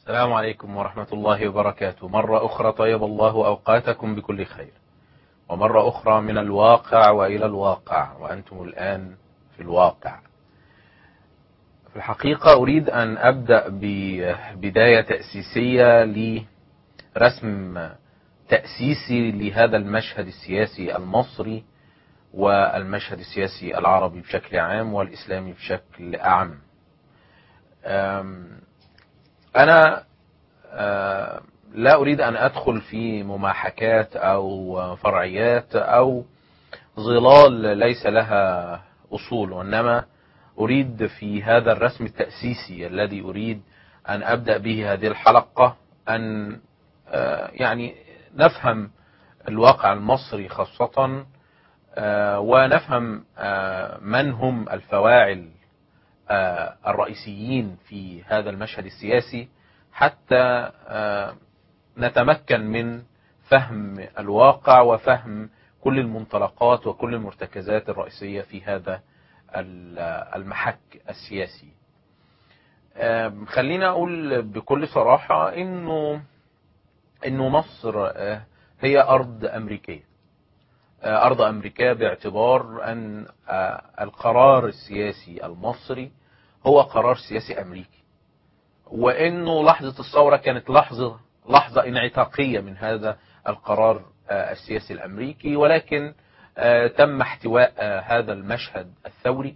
السلام عليكم ورحمة الله وبركاته مرة أخرى طيب الله أوقاتكم بكل خير ومرة أخرى من الواقع وإلى الواقع وأنتم الآن في الواقع في الحقيقة أريد أن أبدأ ببداية تأسيسية لرسم تأسيسي لهذا المشهد السياسي المصري والمشهد السياسي العربي بشكل عام والإسلامي بشكل أعم أنا لا أريد أن أدخل في مماحكات أو فرعيات أو ظلال ليس لها أصول وإنما أريد في هذا الرسم التأسيسي الذي أريد أن أبدأ به هذه الحلقة أن يعني نفهم الواقع المصري خاصة ونفهم من هم الفواعل الرئيسيين في هذا المشهد السياسي حتى نتمكن من فهم الواقع وفهم كل المنطلقات وكل المرتكزات الرئيسية في هذا المحك السياسي خلينا أقول بكل صراحة إنه إنه مصر هي أرض أمريكية أرض أمريكية باعتبار أن القرار السياسي المصري هو قرار سياسي أمريكي وأنه لحظة الثورة كانت لحظة لحظة انعتاقية من هذا القرار السياسي الأمريكي ولكن تم احتواء هذا المشهد الثوري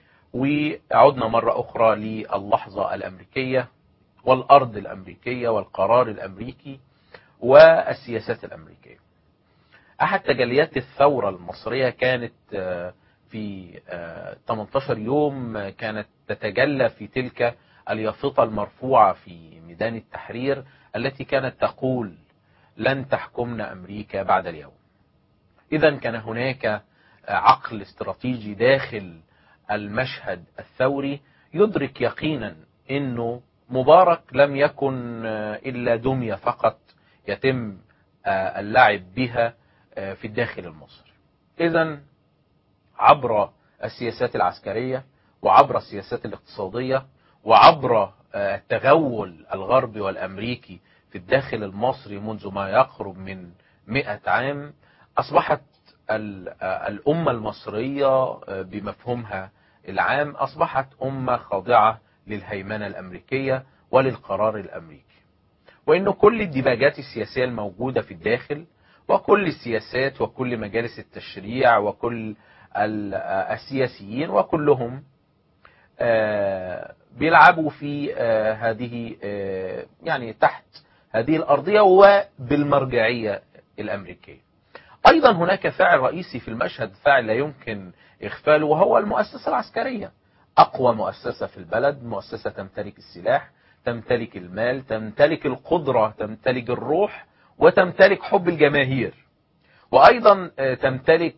وعدنا مرة أخرى للحظة الأمريكية والأرض الأمريكية والقرار الأمريكي والسياسات الأمريكية أحد تجليات الثورة المصرية كانت في 18 يوم كانت تتجلى في تلك اليافطة المرفوعة في ميدان التحرير التي كانت تقول لن تحكمنا أمريكا بعد اليوم إذا كان هناك عقل استراتيجي داخل المشهد الثوري يدرك يقينا أنه مبارك لم يكن إلا دمية فقط يتم اللعب بها في الداخل المصري إذا عبر السياسات العسكرية وعبر السياسات الاقتصادية وعبر التغول الغربي والأمريكي في الداخل المصري منذ ما يقرب من مئة عام أصبحت الأمة المصرية بمفهومها العام أصبحت أمة خاضعة للهيمنة الأمريكية وللقرار الأمريكي وإنه كل الديباجات السياسية الموجودة في الداخل وكل السياسات وكل مجالس التشريع وكل السياسيين وكلهم بيلعبوا في هذه يعني تحت هذه الأرضية وبالمرجعية الأمريكية أيضا هناك فاعل رئيسي في المشهد فاعل لا يمكن إغفاله وهو المؤسسة العسكرية أقوى مؤسسة في البلد مؤسسة تمتلك السلاح تمتلك المال تمتلك القدرة تمتلك الروح وتمتلك حب الجماهير وأيضا تمتلك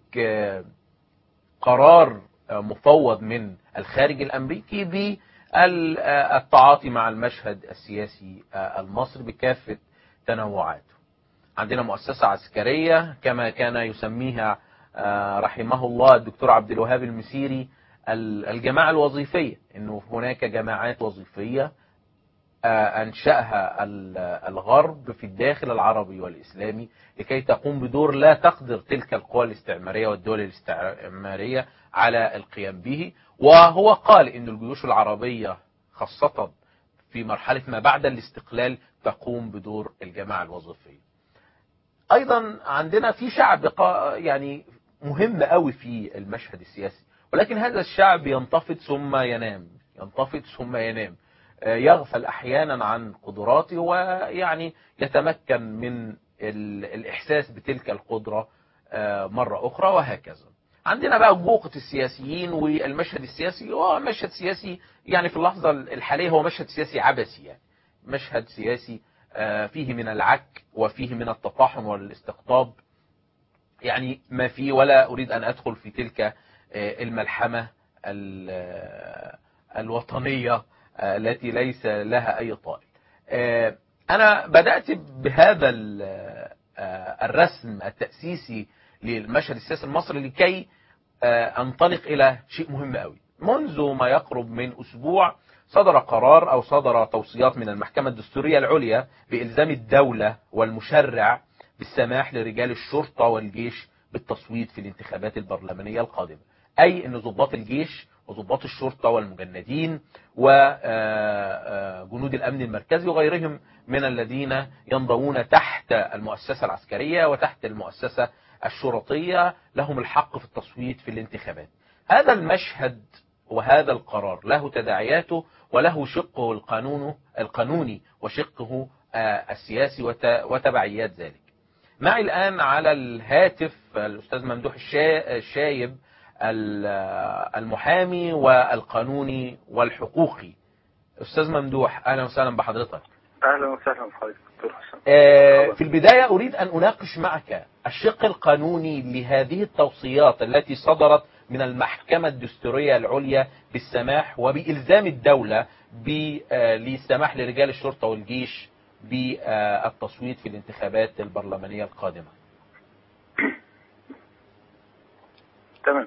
قرار مفوض من الخارج الأمريكي بالتعاطي مع المشهد السياسي المصري بكافة تنوعاته عندنا مؤسسة عسكرية كما كان يسميها رحمه الله الدكتور عبد الوهاب المسيري الجماعة الوظيفية انه هناك جماعات وظيفية أنشأها الغرب في الداخل العربي والإسلامي لكي تقوم بدور لا تقدر تلك القوى الاستعمارية والدول الاستعمارية على القيام به وهو قال أن الجيوش العربية خاصة في مرحلة ما بعد الاستقلال تقوم بدور الجماعة الوظيفية أيضا عندنا في شعب يعني مهم قوي في المشهد السياسي ولكن هذا الشعب ينتفض ثم ينام ينتفض ثم ينام يغفل احيانا عن قدراته ويعني يتمكن من الاحساس بتلك القدرة مرة اخرى وهكذا عندنا بقى بوقة السياسيين والمشهد السياسي هو مشهد سياسي يعني في اللحظة الحالية هو مشهد سياسي عبثي يعني مشهد سياسي فيه من العك وفيه من التطاحن والاستقطاب يعني ما فيه ولا أريد أن أدخل في تلك الملحمة الوطنية التي ليس لها أي طائل أنا بدأت بهذا الرسم التأسيسي للمشهد السياسي المصري لكي أنطلق إلى شيء مهم قوي منذ ما يقرب من أسبوع صدر قرار أو صدر توصيات من المحكمة الدستورية العليا بإلزام الدولة والمشرع بالسماح لرجال الشرطة والجيش بالتصويت في الانتخابات البرلمانية القادمة أي أن ضباط الجيش وضباط الشرطة والمجندين وجنود الأمن المركزي وغيرهم من الذين ينضوون تحت المؤسسة العسكرية وتحت المؤسسة الشرطية لهم الحق في التصويت في الانتخابات هذا المشهد وهذا القرار له تداعياته وله شقه القانون القانوني وشقه السياسي وتبعيات ذلك معي الآن على الهاتف الأستاذ ممدوح الشايب المحامي والقانوني والحقوقي أستاذ ممدوح أهلا وسهلا بحضرتك اهلا وسهلا بحضرتك دكتور حسن في البداية أريد أن أناقش معك الشق القانوني لهذه التوصيات التي صدرت من المحكمة الدستورية العليا بالسماح وبإلزام الدولة للسماح لرجال الشرطة والجيش بالتصويت في الانتخابات البرلمانية القادمة تمام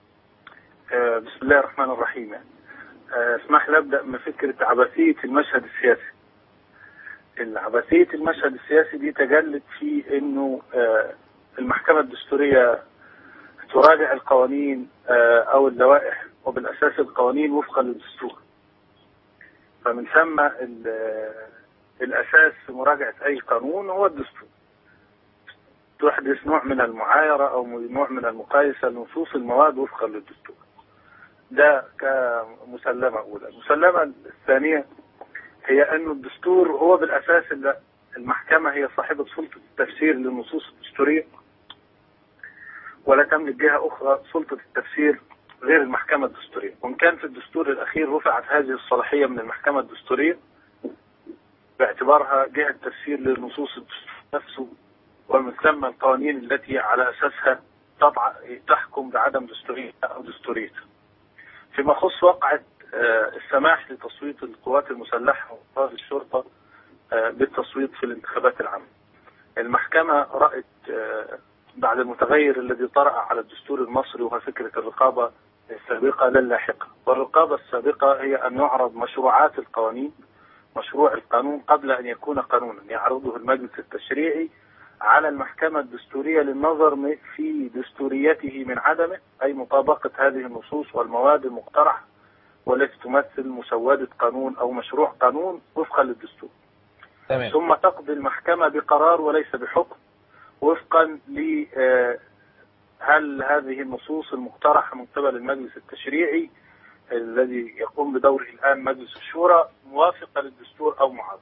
آه بسم الله الرحمن الرحيم يعني. آه اسمح لي ابدا من فكره عبثيه المشهد السياسي العبثيه المشهد السياسي دي تجلت في انه آه المحكمه الدستوريه تراجع القوانين او اللوائح وبالاساس القوانين وفقا للدستور فمن ثم الاساس في مراجعه اي قانون هو الدستور تحدث نوع من المعايره او نوع من المقايسه لنصوص المواد وفقا للدستور ده كمسلمه اولى المسلمه الثانيه هي أن الدستور هو بالاساس المحكمه هي صاحبه سلطه التفسير للنصوص الدستوريه ولا تملك جهة أخرى سلطة التفسير غير المحكمة الدستورية وإن كان في الدستور الأخير رفعت هذه الصلاحية من المحكمة الدستورية باعتبارها جهة تفسير للنصوص الدستور نفسه ومن ثم القوانين التي على أساسها تضع تحكم بعدم دستورية أو دستوريتها فيما يخص وقعة السماح لتصويت القوات المسلحة وقوات الشرطة بالتصويت في الانتخابات العامة المحكمة رأت بعد المتغير الذي طرأ على الدستور المصري وهو فكرة الرقابة السابقة لا اللاحقة والرقابة السابقة هي أن يعرض مشروعات القوانين مشروع القانون قبل أن يكون قانونا يعرضه المجلس التشريعي على المحكمة الدستورية للنظر في دستوريته من عدمه أي مطابقة هذه النصوص والمواد المقترحة والتي تمثل مسودة قانون أو مشروع قانون وفقا للدستور تمام. ثم تقضي المحكمة بقرار وليس بحكم وفقا ل هل هذه النصوص المقترحة من قبل المجلس التشريعي الذي يقوم بدوره الآن مجلس الشورى موافقة للدستور أو معارضة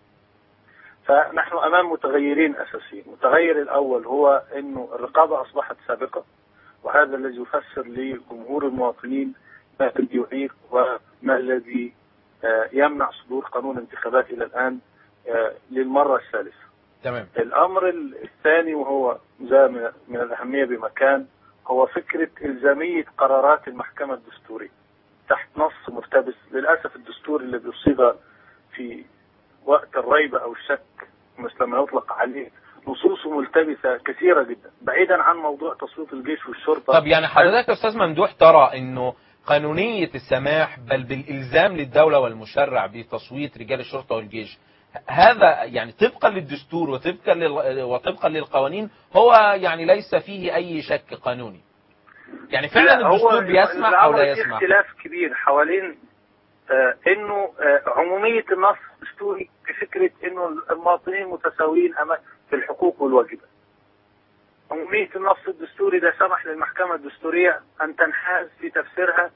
فنحن أمام متغيرين أساسيين المتغير الأول هو أنه الرقابة أصبحت سابقة وهذا الذي يفسر لجمهور المواطنين ما الذي يعيق وما الذي يمنع صدور قانون انتخابات إلى الآن للمرة الثالثة تمام الامر الثاني وهو ذا من الاهميه بمكان هو فكره الزاميه قرارات المحكمه الدستوريه تحت نص مقتبس للاسف الدستور اللي بيصيغ في وقت الريبه او الشك مثل ما يطلق عليه نصوصه ملتبسه كثيره جدا بعيدا عن موضوع تصويت الجيش والشرطه طب يعني حضرتك يا استاذ ممدوح ترى انه قانونيه السماح بل بالالزام للدوله والمشرع بتصويت رجال الشرطه والجيش هذا يعني طبقا للدستور وطبقا لل... وطبقا للقوانين هو يعني ليس فيه اي شك قانوني يعني فعلا الدستور بيسمح او لا يسمح اختلاف كبير حوالين آه انه آه عموميه النص الدستوري بفكره انه المواطنين متساويين امام في الحقوق والواجبات عموميه النص الدستوري ده سمح للمحكمه الدستوريه ان تنحاز في تفسيرها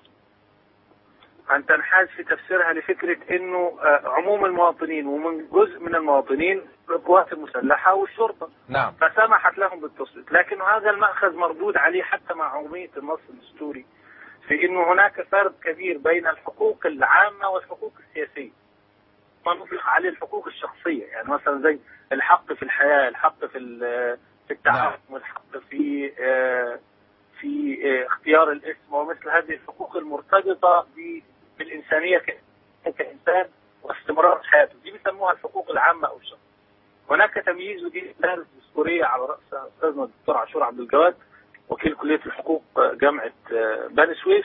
أن تنحاز في تفسيرها لفكرة أنه عموم المواطنين ومن جزء من المواطنين القوات المسلحة والشرطة نعم فسمحت لهم بالتصويت لكن هذا المأخذ مردود عليه حتى مع عمومية النص الدستوري في أنه هناك فرق كبير بين الحقوق العامة والحقوق السياسية ما نطلق عليه الحقوق الشخصية يعني مثلا زي الحق في الحياة الحق في في التعاون والحق في في اختيار الاسم ومثل هذه الحقوق المرتبطة بالإنسانية كإنسان واستمرار حياته دي بيسموها الحقوق العامة أو الشخصية هناك تمييز ودي الدراسة الدستورية على رأس أستاذنا الدكتور عاشور عبد الجواد وكيل كلية الحقوق جامعة بني سويف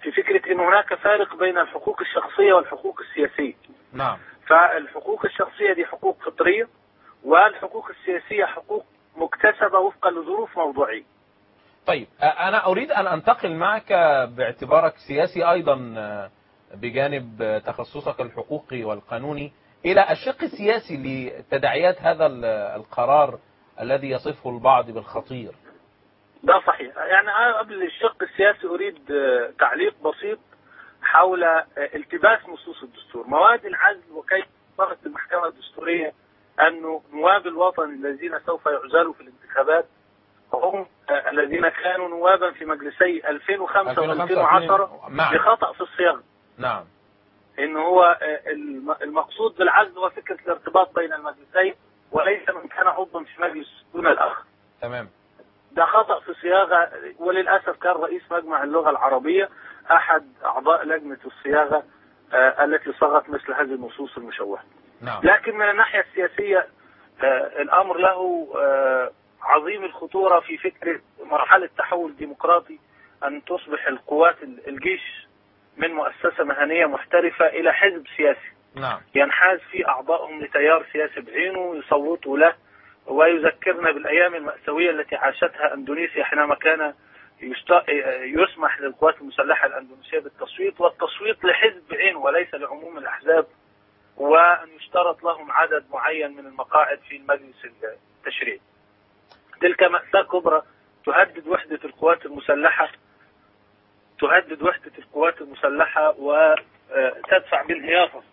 في فكرة أن هناك فارق بين الحقوق الشخصية والحقوق السياسية نعم فالحقوق الشخصية دي حقوق فطرية والحقوق السياسية حقوق مكتسبة وفقا لظروف موضوعية طيب آه، أنا أريد أن أنتقل معك باعتبارك سياسي أيضا آه، بجانب آه، تخصصك الحقوقي والقانوني إلى الشق السياسي لتداعيات هذا ال- القرار الذي يصفه البعض بالخطير ده صحيح يعني أنا قبل الشق السياسي أريد آه، تعليق بسيط حول آه، التباس نصوص الدستور مواد العزل وكيف صارت المحكمة الدستورية أنه نواب الوطن الذين سوف يعزلوا في الانتخابات هم آه، الذين كانوا نوابا في مجلسي 2005 و 2010 معا. بخطأ في الصياغة نعم ان هو آه، الم- المقصود بالعزل هو فكره الارتباط بين المجلسين وليس من كان عضوا في مجلس دون الاخر. تمام ده خطا في صياغه وللاسف كان رئيس مجمع اللغه العربيه احد اعضاء لجنه الصياغه آه، التي صاغت مثل هذه النصوص المشوهه. نعم لكن من الناحيه السياسيه آه، الامر له آه، عظيم الخطوره في فكره مرحله تحول ديمقراطي ان تصبح القوات ال- الجيش من مؤسسه مهنيه محترفه الى حزب سياسي. نعم ينحاز في أعضائهم لتيار سياسي بعينه يصوتوا له ويذكرنا بالأيام المأساوية التي عاشتها أندونيسيا حينما كان يشت- يسمح للقوات المسلحة الأندونيسية بالتصويت والتصويت لحزب بعينه وليس لعموم الأحزاب وأن يشترط لهم عدد معين من المقاعد في المجلس التشريعي تلك مأساة كبرى تهدد وحدة القوات المسلحة تهدد وحدة القوات المسلحة وتدفع بانهيارها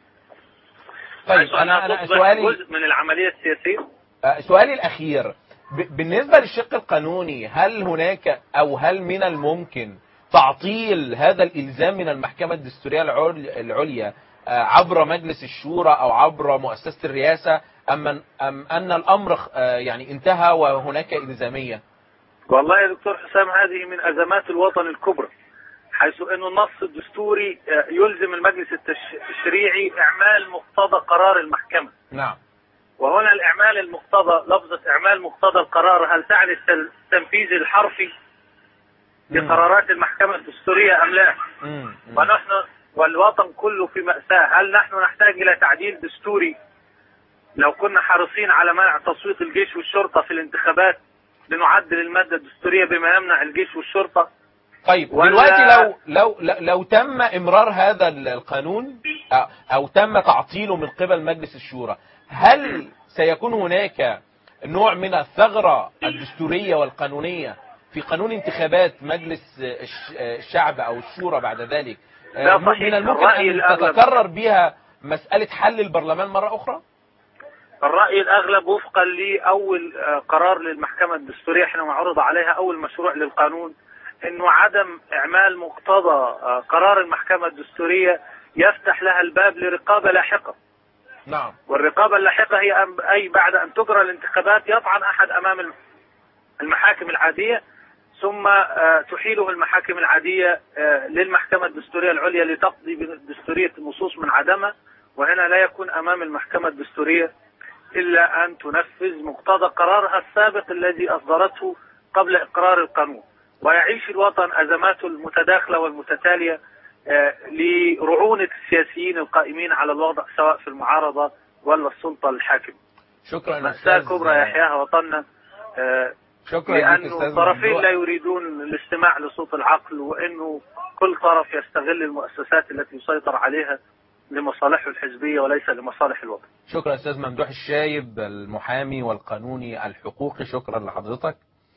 طيب أنا أنا تصبح سؤالي جزء من العملية السياسية آه، سؤالي الأخير ب- بالنسبة للشق القانوني هل هناك أو هل من الممكن تعطيل هذا الإلزام من المحكمة الدستورية العل- العليا آه، عبر مجلس الشورى أو عبر مؤسسة الرئاسة أم أن- أم أن الأمر خ- آه، يعني انتهى وهناك إلزامية والله يا دكتور حسام هذه من أزمات الوطن الكبرى حيث أن النص الدستوري آه، يلزم المجلس التش- التشريعي إعمال مقتضى قرار المحكمة نعم وهنا الإعمال المقتضى لفظة إعمال مقتضى القرار هل تعني التل- التنفيذ الحرفي لقرارات المحكمة الدستورية أم لا؟ مم. مم. ونحن والوطن كله في مأساة هل نحن نحتاج إلى تعديل دستوري لو كنا حريصين على منع تصويت الجيش والشرطة في الانتخابات لنعدل المادة الدستورية بما يمنع الجيش والشرطة طيب ولا- دلوقتي لو لو لو- لو تم امرار هذا ال- القانون أو- او تم تعطيله من قبل مجلس الشورى هل سيكون هناك نوع من الثغرة الدستورية والقانونية في قانون انتخابات مجلس الش- الشعب او الشورى بعد ذلك لا آه، صحيح. من الممكن الرأي ان الأغلب. تتكرر بها مسألة حل البرلمان مرة اخرى الرأي الأغلب وفقا لأول آه، قرار للمحكمة الدستورية حينما عرض عليها أول مشروع للقانون أنه عدم إعمال مقتضى آه، قرار المحكمة الدستورية يفتح لها الباب لرقابة لاحقة نعم والرقابة اللاحقة هي أن- أي بعد أن تجرى الانتخابات يطعن أحد أمام الم- المحاكم العادية ثم آه، تحيله المحاكم العادية آه، للمحكمة الدستورية العليا لتقضي بدستورية النصوص من عدمها وهنا لا يكون أمام المحكمة الدستورية إلا أن تنفذ مقتضى قرارها السابق الذي أصدرته قبل إقرار القانون ويعيش الوطن أزماته المتداخلة والمتتالية آه، لرعونة السياسيين القائمين على الوضع سواء في المعارضة ولا السلطة الحاكمة شكرا مأساة أستاذ- كبرى يحياها وطننا آه، شكرا لك لأنه أستاذ الطرفين ممدوح. لا يريدون الاستماع لصوت العقل وأنه كل طرف يستغل المؤسسات التي يسيطر عليها لمصالحه الحزبية وليس لمصالح الوطن شكرا استاذ ممدوح الشايب المحامي والقانوني الحقوقي شكرا لحضرتك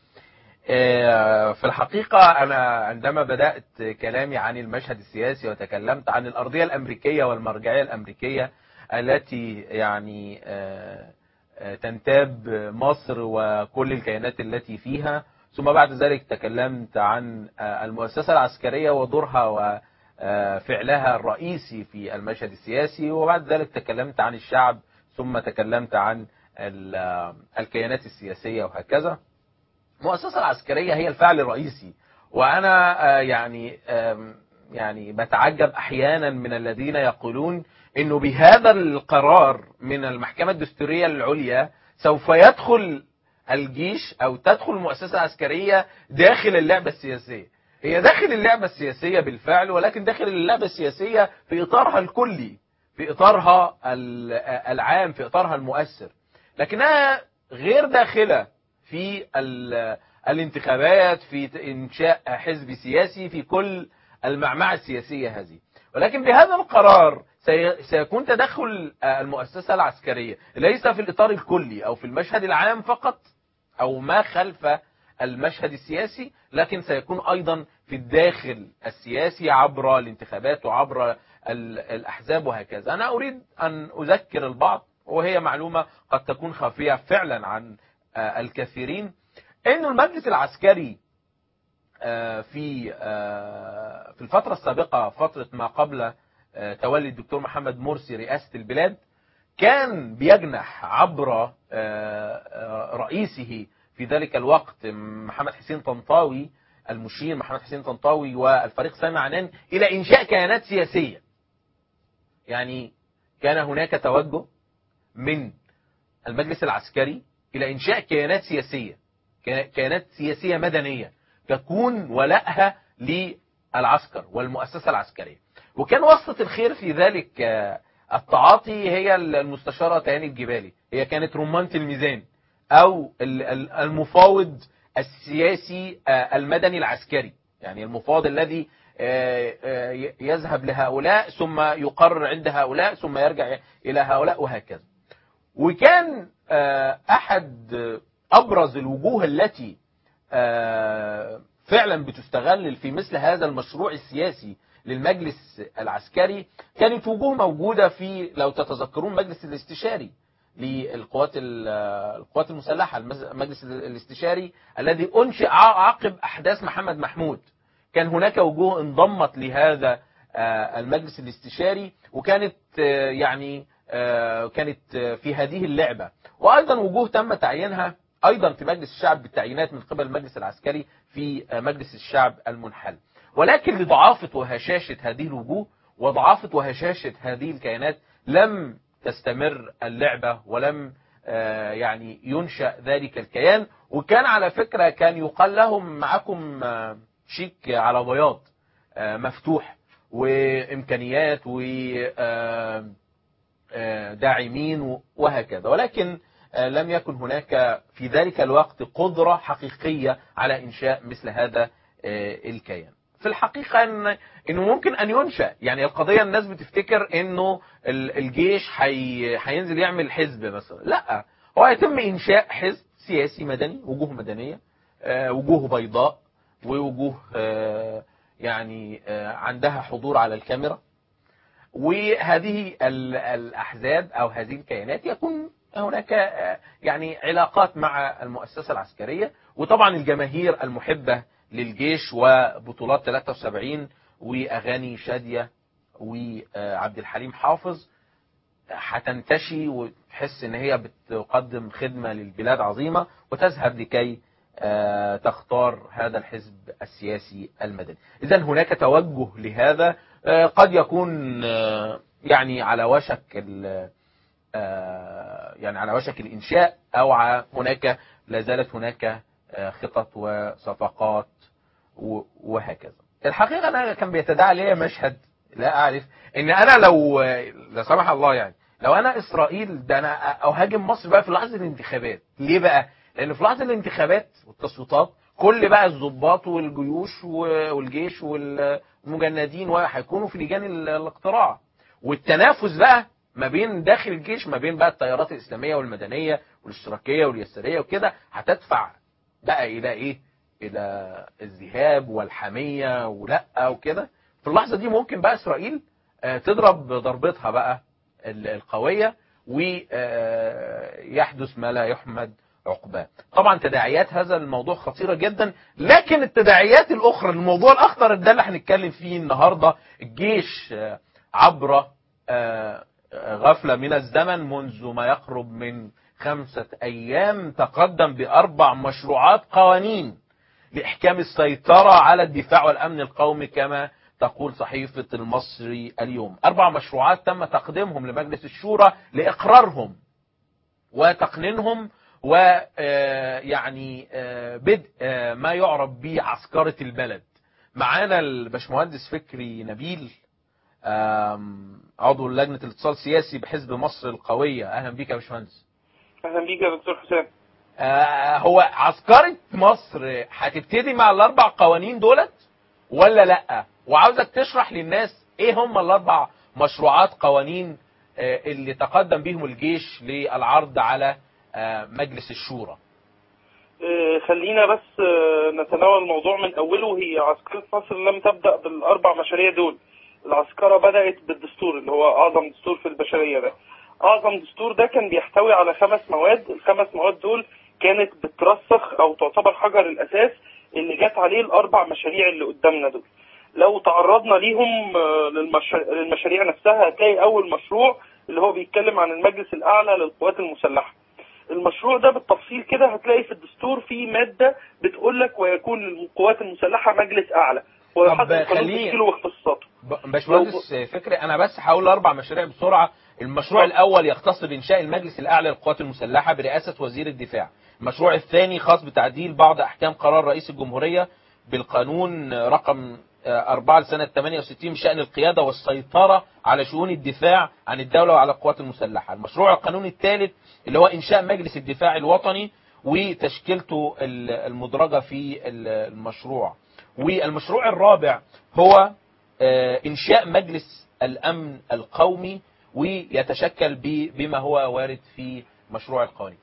آه، في الحقيقة أنا عندما بدأت كلامي عن المشهد السياسي وتكلمت عن الأرضية الأمريكية والمرجعية الأمريكية التي يعني آه، آه، تنتاب مصر وكل الكيانات التي فيها ثم بعد ذلك تكلمت عن آه، المؤسسة العسكرية ودورها وفعلها الرئيسي في المشهد السياسي وبعد ذلك تكلمت عن الشعب ثم تكلمت عن ال- الكيانات السياسية وهكذا المؤسسة العسكرية هي الفعل الرئيسي وأنا آه، يعني آم، يعني بتعجب أحيانا من الذين يقولون أنه بهذا القرار من المحكمة الدستورية العليا سوف يدخل الجيش أو تدخل المؤسسة العسكرية داخل اللعبة السياسية هي داخل اللعبة السياسية بالفعل ولكن داخل اللعبة السياسية في إطارها الكلي في إطارها ال- العام في إطارها المؤثر لكنها غير داخلة في ال- الانتخابات في إنشاء حزب سياسي في كل المعمعة السياسية هذه ولكن بهذا القرار سي- سيكون تدخل المؤسسة العسكرية ليس في الإطار الكلي أو في المشهد العام فقط أو ما خلف المشهد السياسي لكن سيكون أيضا في الداخل السياسي عبر الانتخابات وعبر ال- الأحزاب وهكذا أنا أريد أن أذكر البعض وهي معلومة قد تكون خافية فعلا عن آه، الكثيرين أن المجلس العسكري آه، في آه، في الفترة السابقة فترة ما قبل آه، تولي الدكتور محمد مرسي رئاسة البلاد كان بيجنح عبر آه، آه، رئيسه في ذلك الوقت محمد حسين طنطاوي المشير محمد حسين طنطاوي والفريق سامي عنان إلى إنشاء كيانات سياسية يعني كان هناك توجه من المجلس العسكري إلى إنشاء كيانات سياسية كي- كيانات سياسية مدنية تكون ولائها للعسكر والمؤسسة العسكرية وكان وسط الخير في ذلك آه، التعاطي هي المستشارة تهاني الجبالي هي كانت رمانة الميزان أو ال- ال- المفاوض السياسي آه، المدني العسكري يعني المفاوض الذي آه، آه، ي- يذهب لهؤلاء ثم يقرر عند هؤلاء ثم يرجع إلى هؤلاء وهكذا وكان آه، أحد آه، أبرز الوجوه التي آه، فعلا بتستغل في مثل هذا المشروع السياسي للمجلس العسكري كانت وجوه موجودة في لو تتذكرون مجلس الاستشاري للقوات ال- القوات المسلحة المز- المجلس الاستشاري الذي أنشئ ع- عقب أحداث محمد محمود كان هناك وجوه انضمت لهذا آه، المجلس الاستشاري وكانت آه، يعني آه، كانت آه، في هذه اللعبة وأيضا وجوه تم تعيينها أيضا في مجلس الشعب بالتعيينات من قبل المجلس العسكري في آه، مجلس الشعب المنحل ولكن لضعافة وهشاشة هذه الوجوه وضعافة وهشاشة هذه الكيانات لم تستمر اللعبة ولم آه، يعني ينشأ ذلك الكيان وكان على فكرة كان يقال لهم معكم آه، شيك على بياض آه، مفتوح وإمكانيات و آه، آه، داعمين وهكذا ولكن آه، لم يكن هناك في ذلك الوقت قدرة حقيقية على إنشاء مثل هذا آه، الكيان في الحقيقة إن إنه ممكن أن ينشأ يعني القضية الناس بتفتكر إنه ال- الجيش حي... هينزل يعمل حزب مثلا لا هو يتم إنشاء حزب سياسي مدني وجوه مدنية آه، وجوه بيضاء ووجوه آه، يعني آه، عندها حضور على الكاميرا وهذه ال- الأحزاب أو هذه الكيانات يكون هناك آه، يعني علاقات مع المؤسسة العسكرية وطبعا الجماهير المحبة للجيش وبطولات 73 وأغاني شادية وعبد الحليم حافظ هتنتشي وتحس ان هي بتقدم خدمة للبلاد عظيمة وتذهب لكي آه، تختار هذا الحزب السياسي المدني اذا هناك توجه لهذا آه، قد يكون آه، يعني على وشك ال- آه، يعني على وشك الانشاء او ع- هناك لا زالت هناك آه، خطط وصفقات و- وهكذا الحقيقة أنا كان بيتداعى لي مشهد لا أعرف إن أنا لو لا سمح الله يعني لو أنا إسرائيل ده أنا أهاجم مصر بقى في لحظة الانتخابات ليه بقى؟ لأن في لحظة الانتخابات والتصويتات كل بقى الضباط والجيوش و- والجيش والمجندين هيكونوا في لجان ال- الاقتراع والتنافس بقى ما بين داخل الجيش ما بين بقى التيارات الإسلامية والمدنية والاشتراكية واليسارية وكده هتدفع بقى إلى إيه؟ الى الذهاب والحمية ولا وكده في اللحظة دي ممكن بقى اسرائيل آه، تضرب ضربتها بقى ال- القوية ويحدث ما لا يحمد عقباه طبعا تداعيات هذا الموضوع خطيرة جدا لكن التداعيات الاخرى الموضوع الاخطر ده اللي هنتكلم فيه النهاردة الجيش آه، عبر آه، غفلة من الزمن منذ ما يقرب من خمسة أيام تقدم بأربع مشروعات قوانين لإحكام السيطرة على الدفاع والأمن القومي كما تقول صحيفة المصري اليوم أربع مشروعات تم تقديمهم لمجلس الشورى لإقرارهم وتقنينهم ويعني بدء آه، ما يعرف بعسكرة البلد معانا الباشمهندس فكري نبيل آم، عضو لجنة الاتصال السياسي بحزب مصر القوية أهلا بيك يا باشمهندس اهلا بيك يا دكتور حسام آه، هو عسكرة مصر هتبتدي مع الأربع قوانين دولت ولا لأ وعاوزك تشرح للناس إيه هم الأربع مشروعات قوانين آه، اللي تقدم بيهم الجيش للعرض على آه، مجلس الشورى آه، خلينا بس آه، نتناول الموضوع من اوله هي عسكرة مصر لم تبدأ بالاربع مشاريع دول العسكرة بدأت بالدستور اللي هو اعظم دستور في البشرية ده اعظم دستور ده كان بيحتوي على خمس مواد الخمس مواد دول كانت بترسخ او تعتبر حجر الاساس اللي جت عليه الاربع مشاريع اللي قدامنا دول لو تعرضنا ليهم آه، للمش... للمشاريع نفسها هتلاقي اول مشروع اللي هو بيتكلم عن المجلس الاعلى للقوات المسلحه المشروع ده بالتفصيل كده هتلاقي في الدستور في ماده بتقول لك ويكون للقوات المسلحه مجلس اعلى ويحدد قانون خليني- تشكيله واختصاصاته ب- باشمهندس فكري انا بس هقول اربع مشاريع بسرعه المشروع الاول يختص بانشاء المجلس الاعلى للقوات المسلحه برئاسه وزير الدفاع المشروع الثاني خاص بتعديل بعض احكام قرار رئيس الجمهوريه بالقانون رقم آه، 4 لسنه 68 بشان القياده والسيطره على شؤون الدفاع عن الدوله وعلى القوات المسلحه المشروع القانوني الثالث اللي هو انشاء مجلس الدفاع الوطني وتشكيلته ال- المدرجه في ال- المشروع والمشروع الرابع هو آه، إنشاء مجلس الأمن القومي ويتشكل ب- بما هو وارد في مشروع القوانين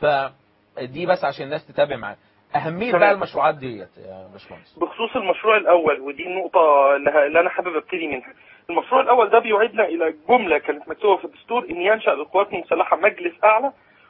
فدي بس عشان الناس تتابع معانا أهمية تمام. بقى المشروعات ديت يا باشمهندس بخصوص المشروع الاول ودي النقطه اللي ه- اللي انا حابب ابتدي منها المشروع الاول ده بيوعدنا الى جمله كانت مكتوبه في الدستور ان ينشا للقوات المسلحه مجلس اعلى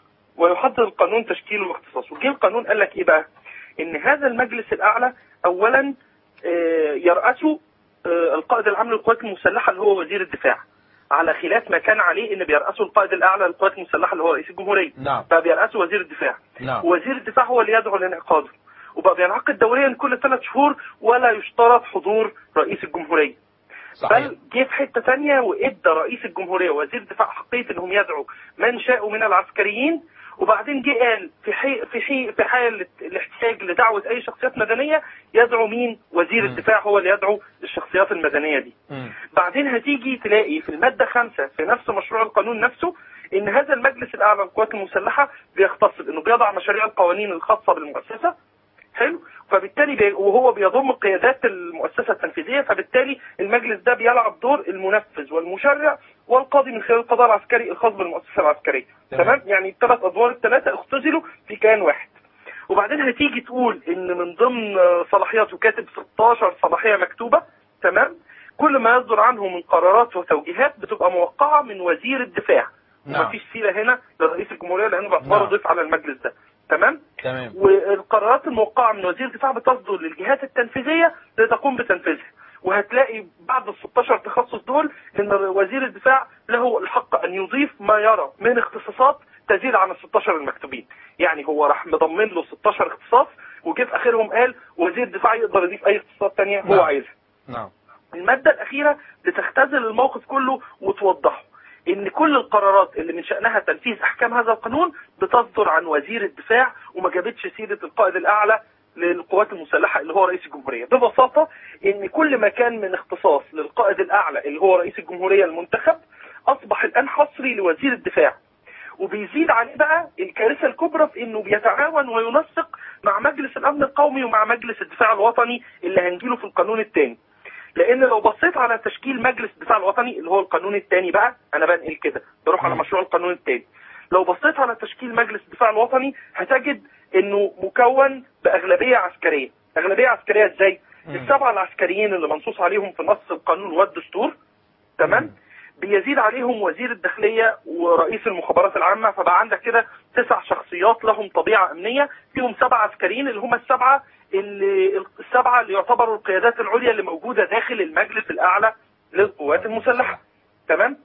ويحدد القانون تشكيله واختصاصه جه القانون قال لك ايه بقى ان هذا المجلس الاعلى اولا آه، يرأسه آه، القائد العام للقوات المسلحه اللي هو وزير الدفاع على خلاف ما كان عليه ان بيرأسه القائد الاعلى للقوات المسلحه اللي هو رئيس الجمهوريه نعم فبيرأسه وزير الدفاع نعم وزير الدفاع هو اللي يدعو لانعقاده وبقى بينعقد دوريا كل ثلاث شهور ولا يشترط حضور رئيس الجمهورية صحيح بل جه في حته ثانيه وادى رئيس الجمهوريه وزير الدفاع حقيه انهم يدعوا من شاءوا من العسكريين وبعدين جه قال في حي في حي في حاله الاحتياج لدعوه اي شخصيات مدنيه يدعو مين؟ وزير مم. الدفاع هو اللي يدعو الشخصيات المدنيه دي. مم. بعدين هتيجي تلاقي في المادة خمسة في نفس مشروع القانون نفسه إن هذا المجلس الأعلى للقوات المسلحة بيختص إنه بيضع مشاريع القوانين الخاصة بالمؤسسة حلو فبالتالي بي وهو بيضم قيادات المؤسسة التنفيذية فبالتالي المجلس ده بيلعب دور المنفذ والمشرع والقاضي من خلال القضاء العسكري الخاص بالمؤسسة العسكرية تمام. تمام يعني الثلاث أدوار الثلاثة اختزلوا في كيان واحد وبعدين هتيجي تقول ان من ضمن آه، صلاحياته كاتب 16 صلاحيه مكتوبه تمام كل ما يصدر عنه من قرارات وتوجيهات بتبقى موقعه من وزير الدفاع نعم. ومفيش سيره هنا لرئيس الجمهوريه لانه باعتباره نعم. ضيف على المجلس ده تمام تمام والقرارات الموقعه من وزير الدفاع بتصدر للجهات التنفيذيه لتقوم بتنفيذها وهتلاقي بعد ال 16 تخصص دول ان وزير الدفاع له الحق ان يضيف ما يرى من اختصاصات تزيد عن ال 16 المكتوبين يعني هو راح مضمن له 16 اختصاص وجه في اخرهم قال وزير الدفاع يقدر يضيف اي اختصاصات تانية هو نعم. عايزها نعم المادة الأخيرة بتختزل الموقف كله وتوضحه إن كل القرارات اللي من شأنها تنفيذ أحكام هذا القانون بتصدر عن وزير الدفاع وما جابتش سيرة القائد الأعلى للقوات المسلحة اللي هو رئيس الجمهورية ببساطة إن كل ما كان من اختصاص للقائد الأعلى اللي هو رئيس الجمهورية المنتخب أصبح الآن حصري لوزير الدفاع وبيزيد عليه بقى الكارثة الكبرى في انه بيتعاون وينسق مع مجلس الامن القومي ومع مجلس الدفاع الوطني اللي هنجيله في القانون الثاني لان لو بصيت على تشكيل مجلس الدفاع الوطني اللي هو القانون الثاني بقى انا بنقل كده بروح على مم. مشروع القانون الثاني لو بصيت على تشكيل مجلس الدفاع الوطني هتجد انه مكون باغلبيه عسكريه اغلبيه عسكريه ازاي مم. السبعه العسكريين اللي منصوص عليهم في نص القانون والدستور تمام مم. بيزيد عليهم وزير الداخلية ورئيس المخابرات العامة فبقى عندك كده تسع شخصيات لهم طبيعة أمنية فيهم سبعة عسكريين اللي هم السبعة اللي السبعة اللي يعتبروا القيادات العليا اللي موجودة داخل المجلس الأعلى للقوات المسلحة تمام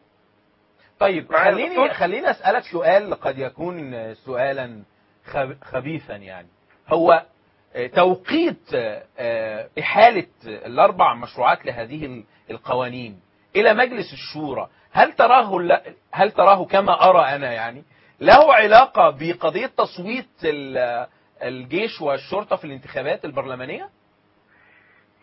طيب معايا يا خليني دكتور؟ خليني اسالك سؤال قد يكون سؤالا خب- خبيثا يعني هو آه، توقيت آه، آه، احاله الاربع مشروعات لهذه ال- القوانين الى مجلس الشورى هل تراه لا- هل تراه كما ارى انا يعني له علاقه بقضيه تصويت ال- الجيش والشرطه في الانتخابات البرلمانيه؟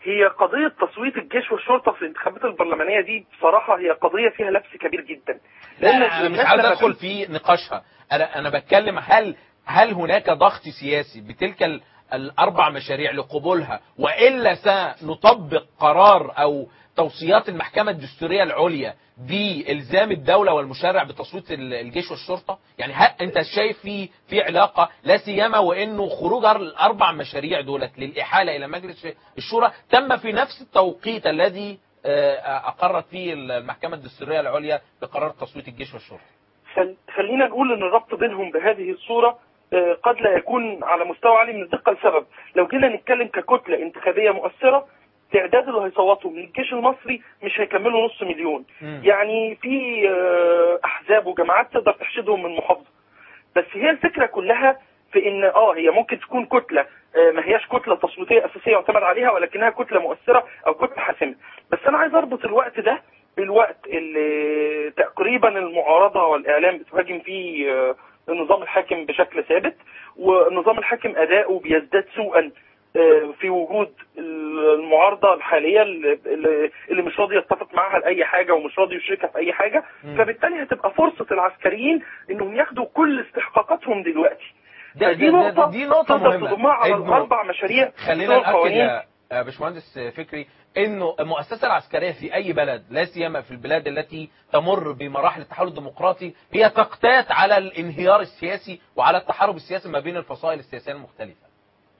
هي قضية تصويت الجيش والشرطة في الانتخابات البرلمانية دي بصراحة هي قضية فيها لبس كبير جدا لا لأن لا انا مش الناس عاوز لما ادخل في نقاشها انا انا بتكلم هل هل هناك ضغط سياسي بتلك ال- الاربع مشاريع لقبولها والا سنطبق قرار او توصيات المحكمه الدستوريه العليا بالزام الدوله والمشرع بتصويت ال- الجيش والشرطه يعني هل انت شايف في في علاقه لا سيما وانه خروج الاربع مشاريع دولت للاحاله الى مجلس الشورى تم في نفس التوقيت الذي آه، اقرت فيه المحكمه الدستوريه العليا بقرار تصويت الجيش والشرطه خل... خلينا نقول ان الربط بينهم بهذه الصورة آه، قد لا يكون على مستوى عالي من الدقة لسبب لو جينا نتكلم ككتلة انتخابية مؤثرة تعداد اللي هيصوتوا من الجيش المصري مش هيكملوا نص مليون مم. يعني في آه، احزاب وجماعات تقدر تحشدهم من محافظة بس هي الفكرة كلها في ان اه هي ممكن تكون كتلة آه، ما هياش كتلة تصويتية اساسية يعتمد عليها ولكنها كتلة مؤثرة او كتلة حاسمة بس انا عايز اربط الوقت ده بالوقت اللي تقريبا المعارضة والاعلام بتهاجم فيه آه، النظام الحاكم بشكل ثابت والنظام الحاكم اداؤه بيزداد سوءا آه، في وجود المعارضة الحالية اللي- اللي اللي مش راضي يتفق معاها لأي حاجة ومش راضي يشركها في أي حاجة مم. فبالتالي هتبقى فرصة العسكريين إنهم ياخدوا كل استحقاقاتهم دلوقتي ده فدي ده ده نقطة دي نقطة تقدر مهمة تضمها على إنه الأربع مشاريع خلينا بتوع نأكد القوانين. يا يا باشمهندس فكري انه المؤسسة العسكرية في اي بلد لا سيما في البلاد التي تمر بمراحل التحول الديمقراطي هي تقتات على الانهيار السياسي وعلى التحارب السياسي ما بين الفصائل السياسية المختلفة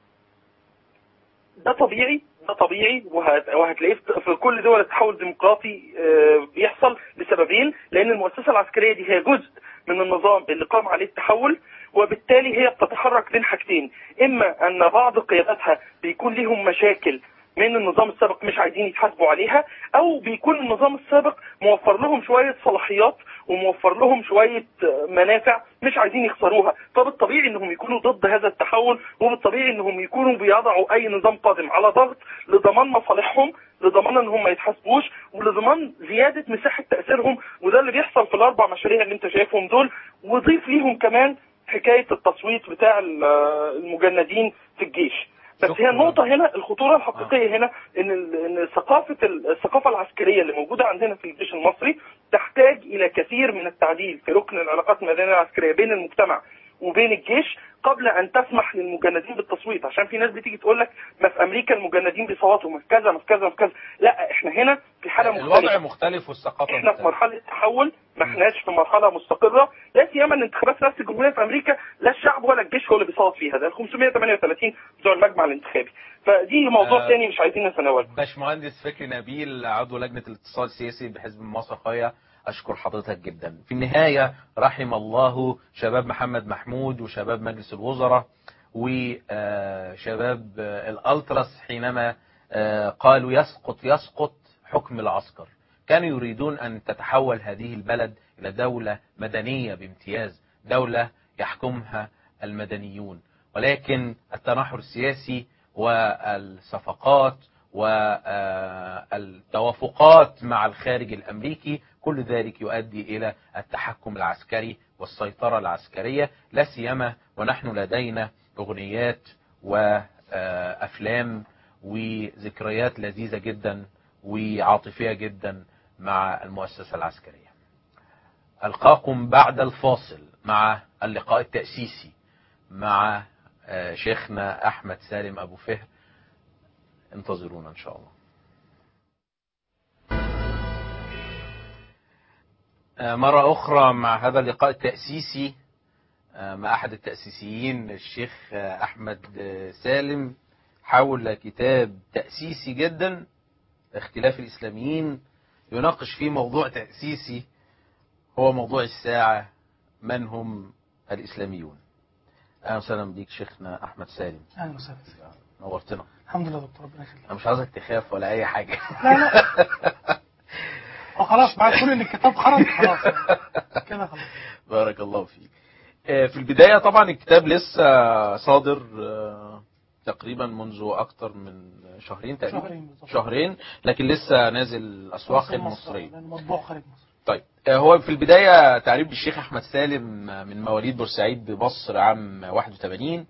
ده طبيعي ده طبيعي وهت- وهتلاقيه في- في كل دول التحول الديمقراطي آه، بيحصل لسببين لان المؤسسه العسكريه دي هي جزء من النظام اللي قام عليه التحول وبالتالي هي بتتحرك بين حاجتين اما ان بعض قياداتها بيكون ليهم مشاكل من النظام السابق مش عايزين يتحاسبوا عليها او بيكون النظام السابق موفر لهم شويه صلاحيات وموفر لهم شويه آه، منافع مش عايزين يخسروها فبالطبيعي انهم يكونوا ضد هذا التحول وبالطبيعي انهم يكونوا بيضعوا اي نظام قادم على ضغط لضمان مصالحهم لضمان ان هم ما يتحاسبوش ولضمان زياده مساحه تاثيرهم وده اللي بيحصل في الاربع مشاريع اللي انت شايفهم دول وضيف ليهم كمان حكايه التصويت بتاع ال- المجندين في الجيش بس شكراً. هي النقطة هنا الخطورة الحقيقية هنا إن ال- إن ثقافة ال- الثقافة العسكرية اللي موجودة عندنا في الجيش المصري تحتاج إلى كثير من التعديل في ركن العلاقات المدنية العسكرية بين المجتمع وبين الجيش قبل أن تسمح للمجندين بالتصويت عشان في ناس بتيجي تقول لك ما في أمريكا المجندين بيصوتوا ما في كذا ما في كذا ما في كذا لا إحنا هنا في حالة الوضع مختلفة مختلف والثقافة احنا في مختلفة مرحله تحول ما احناش في مرحله مستقره لا سيما ان انتخابات رئاسه الجمهوريه في امريكا لا الشعب ولا الجيش هو اللي بيصوت فيها ده ال 538 بتوع المجمع الانتخابي فدي موضوع آه. ثاني مش عايزين نتناوله باشمهندس فكري نبيل عضو لجنة الاتصال السياسي بحزب مصر قوية أشكر حضرتك جدا في النهاية رحم الله شباب محمد محمود وشباب مجلس الوزراء وشباب الألتراس حينما آه، قالوا يسقط يسقط حكم العسكر كانوا يريدون أن تتحول هذه البلد إلى دولة مدنية بامتياز دولة يحكمها المدنيون ولكن التناحر السياسي والصفقات والتوافقات مع الخارج الأمريكي كل ذلك يؤدي إلى التحكم العسكري والسيطرة العسكرية لا سيما ونحن لدينا أغنيات وأفلام وذكريات لذيذة جدا وعاطفية جدا مع المؤسسة العسكرية ألقاكم بعد الفاصل مع اللقاء التأسيسي مع آه، شيخنا أحمد سالم أبو فهر انتظرونا إن شاء الله آه، مرة أخرى مع هذا اللقاء التأسيسي آه، مع أحد التأسيسيين الشيخ آه، أحمد آه، سالم حول كتاب تأسيسي جدا اختلاف الإسلاميين يناقش فيه موضوع تأسيسي هو موضوع الساعة من هم الإسلاميون أهلا وسهلا بيك شيخنا أحمد سالم اهلا وسهلا نورتنا الحمد لله دكتور ربنا يخليك أنا مش عاوزك تخاف ولا أي حاجة لا لا هو خلاص بعد كل ان الكتاب خرج خلاص يعني. كده خلاص بارك الله فيك آه، في البداية طبعا الكتاب لسه صادر آه، تقريبا منذ أكتر من شهرين تقريبا شهرين بالظبط. شهرين لكن لسه نازل الأسواق مصر- المصرية لأنه مطبوع خارج مصر طيب آه، هو في البداية تعريف بالشيخ أحمد سالم آه، من مواليد بورسعيد بمصر عام 81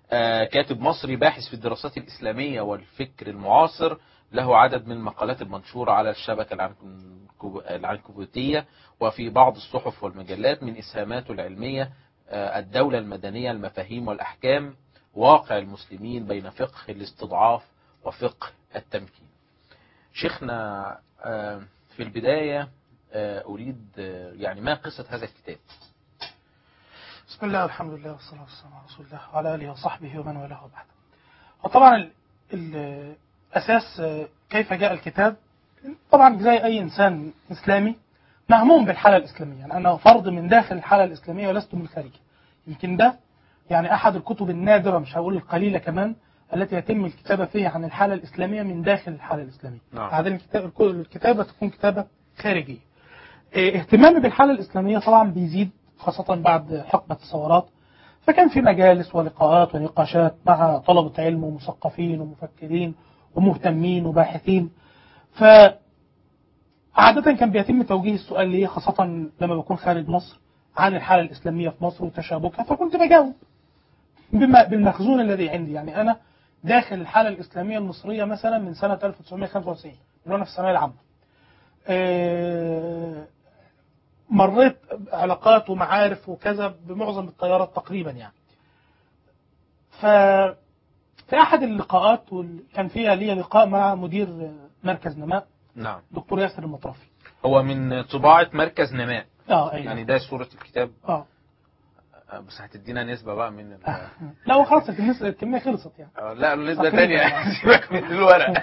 آه، كاتب مصري باحث في الدراسات الإسلامية والفكر المعاصر له عدد من المقالات المنشورة على الشبكة العنكب- العنكبوتية وفي بعض الصحف والمجلات من إسهاماته العلمية آه، الدولة المدنية المفاهيم والأحكام واقع المسلمين بين فقه الاستضعاف وفقه التمكين شيخنا آه، في البداية آه، أريد آه، يعني ما قصة هذا الكتاب بسم الله والحمد لله والصلاة والسلام على رسول الله وعلى آله وصحبه ومن والاه وبعد وطبعا ال- ال- الأساس آه، كيف جاء الكتاب طبعا زي أي إنسان إسلامي مهموم بالحالة الإسلامية يعني أنا فرد من داخل الحالة الإسلامية ولست من خارجها يمكن ده يعني أحد الكتب النادرة مش هقول القليلة كمان التي يتم الكتابة فيها عن الحالة الإسلامية من داخل الحالة الإسلامية نعم. عادة الكتاب- الكتابة تكون كتابة خارجية إيه، اهتمامي بالحالة الإسلامية طبعا بيزيد خاصة بعد حقبة الثورات فكان في مجالس ولقاءات ونقاشات مع طلبة علم ومثقفين ومفكرين ومهتمين وباحثين ف عادة كان بيتم توجيه السؤال لي خاصة لما بكون خارج مصر عن الحالة الإسلامية في مصر وتشابكها فكنت بجاوب بما بالمخزون الذي عندي يعني أنا داخل الحالة الإسلامية المصرية مثلا من سنة 1995 من وأنا في الثانوية العامة آه، مريت علاقات ومعارف وكذا بمعظم التيارات تقريبا يعني ف في احد اللقاءات وال- كان فيها لي لقاء مع مدير مركز نماء نعم دكتور ياسر المطرفي هو من طباعة مركز نماء اه ايوه يعني ده صورة الكتاب اه آه، بس هتدينا نسبة بقى من ال... لا هو خلاص الكمية الكمية خلصت يعني آه، لا نسبة تقريباً. تانية سيبك من الورق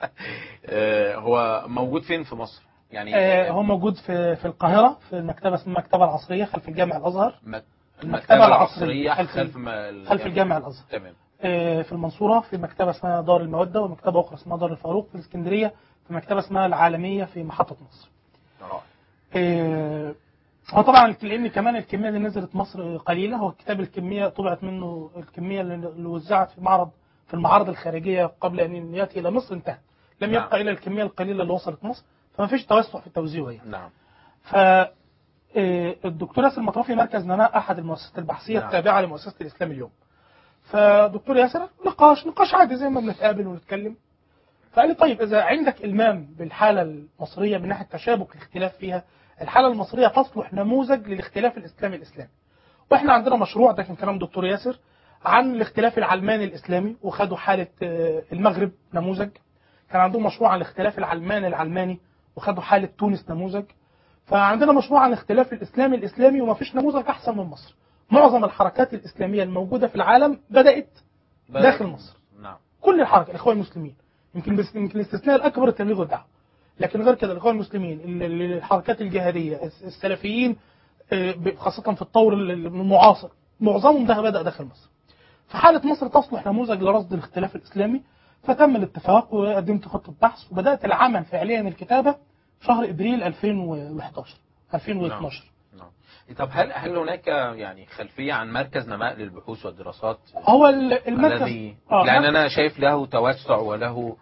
آه، هو موجود فين في مصر؟ يعني آه هو موجود في في القاهرة في المكتبة اسمها المكتبة العصرية خلف الجامع الأزهر مك- المكتبة المكتبة العصرية العصرية خلف خلف ما ال- خلف الجامع الأزهر تمام آه في المنصورة في مكتبة اسمها دار المودة ومكتبة أخرى اسمها دار الفاروق في الإسكندرية في مكتبة اسمها العالمية في محطة مصر رائع. آه، هو طبعا لان كمان الكميه اللي نزلت مصر قليله هو الكتاب الكميه طبعت منه الكميه اللي اللي وزعت في معرض في المعارض الخارجيه قبل ان ياتي الى مصر انتهت لم نعم. يبقى الا الكميه القليله اللي وصلت مصر فما فيش توسع في التوزيع يعني نعم ف آه، الدكتور ياسر المطرفي مركز نماء احد المؤسسات البحثيه نعم. التابعه لمؤسسه الاسلام اليوم فدكتور ياسر نقاش نقاش عادي زي ما بنتقابل ونتكلم فقال لي طيب اذا عندك المام بالحاله المصريه من ناحيه تشابك الاختلاف فيها الحاله المصريه تصلح نموذج للاختلاف الاسلامي الاسلامي واحنا عندنا مشروع ده كان كلام دكتور ياسر عن الاختلاف العلماني الاسلامي وخدوا حاله آه، المغرب نموذج كان عندهم مشروع عن الاختلاف العلماني العلماني وخدوا حاله تونس نموذج فعندنا مشروع عن الاختلاف الاسلامي الاسلامي وما فيش نموذج احسن من مصر معظم الحركات الاسلاميه الموجوده في العالم بدات داخل مصر. نعم كل الحركه الاخوان المسلمين يمكن بس يمكن الاستثناء الاكبر التبليغ والدعوه لكن غير كده الاخوان المسلمين ال- ال- الحركات الجهاديه الس- السلفيين آه، ب- خاصه في الطور ال- ال- المعاصر معظمهم ده بدا داخل مصر فحاله مصر تصلح نموذج لرصد الاختلاف الاسلامي فتم الاتفاق وقدمت خطه بحث وبدات العمل فعليا الكتابه شهر ابريل 2011 2012 نعم طب هل هل هناك يعني خلفية عن مركز نماء للبحوث والدراسات هو ال- المركز الذي آه، لأن مركز- أنا شايف له توسع وله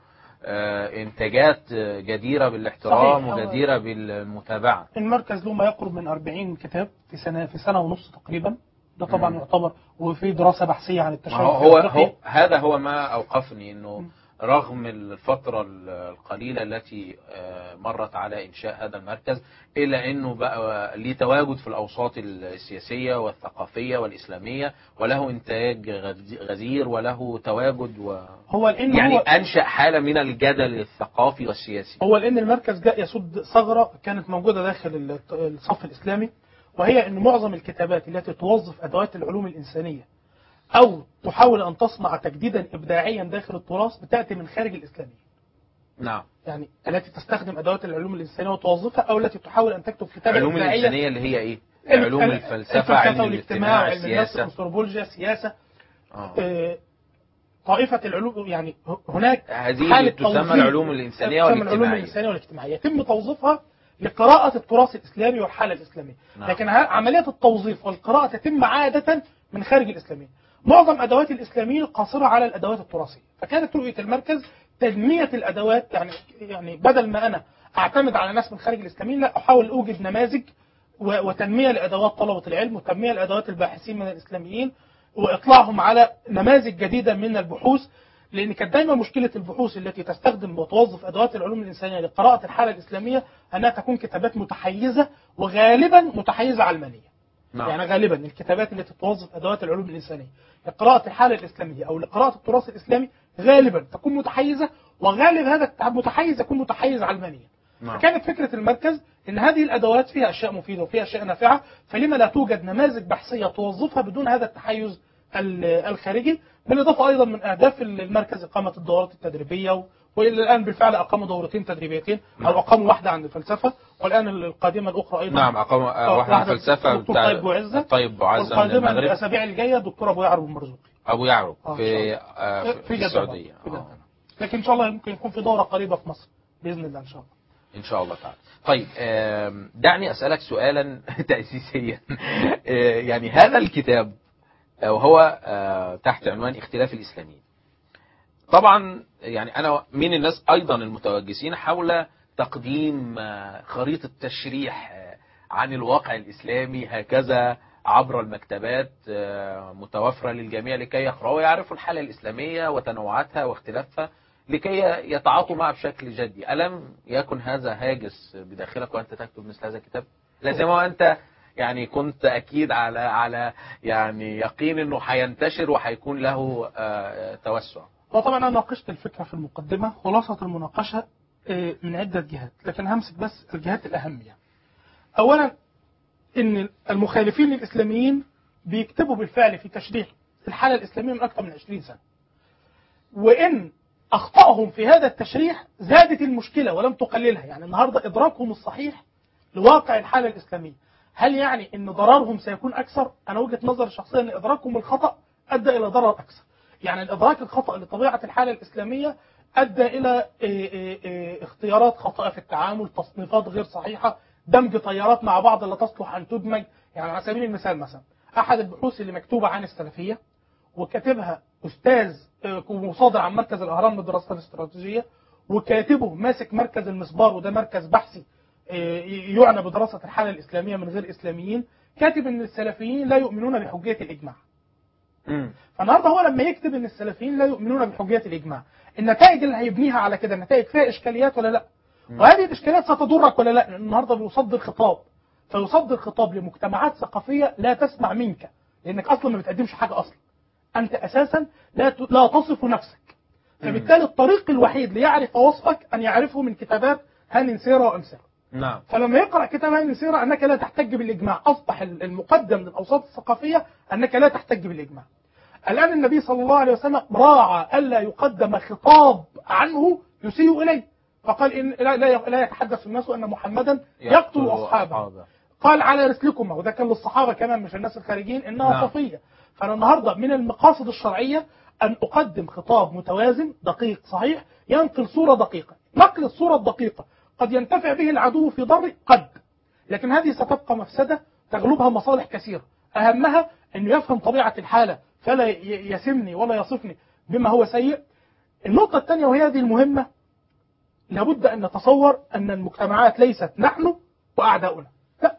آه، إنتاجات آه، جديرة بالاحترام صحيح. هو- وجديرة بالمتابعة المركز له ما يقرب من 40 كتاب في سنه في سنه ونص تقريبا ده طبعا مم. يعتبر وفي دراسه بحثيه عن ما التشابك هو هو, الأفريقي. هو هذا هو ما أوقفني إنه رغم الفترة القليلة التي آه، مرت على إنشاء هذا المركز إلا أنه بقى ليه تواجد في الأوساط السياسية والثقافية والإسلامية وله إنتاج غز- غزير وله تواجد و هو لان يعني هو أنشأ حالة من الجدل الثقافي والسياسي هو لان المركز جاء يسد ثغره كانت موجوده داخل ال- الصف الاسلامي وهي ان معظم الكتابات التي توظف ادوات العلوم الانسانيه او تحاول ان تصنع تجديدا ابداعيا داخل التراث بتاتي من خارج الاسلاميه نعم يعني التي تستخدم ادوات العلوم الانسانيه وتوظفها او التي تحاول ان تكتب كتابه علوم ابداعيه الإنسانية اللي هي إيه؟ ال- علوم ال- الفلسفة علم الاجتماع علم النفس السياسة الانثروبولوجيا السياسه آه. آه، طائفة العلوم يعني ه- هناك هذه حالة تسمى توظيف- العلوم الإنسانية تسمى العلوم والاجتماعية الإنسانية والاجتماعية يتم توظيفها لقراءة التراث الإسلامي والحالة الإسلامية نعم. لكن ه- عملية التوظيف والقراءة تتم عادة من خارج الإسلاميين معظم أدوات الإسلاميين قاصرة على الأدوات التراثية فكانت رؤية المركز تنمية الأدوات يعني يعني بدل ما أنا أعتمد على ناس من خارج الإسلاميين لا أحاول أوجد نماذج و- وتنمية لأدوات طلبة العلم وتنمية لأدوات الباحثين من الإسلاميين واطلاعهم على نماذج جديده من البحوث لان كانت دايما مشكله البحوث التي تستخدم وتوظف ادوات العلوم الانسانيه لقراءه الحاله الاسلاميه انها تكون كتابات متحيزه وغالبا متحيزه علمانيه. نعم. يعني غالبا الكتابات التي توظف ادوات العلوم الانسانيه لقراءه الحاله الاسلاميه او لقراءه التراث الاسلامي غالبا تكون متحيزه وغالب هذا المتحيز يكون متحيز علمانيا. نعم. فكانت فكره المركز ان هذه الادوات فيها اشياء مفيده وفيها اشياء نافعه فلما لا توجد نماذج بحثيه توظفها بدون هذا التحيز ال- الخارجي بالاضافه ايضا من اهداف المركز اقامه الدورات التدريبيه و- والى الان بالفعل اقاموا دورتين تدريبيتين او اقاموا واحده عن الفلسفه والان القادمه الاخرى ايضا نعم أقام آه، واحدة واحدة فلسفة دكتور بتاع طيب بوعزة. طيب بعزة من والقادمه المغرب الاسابيع الجايه الدكتور ابو يعرب المرزوقي أبو يعرب آه، إن في شاء آه، في, في جدة السعودية في جدة. آه. لكن ان شاء الله ممكن يكون في دوره قريبه في مصر باذن الله ان شاء الله إن شاء الله تعالى طيب آم، دعني أسألك سؤالا تأسيسيا آه، يعني هذا الكتاب آه، وهو آه، تحت عنوان اختلاف الإسلاميين طبعا يعني أنا من الناس أيضا المتوجسين حول تقديم آه، خريطة تشريح آه، عن الواقع الإسلامي هكذا عبر المكتبات آه، متوفرة للجميع لكي يقرأوا ويعرفوا الحالة الإسلامية وتنوعاتها واختلافها لكي يتعاطوا معه بشكل جدي ألم يكن هذا هاجس بداخلك وأنت تكتب مثل هذا الكتاب لا سيما وأنت يعني كنت أكيد على على يعني يقين أنه هينتشر وهيكون له آه، توسع وطبعا انا ناقشت الفكره في المقدمه خلاصه المناقشه آه، من عده جهات لكن همسك بس الجهات الاهم يعني. اولا ان المخالفين للاسلاميين بيكتبوا بالفعل في تشريح الحاله الاسلاميه من اكثر من 20 سنه. وان اخطائهم في هذا التشريح زادت المشكله ولم تقللها، يعني النهارده ادراكهم الصحيح لواقع الحاله الاسلاميه. هل يعني ان ضررهم سيكون اكثر؟ انا وجهه نظري الشخصيه ان ادراكهم الخطا ادى الى ضرر اكثر. يعني الادراك الخطا لطبيعه الحاله الاسلاميه ادى الى إيه إيه إيه اختيارات خاطئه في التعامل، تصنيفات غير صحيحه، دمج تيارات مع بعض لا تصلح ان تدمج، يعني على سبيل المثال مثلا احد البحوث اللي مكتوبه عن السلفيه وكاتبها استاذ آه، ومصادر عن مركز الاهرام للدراسات الاستراتيجيه وكاتبه ماسك مركز المسبار وده مركز بحثي آه، يعنى بدراسه الحاله الاسلاميه من غير اسلاميين كاتب ان السلفيين لا يؤمنون بحجيه الاجماع مم. فالنهارده هو لما يكتب ان السلفيين لا يؤمنون بحجيه الاجماع النتائج اللي هيبنيها على كده النتائج فيها اشكاليات ولا لا وهذه الاشكاليات ستضرك ولا لا لأن النهارده بيصدر خطاب فيصدر خطاب لمجتمعات ثقافيه لا تسمع منك لانك اصلا ما بتقدمش حاجه اصلا انت اساسا لا ت- لا تصف نفسك فبالتالي الطريق الوحيد ليعرف وصفك ان يعرفه من كتابات هاني سيره وامثاله نعم فلما يقرا كتاب هاني سيره انك لا تحتج بالاجماع اصبح المقدم للاوساط الثقافيه انك لا تحتج بالاجماع الان النبي صلى الله عليه وسلم راعى الا يقدم خطاب عنه يسيء اليه فقال ان لا, لا, لا يتحدث الناس ان محمدا يقتل اصحابه قال على رسلكم وده كان للصحابه كمان مش الناس الخارجين انها نعم. صفيه فانا النهارده من المقاصد الشرعيه ان اقدم خطاب متوازن دقيق صحيح ينقل صوره دقيقه نقل الصوره الدقيقه قد ينتفع به العدو في ضر قد لكن هذه ستبقى مفسده تغلبها مصالح كثيره اهمها انه يفهم طبيعه الحاله فلا ي- يسمني ولا يصفني بما هو سيء النقطه الثانيه وهي هذه المهمه لابد ان نتصور ان المجتمعات ليست نحن واعداؤنا لا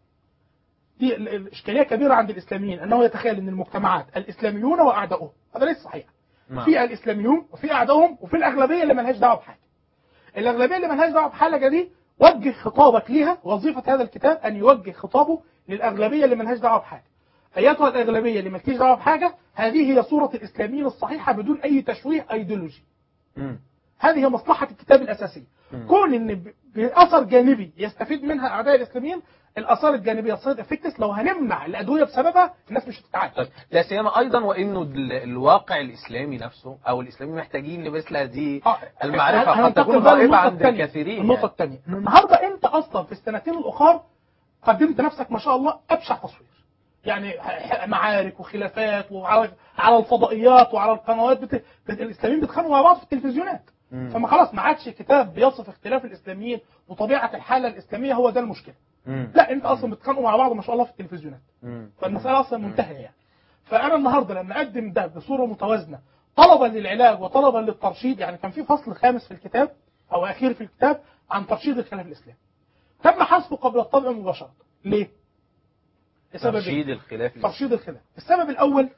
دي ال- الاشكاليه كبيره عند الاسلاميين انه يتخيل ان المجتمعات الاسلاميون واعداؤهم هذا ليس صحيح نعم. في الاسلاميون وفي اعدائهم وفي الاغلبيه اللي ملهاش دعوه بحاجه الاغلبيه اللي ملهاش دعوه بحاجه دي وجه خطابك ليها وظيفه هذا الكتاب ان يوجه خطابه للاغلبيه اللي ملهاش دعوه بحاجه ايتها الاغلبيه اللي مالكيش دعوه بحاجه هذه هي صوره الاسلاميين الصحيحه بدون اي تشويه ايديولوجي مم. هذه هي مصلحة الكتاب الأساسية مم. كون إن ب- بأثر جانبي يستفيد منها أعداء الإسلاميين الآثار الجانبية السايد افكتس لو هنمنع الأدوية بسببها الناس مش هتتعالج طيب لا سيما ايضا وانه ال- الواقع الاسلامي نفسه او الاسلاميين محتاجين لمثل هذه آه، المعرفه قد هننتقل تكون بقى غائبه للنقطة عند التانية. الكثيرين النقطة يعني. الثانية إن النهاردة أنت أصلا في السنتين الأخر قدمت نفسك ما شاء الله أبشع تصوير يعني ح- ح- معارك وخلافات وعلى على الفضائيات وعلى القنوات بت... بت... الاسلاميين بيتخانقوا مع بعض في التلفزيونات مم. فما خلاص ما عادش كتاب بيصف اختلاف الاسلاميين وطبيعه الحاله الاسلاميه هو ده المشكله مم. لا انت اصلا بتتخانقوا مع بعض ما شاء الله في التلفزيونات مم. فالمساله اصلا منتهيه يعني فانا النهارده لما اقدم ده بصوره متوازنه طلبا للعلاج وطلبا للترشيد يعني كان في فصل خامس في الكتاب او اخير في الكتاب عن ترشيد الخلاف الاسلامي تم حذفه قبل الطبع مباشره ليه؟ لسببين ترشيد الخلاف ترشيد الخلاف السبب الاول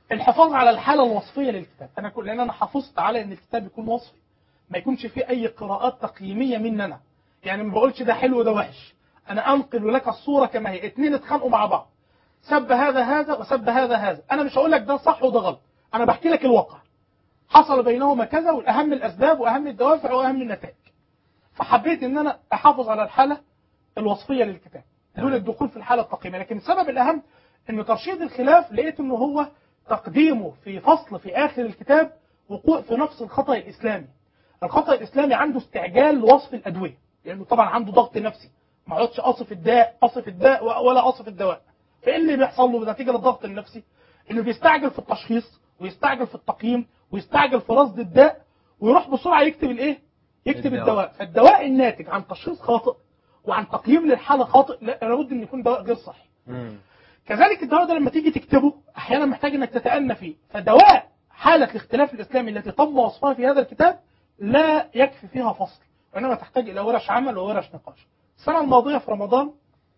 الحفاظ على الحاله الوصفيه للكتاب انا كل لان انا حافظت على ان الكتاب يكون وصفي ما يكونش فيه اي قراءات تقييميه مني انا يعني ما بقولش ده حلو وده وحش انا انقل لك الصوره كما هي اتنين اتخانقوا مع بعض سب هذا هذا وسب هذا هذا انا مش هقول لك ده صح وده غلط انا بحكي لك الواقع حصل بينهما كذا والاهم الاسباب واهم الدوافع واهم النتائج فحبيت ان انا احافظ على الحاله الوصفيه للكتاب دون الدخول في الحاله التقييميه لكن السبب الاهم ان ترشيد الخلاف لقيت انه هو تقديمه في فصل في اخر الكتاب وقوع في نفس الخطا الاسلامي الخطا الاسلامي عنده استعجال لوصف الادويه لانه طبعا عنده ضغط نفسي ما يقعدش اصف الداء اصف الداء ولا اصف الدواء فايه اللي بيحصل له نتيجه للضغط النفسي انه بيستعجل في التشخيص ويستعجل في التقييم ويستعجل في رصد الداء ويروح بسرعه يكتب الايه يكتب الدواء. الدواء فالدواء الناتج عن تشخيص خاطئ وعن تقييم للحاله خاطئ لا لابد ان يكون دواء غير صحي مم. كذلك الدواء ده لما تيجي تكتبه احيانا محتاج انك تتأنى فيه فدواء حالة الاختلاف الاسلامي التي تم وصفها في هذا الكتاب لا يكفي فيها فصل وانما تحتاج الى ورش عمل وورش نقاش السنة الماضية في رمضان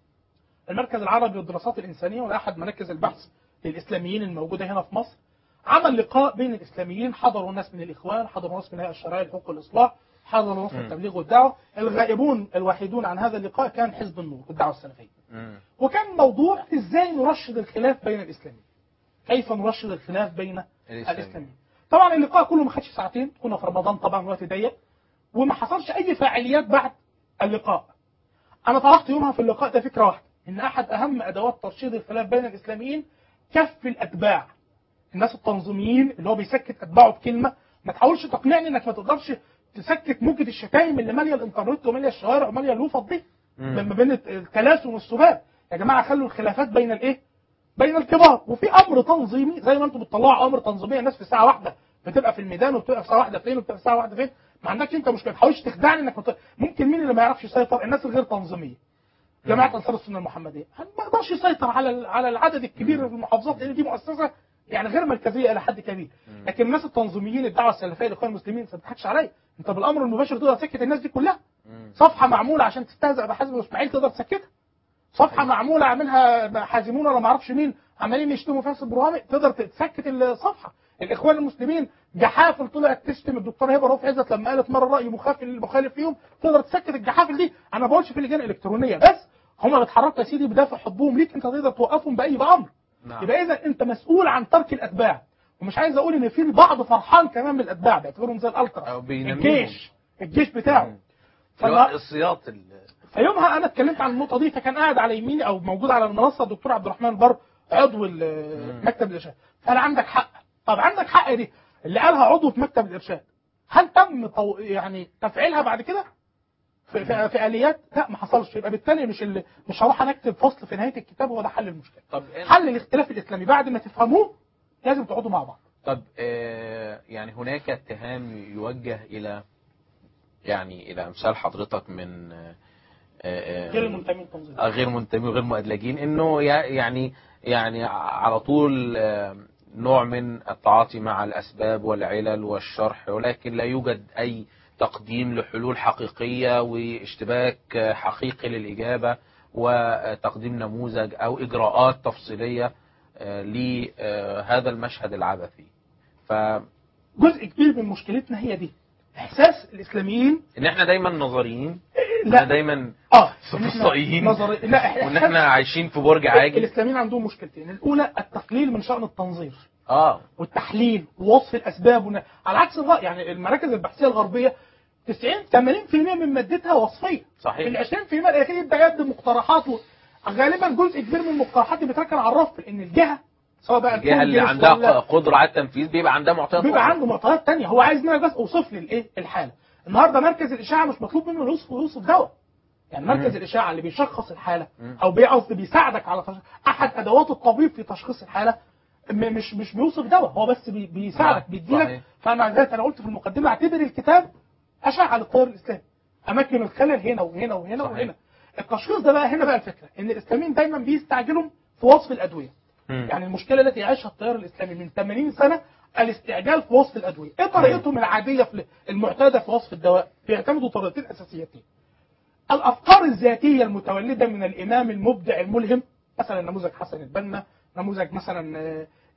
المركز العربي للدراسات الإنسانية وأحد مراكز البحث للإسلاميين الموجودة هنا في مصر عمل لقاء بين الإسلاميين حضروا ناس من الإخوان حضروا ناس من هيئة الشرعية لحقوق والإصلاح حضروا ناس من مم. التبليغ والدعوة الغائبون الوحيدون عن هذا اللقاء كان حزب النور والدعوة السلفية مم. وكان موضوع ازاي نرشد الخلاف بين الاسلاميين كيف نرشد الخلاف بين الإسلامي. الاسلاميين طبعا اللقاء كله ما خدش ساعتين كنا في رمضان طبعا وقت ضيق وما حصلش اي فاعليات بعد اللقاء انا طرحت يومها في اللقاء ده فكره واحده ان احد اهم ادوات ترشيد الخلاف بين الاسلاميين كف الاتباع الناس التنظيميين اللي هو بيسكت اتباعه بكلمه ما تحاولش تقنعني انك ما تقدرش تسكت موجة الشتايم اللي ماليه الانترنت وماليه الشوارع وماليه الوفط دي مم. ما بين التلاسن والسباب يا جماعه خلوا الخلافات بين الايه؟ بين الكبار وفي امر تنظيمي زي ما انتم بتطلعوا امر تنظيمي الناس في ساعه واحده بتبقى في الميدان وبتبقى في ساعه واحده فين وبتبقى في ساعه واحده فين ما عندكش انت مشكله ما تحاولش تخدعني انك مت... ممكن مين اللي ما يعرفش يسيطر الناس الغير تنظيميه جماعه انصار السنه المحمديه ما يقدرش يسيطر على ال- على العدد الكبير في المحافظات لان دي مؤسسه يعني غير مركزيه الى حد كبير لكن الناس التنظيميين الدعوه السلفيه الاخوان المسلمين انت ما تضحكش عليا انت بالامر المباشر تقدر تسكت الناس دي كلها مم. صفحه معموله عشان تستهزأ بحزب اسماعيل تقدر تسكتها صفحه معموله عاملها حازمون ولا ما اعرفش مين عمالين يشتموا فيها برهامي تقدر تسكت الصفحه الاخوان المسلمين جحافل طلعت تشتم الدكتور هبه رؤوف عزت لما قالت مره راي مخالف مخالف ليهم تقدر تسكت الجحافل دي انا ما بقولش في لجان الكترونيه بس هم بيتحركوا يا سيدي بدافع حبهم ليك انت تقدر توقفهم باي امر نعم. يبقى اذا انت مسؤول عن ترك الاتباع ومش عايز اقول ان في البعض فرحان كمان من الاتباع بيعتبرهم زي الالتراس أو بينميهم. الجيش الجيش بتاعه اللي هو فما- السياط ال- فيومها انا اتكلمت عن النقطه دي فكان قاعد على يميني او موجود على المنصه الدكتور عبد الرحمن البر عضو ال- مكتب الارشاد فقال عندك حق طب عندك حق دي اللي قالها عضو في مكتب الارشاد هل تم طو... يعني تفعيلها بعد كده في, في, في اليات لا ما حصلش يبقى بالتالي مش اللي مش هروح انا اكتب فصل في نهايه الكتاب هو ده حل المشكله طب حل الاختلاف الاسلامي بعد ما تفهموه لازم تقعدوا مع بعض طب آه، يعني هناك اتهام يوجه الى يعني الى امثال حضرتك من آه، آه، غير المنتمين تنظيم آه، غير منتمين وغير مؤدلجين انه يع- يعني يعني على طول آه، نوع من التعاطي مع الاسباب والعلل والشرح ولكن لا يوجد اي تقديم لحلول حقيقيه واشتباك آه، حقيقي للاجابه وتقديم نموذج او اجراءات تفصيليه آه، لهذا المشهد العبثي ف جزء كبير من مشكلتنا هي دي احساس الاسلاميين ان احنا دايما نظريين لا احنا دايما اه صفصائيين. نظري لا إحنا- وان احنا عايشين في برج عاجل الاسلاميين عندهم مشكلتين الاولى التقليل من شان التنظير اه والتحليل ووصف الاسباب ون... على عكس الراي يعني المراكز البحثيه الغربيه 90 80% من مادتها وصفيه صحيح. ال 20% الاخير يبدا يقدم مقترحات و... غالبا جزء كبير من المقترحات دي بتركن على الرف لان الجهه سواء بقى الجهه اللي الكونجرس عندها ولا- قدره على التنفيذ بيبقى عندها معطيات بيبقى أخرى. عنده معطيات تانية هو عايز منك بس اوصف لي الايه الحاله النهارده مركز الاشاعه مش مطلوب منه يوصف يوصف دواء يعني مركز مم. الاشاعه اللي بيشخص الحاله مم. او بي- قصدي بيساعدك على تشخيص احد ادوات الطبيب في تشخيص الحاله م- مش مش بيوصف دواء هو بس بي بيساعدك نعم، بيديلك صحيح. فمع ذلك انا قلت في المقدمه اعتبر الكتاب اشعه للتيار الاسلامي اماكن الخلل هنا وهنا وهنا صحيح. وهنا التشخيص ده بقى هنا بقى الفكره ان الاسلاميين دايما بيستعجلوا في وصف الادويه مم. يعني المشكله التي يعيشها التيار الاسلامي من 80 سنه الاستعجال في وصف الادويه، ايه طريقتهم العاديه في المعتاده في وصف الدواء؟ بيعتمدوا طريقتين اساسيتين. الافكار الذاتيه المتولده من الامام المبدع الملهم مثلا نموذج حسن البنا، نموذج مثلا آه،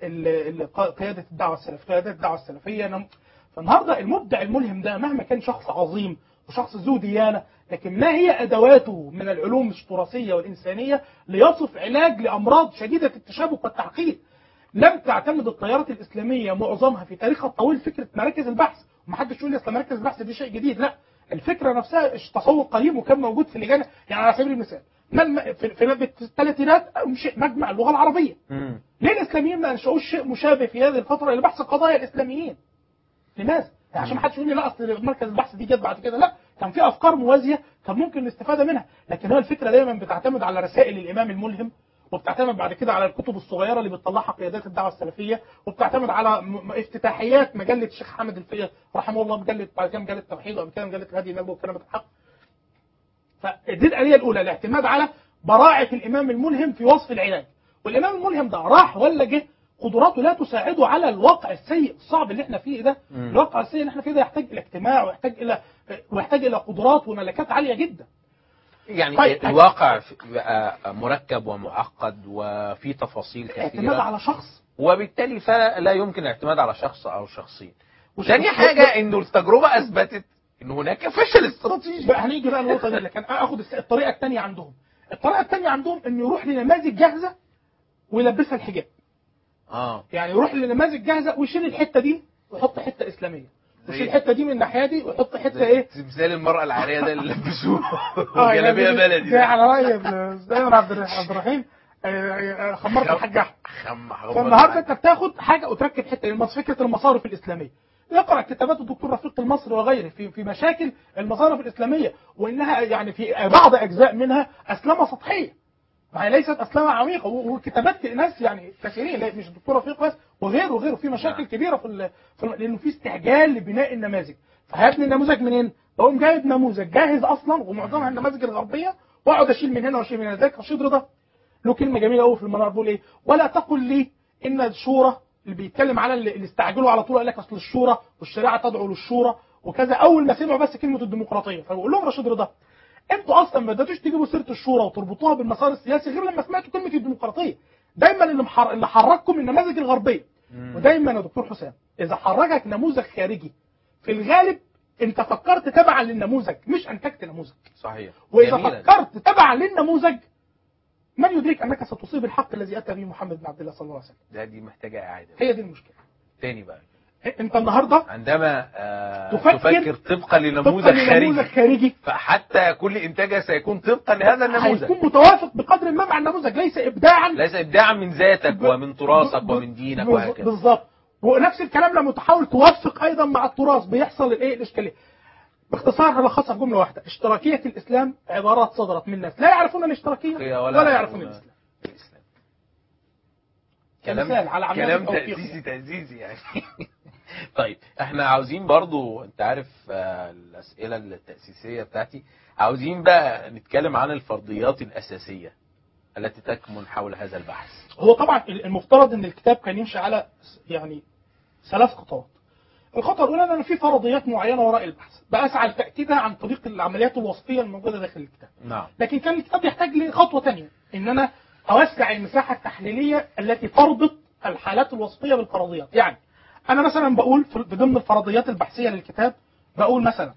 ال- ال- ق- قياده الدعوه السلفيه قياده الدعوه السلفيه نم- فالنهارده المبدع الملهم ده مهما كان شخص عظيم وشخص ذو ديانه لكن ما هي ادواته من العلوم التراثيه والانسانيه ليصف علاج لامراض شديده التشابك والتعقيد لم تعتمد التيارات الاسلاميه معظمها في تاريخها الطويل فكره مراكز البحث ومحدش يقول لي اصل مراكز البحث دي شيء جديد لا الفكره نفسها تصور قديم وكان موجود في اللجان يعني على سبيل المثال ما الم- في في في الثلاثينات أنشئ مجمع اللغه العربيه مم. ليه الاسلاميين ما انشأوش شيء مشابه في هذه الفتره لبحث قضايا الاسلاميين؟ لماذا؟ يعني عشان ما حدش يقول لي لا اصل مركز البحث دي جت بعد كده لا كان في افكار موازيه كان ممكن الاستفاده منها لكن هو الفكره دايما بتعتمد على رسائل الامام الملهم وبتعتمد بعد كده على الكتب الصغيره اللي بتطلعها قيادات الدعوه السلفيه وبتعتمد على م- م- افتتاحيات مجله الشيخ حامد الفقيه رحمه الله مجله بعد كده مجله التوحيد وبعد كده مجله الهدي النبوي وكلمه الحق فدي الآلية الأولى الاعتماد على براعة الإمام الملهم في وصف العلاج والإمام الملهم ده راح ولا جه قدراته لا تساعده على الواقع السيء الصعب اللي احنا فيه ده مم. الواقع السيء اللي احنا فيه ده يحتاج إلى اجتماع ويحتاج إلى ويحتاج إلى قدرات وملكات عالية جدا يعني طيب. الواقع في- بقى مركب ومعقد وفي تفاصيل اعتماد كثيرة على شخص وبالتالي فلا يمكن الاعتماد على شخص او شخصين وش- ثاني وش- حاجة انه التجربة اثبتت ان هناك فشل استراتيجي بقى هنيجي بقى النقطة دي لكن اخد الس- الطريقة الثانية عندهم الطريقة الثانية عندهم انه يروح لنماذج جاهزة ويلبسها الحجاب اه يعني يروح لنماذج جاهزة ويشيل الحتة دي ويحط حتة إسلامية زي- ويشيل الحتة دي من الناحية دي ويحط حتة زي ايه تمثال المرأة العارية ده اللي لبسوه اه وجلابية يعني بلدي زي ده. على رأي الاستاذ عبد الر- عبد الرحيم آه، آه، خمرت الحاج احمد خم خم فالنهارده انت بتاخد حاجه وتركب حته المص- فكره المصارف الاسلاميه اقرا كتابات الدكتور رفيق المصري وغيره في في مشاكل المصارف الاسلاميه وانها يعني في بعض اجزاء منها اسلمه سطحيه ما هي ليست اسلمه عميقه و- وكتابات ناس يعني كثيرين لا، مش الدكتور رفيق بس وغيره وغيره في مشاكل نعم. كبيرة كبيره في, ال- في ال- لانه في استعجال لبناء النماذج فهيبني النموذج منين؟ بقوم جايب نموذج جاهز اصلا ومعظمها النماذج الغربيه واقعد اشيل من هنا واشيل من هنا زي رشيد رضا له كلمه جميله قوي في المنار بيقول ايه ولا تقل لي ان الشورى اللي بيتكلم على اللي اللي استعجلوا على طول قال لك اصل الشورى والشريعه تدعو للشورى وكذا اول ما سمعوا بس كلمه الديمقراطيه فبقول لهم رشيد رضا انتوا اصلا ما بداتوش تجيبوا سيره الشورى وتربطوها بالمسار السياسي غير لما سمعتوا كلمه الديمقراطيه دايما اللي محر... اللي حرككم النماذج الغربيه ودايما يا دكتور حسام اذا حركك نموذج خارجي في الغالب انت فكرت تبعا للنموذج مش انتجت نموذج صحيح واذا جميلة. فكرت تبعا للنموذج من يدريك انك ستصيب الحق الذي اتى به محمد بن عبد الله صلى الله عليه وسلم ده دي محتاجة اعادة هي دي المشكله تاني بقى انت النهارده عندما آه تفكر تفكر طبقا لنموذج طبقا لنموذج خارجي خارجي فحتى كل انتاجها سيكون طبقا لهذا النموذج هيكون متوافق بقدر ما مع النموذج ليس ابداعا ليس ابداعا من ذاتك ب- ومن تراثك ب- ومن دينك ب- وهكذا بالظبط ونفس الكلام لما تحاول توفق ايضا مع التراث بيحصل الايه الاشكاليه باختصار هلخصها في جمله واحده اشتراكيه الاسلام عبارات صدرت من ناس لا يعرفون الاشتراكيه ولا, ولا يعرفون الاسلام الإسلام. كمثال على عمليات كلام التوفيق تأسيسي تأسيسي يعني طيب احنا عاوزين برضو انت عارف آه، الأسئلة التأسيسية بتاعتي عاوزين بقى نتكلم عن الفرضيات الأساسية التي تكمن حول هذا البحث هو طبعا المفترض ان الكتاب كان يمشي على يعني ثلاث خطوات الخطوه الاولى ان أنا في فرضيات معينه وراء البحث بسعى لتاكيدها عن طريق العمليات الوصفيه الموجوده داخل الكتاب نعم لكن كان الكتاب يحتاج لخطوه ثانيه ان انا اوسع المساحه التحليليه التي تربط الحالات الوصفيه بالفرضيات يعني انا مثلا بقول في في ضمن الفرضيات البحثيه للكتاب بقول مثلا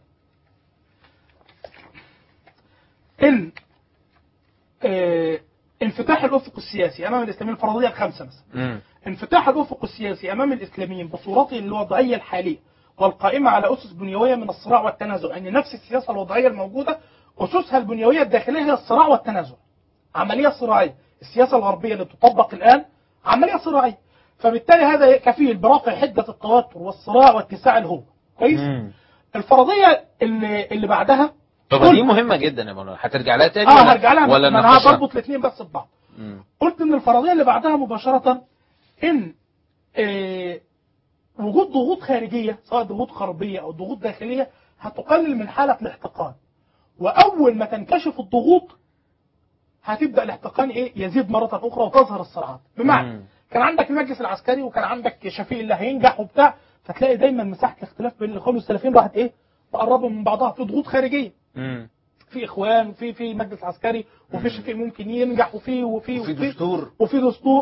ان آه، انفتاح الافق السياسي امام الاسلاميين الفرضيه الخمسه مثلا مم. انفتاح الافق السياسي امام الاسلاميين بصورته الوضعيه الحاليه والقائمه على اسس بنيويه من الصراع والتنازع ان نفس السياسه الوضعيه الموجوده اسسها البنيويه الداخليه هي الصراع والتنازع عمليه صراعيه السياسه الغربيه اللي تطبق الان عمليه صراعيه فبالتالي هذا كفيل برفع حده التوتر والصراع واتساع الهوة كويس مم. الفرضيه اللي, اللي بعدها طب قلت- دي مهمة جدا يا مولانا هترجع لها تاني اه ولا- هرجع لها ولا ما انا نناقشها؟ بربط الاثنين بس ببعض مم. قلت ان الفرضيه اللي بعدها مباشره ان آه، وجود ضغوط خارجيه سواء ضغوط غربيه او ضغوط داخليه هتقلل من حاله الاحتقان واول ما تنكشف الضغوط هتبدا الاحتقان ايه يزيد مره اخرى وتظهر الصراعات بمعنى مم. كان عندك المجلس العسكري وكان عندك شفيق اللي هينجح وبتاع فتلاقي دايما مساحه الاختلاف بين الاخوان والسلفيين راحت ايه تقربوا من بعضها في ضغوط خارجيه مم. في اخوان وفي في مجلس عسكري وفي شفيق ممكن ينجح وفي وفي وفي دستور وفي دستور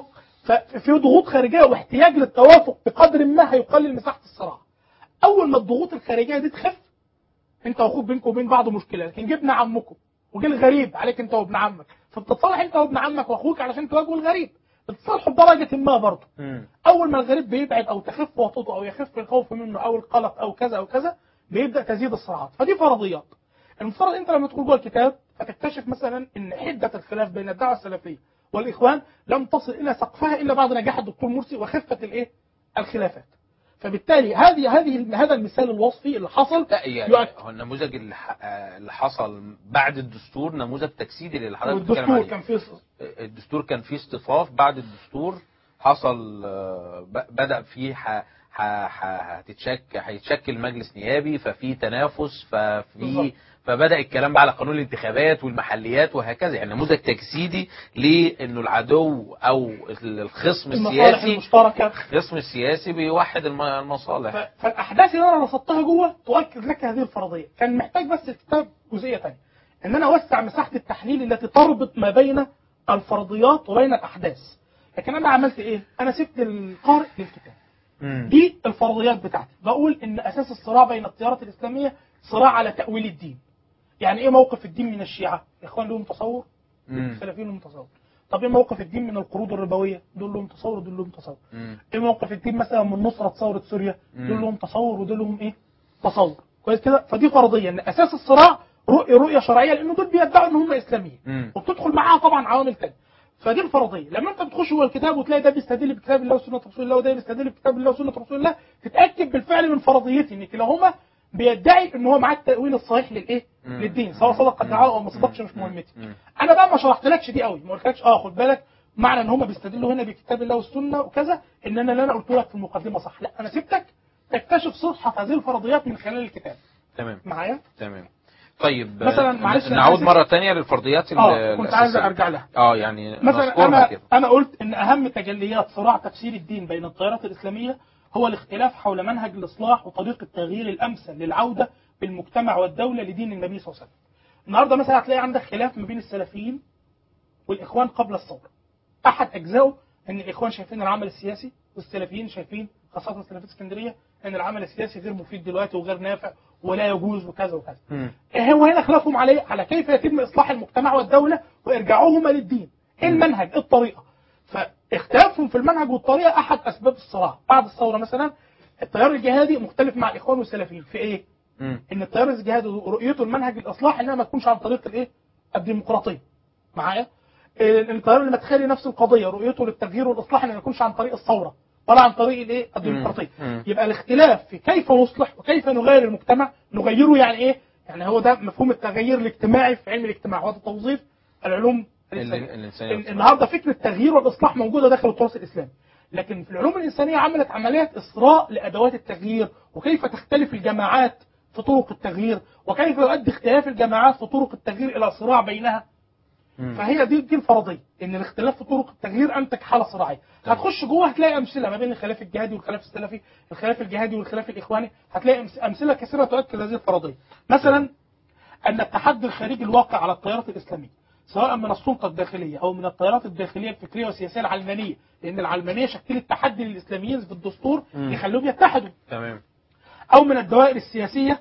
ففي ضغوط خارجيه واحتياج للتوافق بقدر ما هيقلل مساحه الصراع اول ما الضغوط الخارجيه دي تخف انت واخوك بينكم وبين بعض مشكله لكن جبنا عمكم وجه الغريب عليك انت وابن عمك فبتتصالح انت وابن عمك واخوك علشان تواجهوا الغريب بتتصالحوا بدرجه ما برضه مم. اول ما الغريب بيبعد او تخف وطئه او يخف الخوف منه او القلق او كذا او كذا بيبدا تزيد الصراعات فدي فرضيات المفترض انت لما تدخل جوه الكتاب فتكتشف مثلا ان حده الخلاف بين الدعوه السلفيه والاخوان لم تصل الى سقفها الا بعد نجاح الدكتور مرسي وخفه الايه الخلافات فبالتالي هذه هذه هذا المثال الوصفي اللي حصل لا يعني يؤكد. هو النموذج اللي ح- آه، اللي حصل بعد الدستور نموذج تجسيدي اللي حضرتك بتتكلم والدستور عليه كان فيه الدستور كان فيه اصطفاف بعد الدستور حصل آه، ب- بدأ فيه ح- ح- ح- هتتشك هيتشكل مجلس نيابي ففي تنافس ففي بالظبط. فبدأ الكلام بقى على قانون الانتخابات والمحليات وهكذا يعني نموذج تجسيدي لانه العدو او الخصم المصالح السياسي المشتركه الخصم السياسي بيوحد الم- المصالح ف- فالاحداث اللي انا رصدتها جوه تؤكد لك هذه الفرضيه كان محتاج بس الكتاب جزئيه ثانيه ان انا اوسع مساحه التحليل التي تربط ما بين الفرضيات وبين الاحداث لكن انا عملت ايه انا سبت القارئ للكتاب مم. دي الفرضيات بتاعتي بقول ان اساس الصراع بين التيارات الاسلاميه صراع على تاويل الدين يعني ايه موقف الدين من الشيعه الاخوان لهم تصور مم. السلفيين لهم تصور طب ايه موقف الدين من القروض الربويه دول لهم تصور ودول لهم تصور مم. ايه موقف الدين مثلا من نصرة ثورة سوريا مم. دول لهم تصور ودول لهم ايه تصور كويس كده فدي فرضية ان اساس الصراع رؤية رؤية شرعية لان دول بيدعوا ان هم اسلاميين مم. وبتدخل معاها طبعا عوامل تانية فدي الفرضية لما انت بتخش جوه الكتاب وتلاقي ده بيستدل بكتاب الله وسنة رسول الله وده بيستدل بكتاب الله وسنة رسول الله تتأكد بالفعل من فرضيتي ان كلاهما بيدعي ان هو معاه التأويل الصحيح للايه مم. للدين سواء صدق مم. الدعاء او ما صدقش مش مم. مهمتي مم. انا بقى ما شرحتلكش دي قوي ما قلتلكش اه خد بالك معنى ان هم بيستدلوا هنا بكتاب الله والسنه وكذا ان انا اللي انا قلت لك في المقدمه صح لا انا سبتك تكتشف صحه هذه الفرضيات من خلال الكتاب تمام معايا تمام طيب مثلاً ن- معلش أنا نعود آسف. مرة تانية للفرضيات ال- اه كنت عايز الأساسية. ارجع لها اه يعني مثلا نذكرها انا كده انا قلت ان اهم تجليات صراع تفسير الدين بين التيارات الاسلاميه هو الاختلاف حول منهج الاصلاح وطريقه التغيير الامثل للعوده بالمجتمع والدوله لدين النبي صلى الله عليه وسلم. النهارده مثلا هتلاقي عندك خلاف ما بين السلفيين والاخوان قبل الثوره. احد اجزائه ان الاخوان شايفين العمل السياسي والسلفيين شايفين خاصه سلفيه اسكندريه ان العمل السياسي غير مفيد دلوقتي وغير نافع ولا يجوز وكذا وكذا. مم. هو هنا خلافهم عليه على كيف يتم اصلاح المجتمع والدوله وارجاعهما للدين ايه المنهج ايه الطريقه فاختلافهم في المنهج والطريقه احد اسباب الصراع بعد الثوره مثلا التيار الجهادي مختلف مع الاخوان والسلفيين في ايه مم. ان التيار الجهادي رؤيته المنهج الاصلاح انها ما تكونش عن طريق الايه الديمقراطيه معايا إيه، التيار المدخلي نفس القضيه رؤيته للتغيير والاصلاح انه ما يكونش عن طريق الثوره ولا عن طريق الايه الديمقراطيه مم. يبقى الاختلاف في كيف نصلح وكيف نغير المجتمع نغيره يعني ايه يعني هو ده مفهوم التغيير الاجتماعي في علم الاجتماع وهذا توظيف العلوم ال- الإنسانية. الإنسانية ال- النهارده فكره التغيير والاصلاح موجوده داخل التراث الاسلامي لكن في العلوم الانسانيه عملت عمليات اصراء لادوات التغيير وكيف تختلف الجماعات في طرق التغيير وكيف يؤدي اختلاف الجماعات في طرق التغيير الى صراع بينها مم. فهي دي دي الفرضيه ان الاختلاف في طرق التغيير انتج حاله صراعيه تمام. هتخش جوه هتلاقي امثله ما بين الخلاف الجهادي والخلاف السلفي الخلاف الجهادي والخلاف الاخواني هتلاقي أمس- امثله كثيره تؤكد هذه الفرضيه مثلا ان التحدي الخارجي الواقع على التيارات الاسلاميه سواء من السلطه الداخليه او من التيارات الداخليه الفكريه والسياسيه العلمانيه لان العلمانيه شكلت تحدي للاسلاميين في الدستور مم. يخلوهم يتحدوا تمام أو من الدوائر السياسية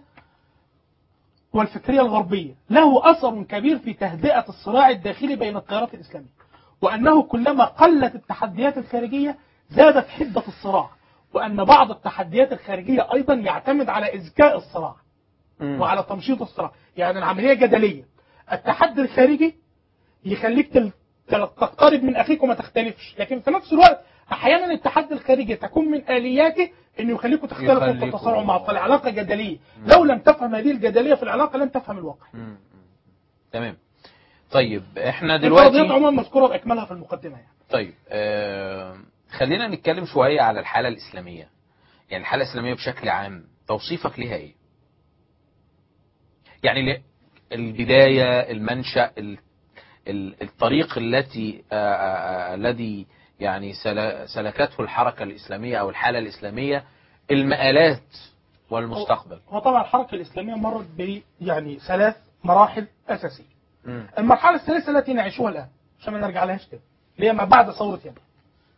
والفكرية الغربية له أثر كبير في تهدئة الصراع الداخلي بين التيارات الإسلامية وأنه كلما قلت التحديات الخارجية زادت حدة الصراع وأن بعض التحديات الخارجية أيضا يعتمد على إزكاء الصراع مم. وعلى تمشيط الصراع يعني العملية جدلية التحدي الخارجي يخليك تل- تل- تقترب من أخيك وما تختلفش لكن في نفس الوقت أحيانا التحدي الخارجي تكون من آلياته أنه يخليكم تختلفوا يخليكم- وتتصارعوا مع بعض فالعلاقة جدلية لو لم تفهم هذه الجدلية في العلاقة لن تفهم الواقع مم. مم. تمام طيب احنا الفرضيات دلوقتي عموما مذكورة بأكملها في المقدمة يعني طيب آه خلينا نتكلم شوية على الحالة الإسلامية يعني الحالة الإسلامية بشكل عام توصيفك ليها إيه؟ يعني ل- البداية المنشأ ال- ال- الطريق التي آه، آه، آه، الذي يعني سل- سلكته الحركة الإسلامية أو الحالة الإسلامية المآلات والمستقبل هو طبعا الحركة الإسلامية مرت ب يعني ثلاث مراحل أساسية مم. المرحلة الثالثة التي نعيشها الآن عشان ما نرجع لهاش تاني اللي هي ما بعد ثورة يناير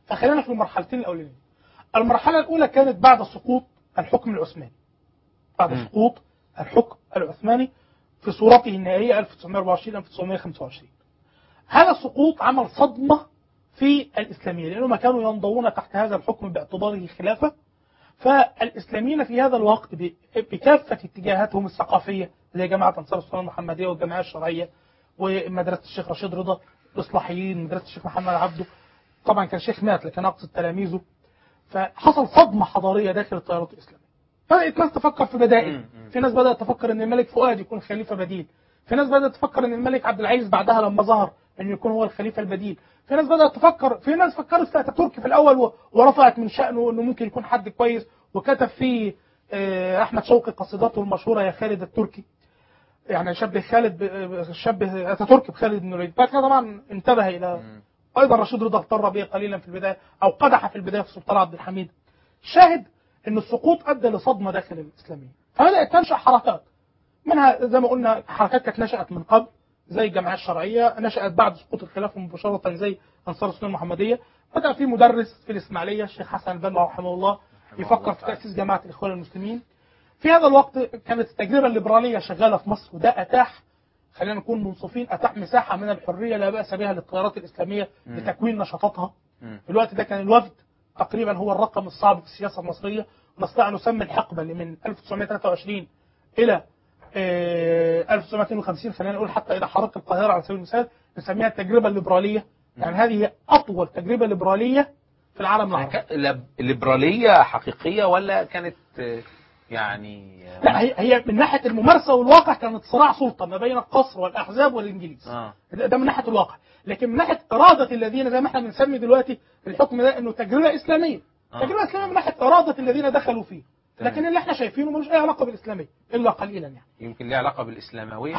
فخلينا في المرحلتين الاولانيين المرحله الاولى كانت بعد سقوط الحكم العثماني بعد مم. سقوط الحكم العثماني في صورته النهائيه 1924 1925 هذا السقوط عمل صدمه في الاسلاميه لانهم كانوا ينضوون تحت هذا الحكم باعتباره خلافه فالاسلاميين في هذا الوقت ب- بكافه اتجاهاتهم الثقافيه زي جماعه انصار السنه المحمديه والجماعه الشرعيه ومدرسه الشيخ رشيد رضا الاصلاحيين مدرسه الشيخ محمد عبده طبعا كان شيخ مات لكن اقصد تلاميذه فحصل صدمه حضاريه داخل التيارات الاسلاميه بدات ناس تفكر في بدائل مم. مم. في ناس بدات تفكر ان الملك فؤاد يكون خليفه بديل في ناس بدات تفكر ان الملك عبد العزيز بعدها لما ظهر انه يكون هو الخليفه البديل في ناس بدات تفكر في ناس فكرت في اتاتورك في الاول و- ورفعت من شانه انه ممكن يكون حد كويس وكتب فيه آه، احمد شوقي قصيدته المشهوره يا خالد التركي يعني شبه خالد ب- شبه اتاتورك بخالد بن الوليد بعد كده طبعا انتبه الى مم. ايضا رشيد رضا اضطر به قليلا في البدايه او قدح في البدايه في سلطان عبد الحميد شاهد ان السقوط ادى لصدمه داخل الاسلاميه فبدات تنشا حركات منها زي ما قلنا حركات كانت نشات من قبل زي الجمعيه الشرعيه نشات بعد سقوط الخلافه مباشره زي انصار السنه المحمديه بدا في مدرس في الاسماعيليه الشيخ حسن البنا رحمه الله يفكر في تاسيس جماعه الاخوان المسلمين في هذا الوقت كانت التجربه الليبراليه شغاله في مصر وده اتاح خلينا نكون منصفين اتاح مساحه من الحريه لا باس بها للتيارات الاسلاميه مم. لتكوين نشاطاتها مم. في الوقت ده كان الوفد تقريبا هو الرقم الصعب في السياسه المصريه ونستطيع ان نسمي الحقبه اللي من 1923 الى آه، 1952 خلينا نقول حتى الى حركه القاهره على سبيل المثال نسميها التجربه الليبراليه يعني هذه هي اطول تجربه ليبراليه في العالم يعني العربي كان- لب- ليبرالية حقيقية ولا كانت آه، يعني آه، لا هي هي من ناحيه الممارسه والواقع كانت صراع سلطه ما بين القصر والاحزاب والانجليز اه ده ده من ناحيه الواقع لكن من ناحيه اراده الذين زي ما احنا بنسمي دلوقتي الحكم ده انه تجربه اسلاميه آه. تجربه اسلاميه من ناحيه اراده الذين دخلوا فيه تمام. لكن اللي احنا شايفينه ملوش اي علاقه بالاسلاميه الا قليلا يعني يمكن ليها علاقة بالإسلاموية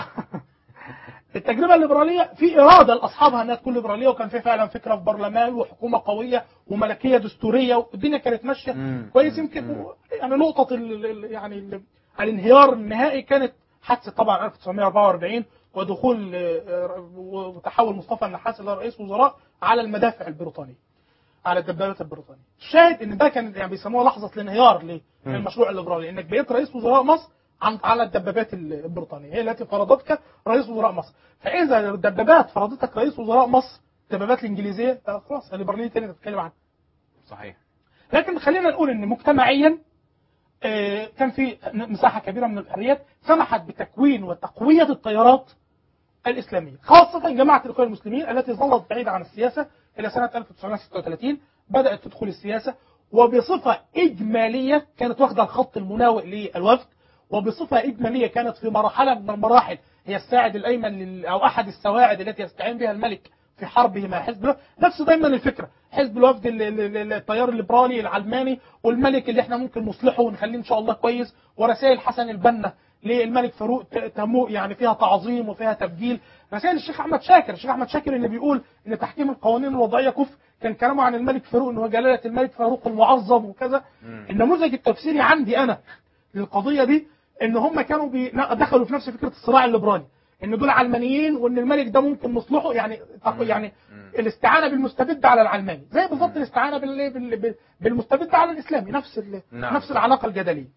التجربه الليبراليه في اراده لاصحابها انها تكون ليبراليه وكان في فعلا فكره في برلمان وحكومه قويه وملكيه دستوريه والدنيا كانت ماشيه مم. كويس يمكن مم. يعني نقطه ال ال يعني ال الانهيار النهائي كانت حادثه طبعا 1944 ودخول آه، وتحول مصطفى النحاس الى رئيس وزراء على المدافع البريطانيه على الدبابات البريطانيه الشاهد ان ده كان يعني بيسموها لحظه الانهيار ل- مم. للمشروع الليبرالي انك بقيت رئيس وزراء مصر عن على الدبابات البريطانيه هي التي فرضتك رئيس وزراء مصر فاذا الدبابات فرضتك رئيس وزراء مصر الدبابات الانجليزيه آه، خلاص الليبراليه تاني تتكلم عنها صحيح لكن خلينا نقول ان مجتمعيا آه، كان في مساحه كبيره من الحريات سمحت بتكوين وتقويه التيارات الاسلاميه خاصه جماعه الاخوان المسلمين التي ظلت بعيده عن السياسه الى سنه 1936 بدات تدخل السياسه وبصفه اجماليه كانت واخده الخط المناوئ للوفد وبصفه اجماليه كانت في مرحله من المراحل هي الساعد الايمن لل... او احد السواعد التي يستعين بها الملك في حربه مع حزب الوفد نفس دايما الفكره حزب الوفد ال- ال- ال- التيار الليبرالي العلماني والملك اللي احنا ممكن نصلحه ونخليه ان شاء الله كويس ورسائل حسن البنا للملك فاروق ت- تمو يعني فيها تعظيم وفيها تبجيل رسائل الشيخ احمد شاكر الشيخ احمد شاكر اللي بيقول ان تحكيم القوانين الوضعيه كفر كان كلامه عن الملك فاروق ان هو جلاله الملك فاروق المعظم وكذا مم. النموذج التفسيري عندي انا للقضيه دي ان هم كانوا بي- دخلوا في نفس فكره الصراع الليبرالي ان دول علمانيين وان الملك ده ممكن نصلحه يعني يعني مم. الاستعانه بالمستبد على العلماني زي بالظبط الاستعانه بال- بال- بال- بالمستبد على الاسلامي نفس ال- نعم. نفس العلاقه الجدليه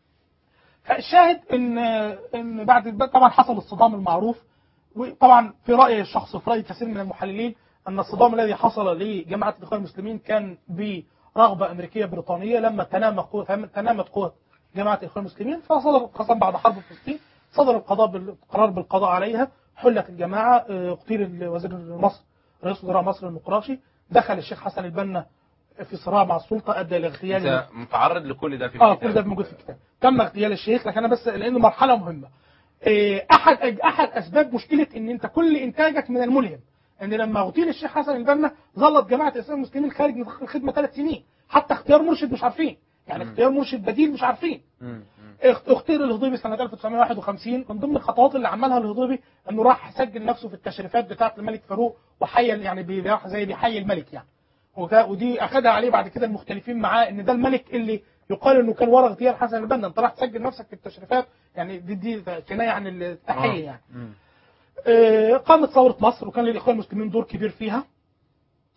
فالشاهد ان ان بعد طبعا حصل الصدام المعروف وطبعا في راي الشخص وفي راي كثير من المحللين ان الصدام الذي حصل لجماعه الاخوان المسلمين كان برغبه امريكيه بريطانيه لما تنامى قوه تنامت قوه جماعه الاخوان المسلمين فصدر خاصه بعد حرب فلسطين صدر القضاء بالقرار بالقضاء عليها حلت الجماعه اه، اغتيل وزير مصر رئيس وزراء مصر النقراشي دخل الشيخ حسن البنا في صراع مع السلطه ادى الى اغتيال انت متعرض لكل ده في اه الكتاب كل ده موجود في الكتاب تم اغتيال الشيخ لكن انا بس لانه مرحله مهمه إيه، احد احد اسباب مشكله ان انت كل انتاجك من الملهم ان لما اغتيل الشيخ حسن البنا ظلت جماعه الاسلام المسلمين خارج نطاق الخدمه ثلاث سنين حتى اختيار مرشد مش عارفين يعني مم. اختيار مرشد بديل مش عارفين مم. مم. اخ- اختير الهضيبي سنه 1951 من ضمن الخطوات اللي عملها الهضيبي انه راح سجل نفسه في التشريفات بتاعه الملك فاروق وحي يعني بي- راح زي بيحيي الملك يعني وك- ودي اخذها عليه بعد كده المختلفين معاه ان ده الملك اللي يقال انه كان ورا اغتيال حسن البنا انت راح تسجل نفسك في التشريفات يعني دي, دي كنايه عن التحيه يعني مم. آه، قامت ثورة مصر وكان للإخوان المسلمين دور كبير فيها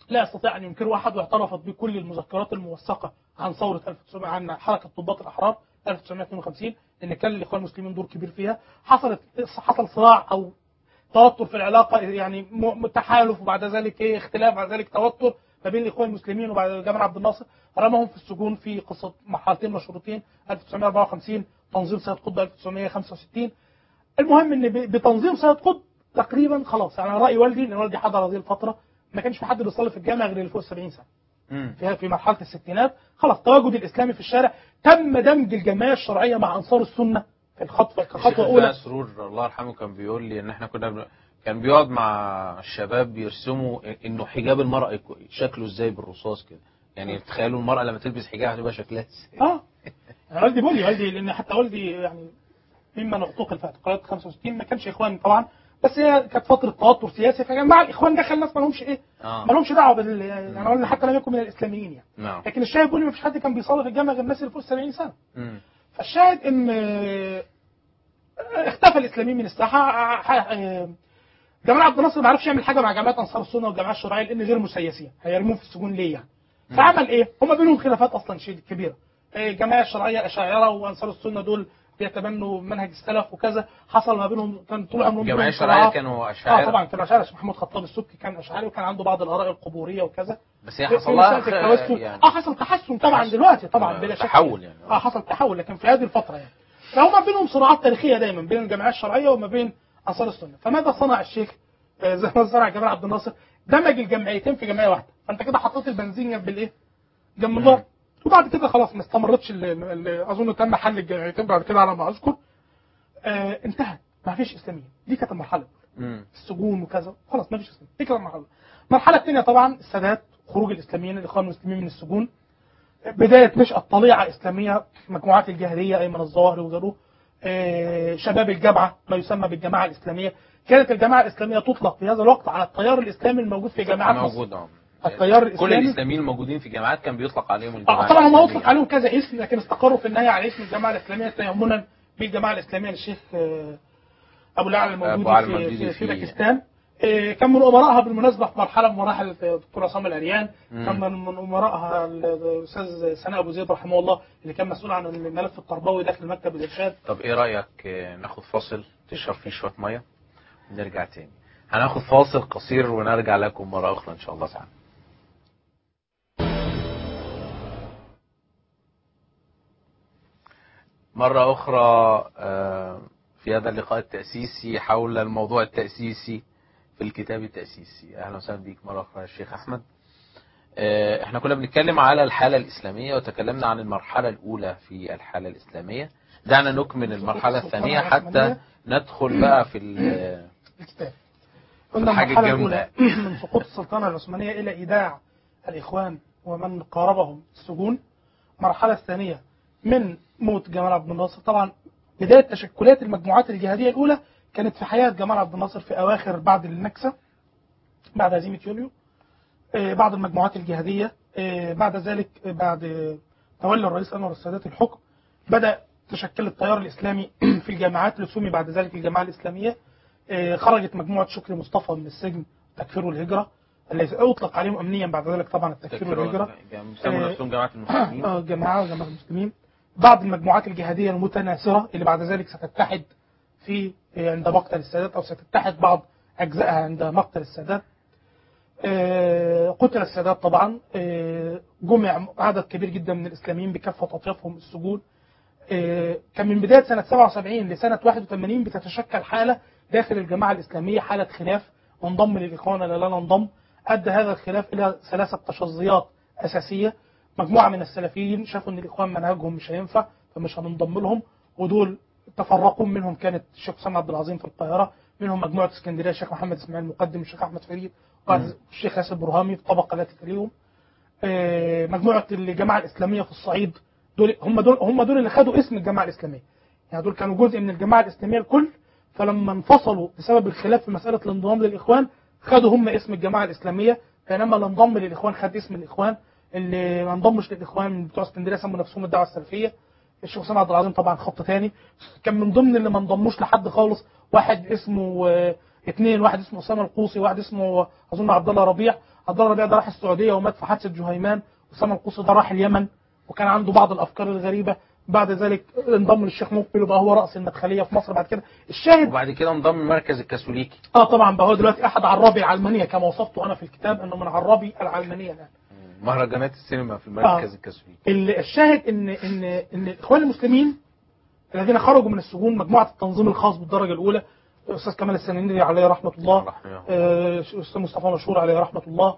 لا يستطيع ان ينكره احد واعترفت بكل المذكرات الموثقه عن ثوره 1900 عن حركه ضباط الاحرار 1952 ان كان للاخوان المسلمين دور كبير فيها حصلت حصل صراع او توتر في العلاقه يعني م- تحالف وبعد ذلك ايه اختلاف بعد ذلك توتر ما بين الاخوان المسلمين وبعد جمال عبد الناصر رماهم في السجون في قصه مرحلتين مشروطين 1954 تنظيم سيد قطب 1965 المهم ان ب- بتنظيم سيد قطب تقريبا خلاص يعني راي والدي لان والدي حضر هذه الفتره ما كانش في حد بيصلي في الجامع غير اللي فوق 70 سنه مم. في في مرحله الستينات خلاص التواجد الاسلامي في الشارع تم دمج الجمعيه الشرعيه مع انصار السنه في الخطوه الشيخ كخطوه الفقيه اولى سرور الله يرحمه كان بيقول لي ان احنا كنا بن... كان بيقعد مع الشباب بيرسموا انه حجاب المرأة يكو- شكله ازاي بالرصاص كده يعني تخيلوا المرأة لما تلبس حجاب هتبقى شكلها ازاي اه يعني والدي بيقول لي والدي لان حتى والدي يعني ممن اعتقل في اعتقالات 65 ما كانش اخوان طبعا بس هي كانت فتره توتر سياسي فكان مع الاخوان دخل ناس ما لهمش ايه اه ما لهمش دعوه بال يعني والدي حتى لم يكن من الاسلاميين يعني نعم لكن الشاهد بيقول لي ما فيش حد كان بيصلي في الجامع غير الناس اللي فوق 70 سنه مم. فالشاهد ان آه، اختفى الاسلاميين من الساحه آه، آه، جمال عبد الناصر ما عرفش يعمل حاجه مع جماعات انصار السنه والجماعات الشرعيه لان غير مسيسين هيرموهم في السجون ليه يعني فعمل ايه؟ هم بينهم خلافات اصلا شيء كبيره آه، الجماعه الشرعيه اشاعره وانصار السنه دول بيتبنوا منهج السلف وكذا حصل ما بينهم كان طول عمرهم الجماعة بينهم الشرعية صراعات. كانوا اه أشاعرة طبعا كان اشاعره الشيخ محمود خطاب السبكي كان اشعري وكان عنده بعض الاراء القبوريه وكذا بس هي في- حصل في لها مسألة خ- التوسل. يعني اه حصل تحسن طبعا تحسن. دلوقتي طبعا آه، بلا شك تحول يعني. اه حصل تحول لكن في هذه الفتره يعني فهم بينهم صراعات تاريخيه دايما بين الجمعيه الشرعيه وما بين انصار السنه فماذا صنع الشيخ آه، زي ما صنع جمال عبد الناصر دمج الجمعيتين في جمعيه واحده فانت كده حطيت البنزين جنب الايه؟ جنب النار وبعد كده خلاص ما استمرتش ال- ال- اظن تم حل الجمعيتين بعد كده على ما اذكر آه انتهت ما فيش اسلاميين دي كانت المرحله مم. السجون وكذا خلاص ما فيش اسلام دي كانت المرحله المرحله الثانيه طبعا السادات خروج الاسلاميين الاخوان المسلمين من السجون بدايه نشاه طليعه اسلاميه مجموعات الجاهليه ايمن الظواهري وغيره آه، شباب الجامعه ما يسمى بالجماعه الاسلاميه كانت الجماعه الاسلاميه تطلق في هذا الوقت على التيار الاسلامي الموجود في جامعات مصر موجود اه التيار كل الإسلامي. الاسلاميين الموجودين في الجامعات كان بيطلق عليهم الجماعة آه، طبعا هم الإسلامية. اطلق عليهم كذا اسم لكن استقروا في النهايه على اسم الجماعه الاسلاميه تيمنا بالجماعه الاسلاميه للشيخ آه، ابو الاعلى أبو الموجود علي في, الموجودي في, في في- باكستان آه، كان من امرائها بالمناسبه في مرحله من مراحل الدكتور عصام العريان مم. كان من من امرائها الاستاذ سناء ابو زيد رحمه الله اللي كان مسؤول عن الملف التربوي داخل مكتب الارشاد طب ايه رأيك آه، ناخد فاصل تشرب فيه شوية مية ونرجع تاني هناخد فاصل قصير ونرجع لكم مرة أخرى إن شاء الله تعالى مرة أخرى آه، في هذا اللقاء التأسيسي حول الموضوع التأسيسي في الكتاب التأسيسي أهلا وسهلا بيك مرة أخرى يا شيخ أحمد آه، احنا كنا بنتكلم على الحالة الإسلامية وتكلمنا عن المرحلة الأولى في الحالة الإسلامية دعنا نكمل المرحلة الثانية حتى ندخل بقى في ال- الكتاب قلنا الحاجة المرحله الجامدة. الاولى من سقوط السلطنه العثمانيه الى ايداع الاخوان ومن قاربهم السجون المرحله الثانيه من موت جمال عبد الناصر طبعا بدايه تشكلات المجموعات الجهاديه الاولى كانت في حياه جمال عبد الناصر في اواخر بعد النكسه بعد هزيمه يوليو آه، بعض المجموعات الجهاديه آه، بعد ذلك آه، بعد آه، تولى الرئيس انور السادات الحكم بدا تشكل التيار الاسلامي في الجامعات اللي سمي بعد ذلك الجماعه الاسلاميه آه، خرجت مجموعه شكري مصطفى من السجن تكفير والهجره الذي اطلق عليهم امنيا بعد ذلك طبعا التكفير والهجره بيسموا آه، نفسهم جماعة المسلمين اه جماعه وجماعه المسلمين بعض المجموعات الجهاديه المتناثره اللي بعد ذلك ستتحد في آه، عند مقتل السادات او ستتحد بعض اجزائها عند مقتل السادات آه، قتل السادات طبعا آه، جمع عدد كبير جدا من الاسلاميين بكافه اطيافهم السجون آه، كان من بدايه سنه 77 لسنه 81 بتتشكل حاله داخل الجماعه الاسلاميه حاله خلاف انضم للاخوان ولا لا ننضم ادى هذا الخلاف الى ثلاثه تشظيات اساسيه مجموعه من السلفيين شافوا ان الاخوان منهجهم مش هينفع فمش هننضم لهم ودول تفرقوا منهم كانت الشيخ حسام عبد العظيم في القاهره منهم مجموعه اسكندريه الشيخ محمد اسماعيل المقدم الشيخ احمد فريد وبعد الشيخ ياسر برهامي في الطبقه التي تليهم آه، مجموعه الجماعه الاسلاميه في الصعيد دول هم دول هم دول اللي خدوا اسم الجماعه الاسلاميه يعني دول كانوا جزء من الجماعه الاسلاميه الكل فلما انفصلوا بسبب الخلاف في مساله الانضمام للاخوان خدوا هم اسم الجماعه الاسلاميه بينما اللي انضم للاخوان خد اسم الاخوان اللي ما انضمش للاخوان بتوع اسكندريه سموا نفسهم الدعوه السلفيه الشيخ حسام عبد العظيم طبعا خط تاني كان من ضمن اللي ما انضموش لحد خالص واحد اسمه آه، اثنين واحد اسمه اسامه القوسي واحد اسمه اظن عبد الله ربيع عبد الله ربيع ده راح السعوديه ومات في حادثه جهيمان اسامه القوسي ده راح اليمن وكان عنده بعض الافكار الغريبه بعد ذلك انضم للشيخ مقبل وبقى هو راس المدخليه في مصر بعد كده الشاهد وبعد كده انضم المركز الكاثوليكي اه طبعا بقى هو دلوقتي احد عرابي العلمانيه كما وصفته انا في الكتاب انه من عرابي العلمانيه الان مهرجانات السينما في المركز آه. الكاثوليكي ال- الشاهد ان ان ان الاخوان المسلمين الذين خرجوا من السجون مجموعه التنظيم الخاص بالدرجه الاولى الاستاذ كمال السنيني عليه رحمه الله رحمه الله. آه، الاستاذ مصطفى مشهور عليه رحمه الله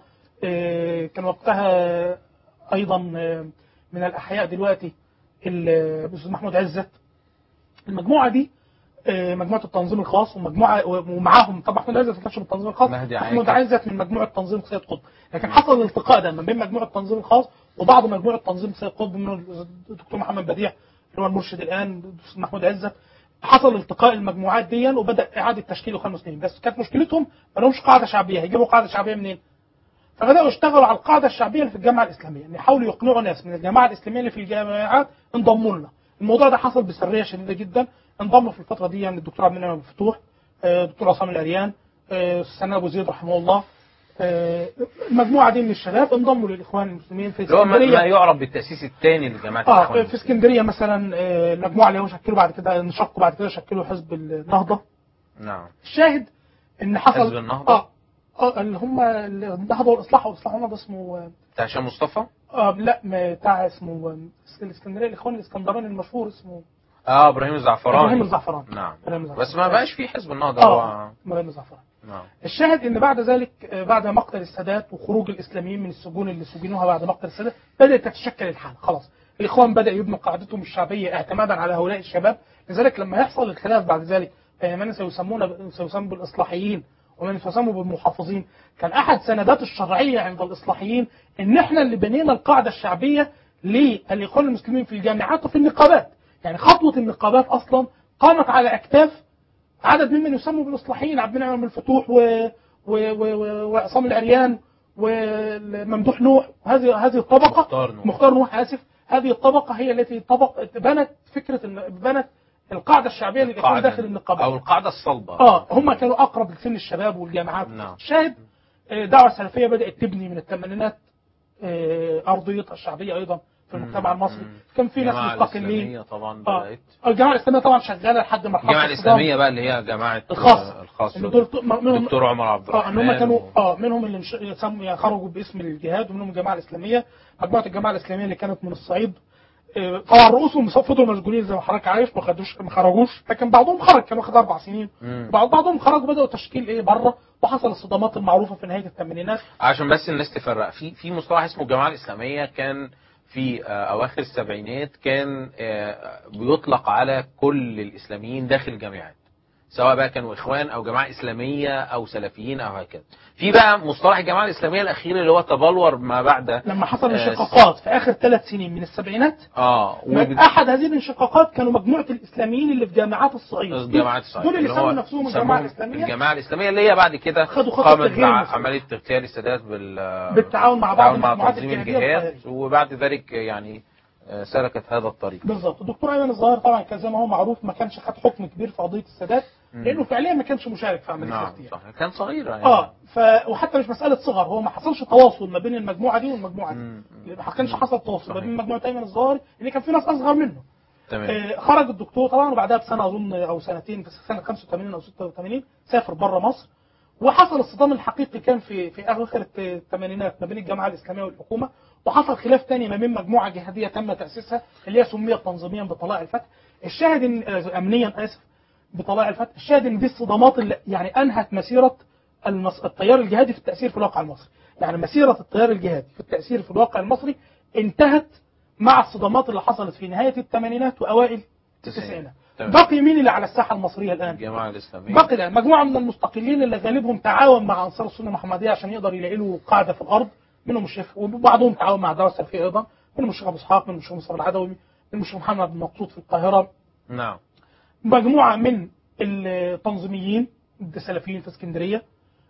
آه، كان وقتها ايضا آه، من الاحياء دلوقتي ال- الاستاذ محمود عزت المجموعه دي آه، مجموعه التنظيم الخاص ومجموعه ومعاهم طبعا محمود عزت ما كانش من التنظيم الخاص مهدي محمود عايكة. عزت من مجموعه تنظيم سيد قطب لكن حصل الالتقاء ده ما بين مجموعه التنظيم الخاص وبعض مجموعه تنظيم سيد قطب من الدكتور محمد بديع اللي هو المرشد الان الأستاذ محمود عزت حصل التقاء المجموعات دي وبدا اعاده تشكيل اخوان المسلمين بس كانت مشكلتهم ما لهمش قاعده شعبيه هيجيبوا قاعده شعبيه منين؟ فبداوا يشتغلوا على القاعده الشعبيه اللي في الجامعه الاسلاميه ان يحاولوا يقنعوا ناس من الجماعه الاسلاميه اللي في الجامعات انضموا لنا الموضوع ده حصل بسريه شديده جدا انضموا في الفتره دي يعني الدكتور عبد المنعم الفتوح آه، الدكتور عصام العريان آه، السنه ابو زيد رحمه الله آه، المجموعه دي من الشباب انضموا للاخوان المسلمين في اللي هو ما ما اسكندريه يعرف بالتاسيس الثاني لجماعه اه الإخوان في اسكندريه مثلا آه، المجموعه اللي هو شكلوا بعد كده انشقوا بعد كده شكلوا حزب النهضه نعم الشاهد ان حصل حزب النهضة؟ اه اه اللي هم النهضه والاصلاح والاصلاح النهضه اسمه آه، بتاع هشام مصطفى اه لا ما بتاع اسمه آه، الاسكندريه الاخوان الاسكندراني المشهور اسمه اه ابراهيم الزعفراني ابراهيم الزعفراني نعم إبراهيم الزعفراني. بس ما بقاش في حزب النهضه اه هو ابراهيم الزعفراني نعم الشاهد ان بعد ذلك آه، بعد مقتل السادات وخروج الاسلاميين من السجون اللي سجنوها بعد مقتل السادات بدات تتشكل الحاله خلاص الاخوان بدا يبنوا قاعدتهم الشعبيه اعتمادا على هؤلاء الشباب لذلك لما يحصل الخلاف بعد ذلك بين من سيسمون سيسمى بالاصلاحيين ومن سيسموا بالمحافظين كان احد سندات الشرعيه عند الاصلاحيين ان احنا اللي بنينا القاعده الشعبيه للاخوان المسلمين في الجامعات وفي النقابات يعني خطوه النقابات اصلا قامت على اكتاف عدد ممن يسموا بالاصلاحيين عبد المنعم الفتوح و... و... و... و... وعصام العريان وممدوح نوح هذه هذه الطبقه مختار نوح. مختار نوح اسف هذه الطبقه هي التي طبق بنت فكره الن- بنت القاعده الشعبيه للاخوان القاعدة داخل النقابات او القاعده الصلبه اه هم كانوا اقرب لسن الشباب والجامعات نعم. شاهد آه، الدعوه السلفيه بدات تبني من الثمانينات آه، ارضيتها الشعبيه ايضا في المجتمع مم. المصري كان في ناس الجماعة مستقلين الإسلامية طبعا اه بدات الجماعه الاسلاميه طبعا شغاله لحد مرحله الجماعه الصدام. الاسلاميه بقى اللي هي جماعه الخاصة. آه، الخاصه اللي دول ط- منهم دكتور عمر عبد اه ان الرحمن هم كانوا و- اه منهم اللي مش... يسموا يعني خرجوا باسم الجهاد ومنهم الجماعه الاسلاميه مجموعه الجماعه الاسلاميه اللي كانت من الصعيد آه، طبعا رؤوسهم فضلوا مشغولين زي ما حضرتك عارف ما خدوش ما خرجوش لكن بعضهم خرج كان واخد اربع سنين مم. بعض بعضهم خرجوا بداوا تشكيل ايه بره وحصل الصدامات المعروفه في نهايه الثمانينات عشان بس الناس تفرق في في مصطلح اسمه الجماعه الاسلاميه كان في آه، اواخر السبعينات كان آه، بيطلق على كل الاسلاميين داخل الجامعات سواء بقى كانوا اخوان او جماعه اسلاميه او سلفيين او هكذا في بقى مصطلح الجماعه الاسلاميه الاخير اللي هو تبلور ما بعد لما حصل آه، انشقاقات في اخر ثلاث سنين من السبعينات اه وبد- احد هذه الانشقاقات كانوا مجموعه الاسلاميين اللي في جامعات الصعيد الجماعات الصحيحة دول اللي هو سموا نفسهم الجماعه سموهم الاسلاميه الجماعه الاسلاميه اللي هي بعد كده خدوا خطوة قامت تغيير مع المسلمين. عمليه اغتيال السادات بال بالتعاون مع بعض بالتعاون مع المجموعات تنظيم الجهادية الجهاد الطائرية. وبعد ذلك يعني آه، سلكت هذا الطريق بالظبط الدكتور ايمن الظاهر طبعا كان زي ما هو معروف ما كانش خد حكم كبير في قضيه السادات لانه فعليا ما كانش مشارك في عمليه نعم الاغتيال صح كان صغير يعني اه ف وحتى مش مساله صغر هو ما حصلش تواصل ما بين المجموعه دي والمجموعه دي مم. ما كانش حصل تواصل ما صحيح. بين مجموعه ايمن الظاهري اللي كان في ناس اصغر منه تمام آه، خرج الدكتور طبعا وبعدها بسنه اظن او سنتين في سنه 85 او 86 سافر بره مصر وحصل الصدام الحقيقي كان في في اواخر الثمانينات ما بين الجماعه الاسلاميه والحكومه وحصل خلاف تاني ما بين مجموعه جهاديه تم تاسيسها اللي هي سميت تنظيميا بطلائع الفتح الشاهد ان آه، امنيا اسف بطلائع الفتح الشاهد ان دي الصدامات اللي يعني انهت مسيره المص... التيار الجهادي في التاثير في الواقع المصري يعني مسيره التيار الجهادي في التاثير في الواقع المصري انتهت مع الصدامات اللي حصلت في نهايه الثمانينات واوائل التسعينات تمام. بقي مين اللي على الساحه المصريه الان الجماعه الاسلاميه بقي الآن مجموعة من المستقلين اللي غالبهم تعاون مع أنصار السنة المحمدية عشان يقدر يلاقي له قاعدة في الأرض منهم الشيخ وبعضهم تعاون مع الدعوة السلفية أيضا منهم الشيخ أبو إسحاق منهم الشيخ مصطفى العدوي منهم الشيخ محمد بن مقصود في القاهرة نعم مجموعة من التنظيميين السلفيين في اسكندرية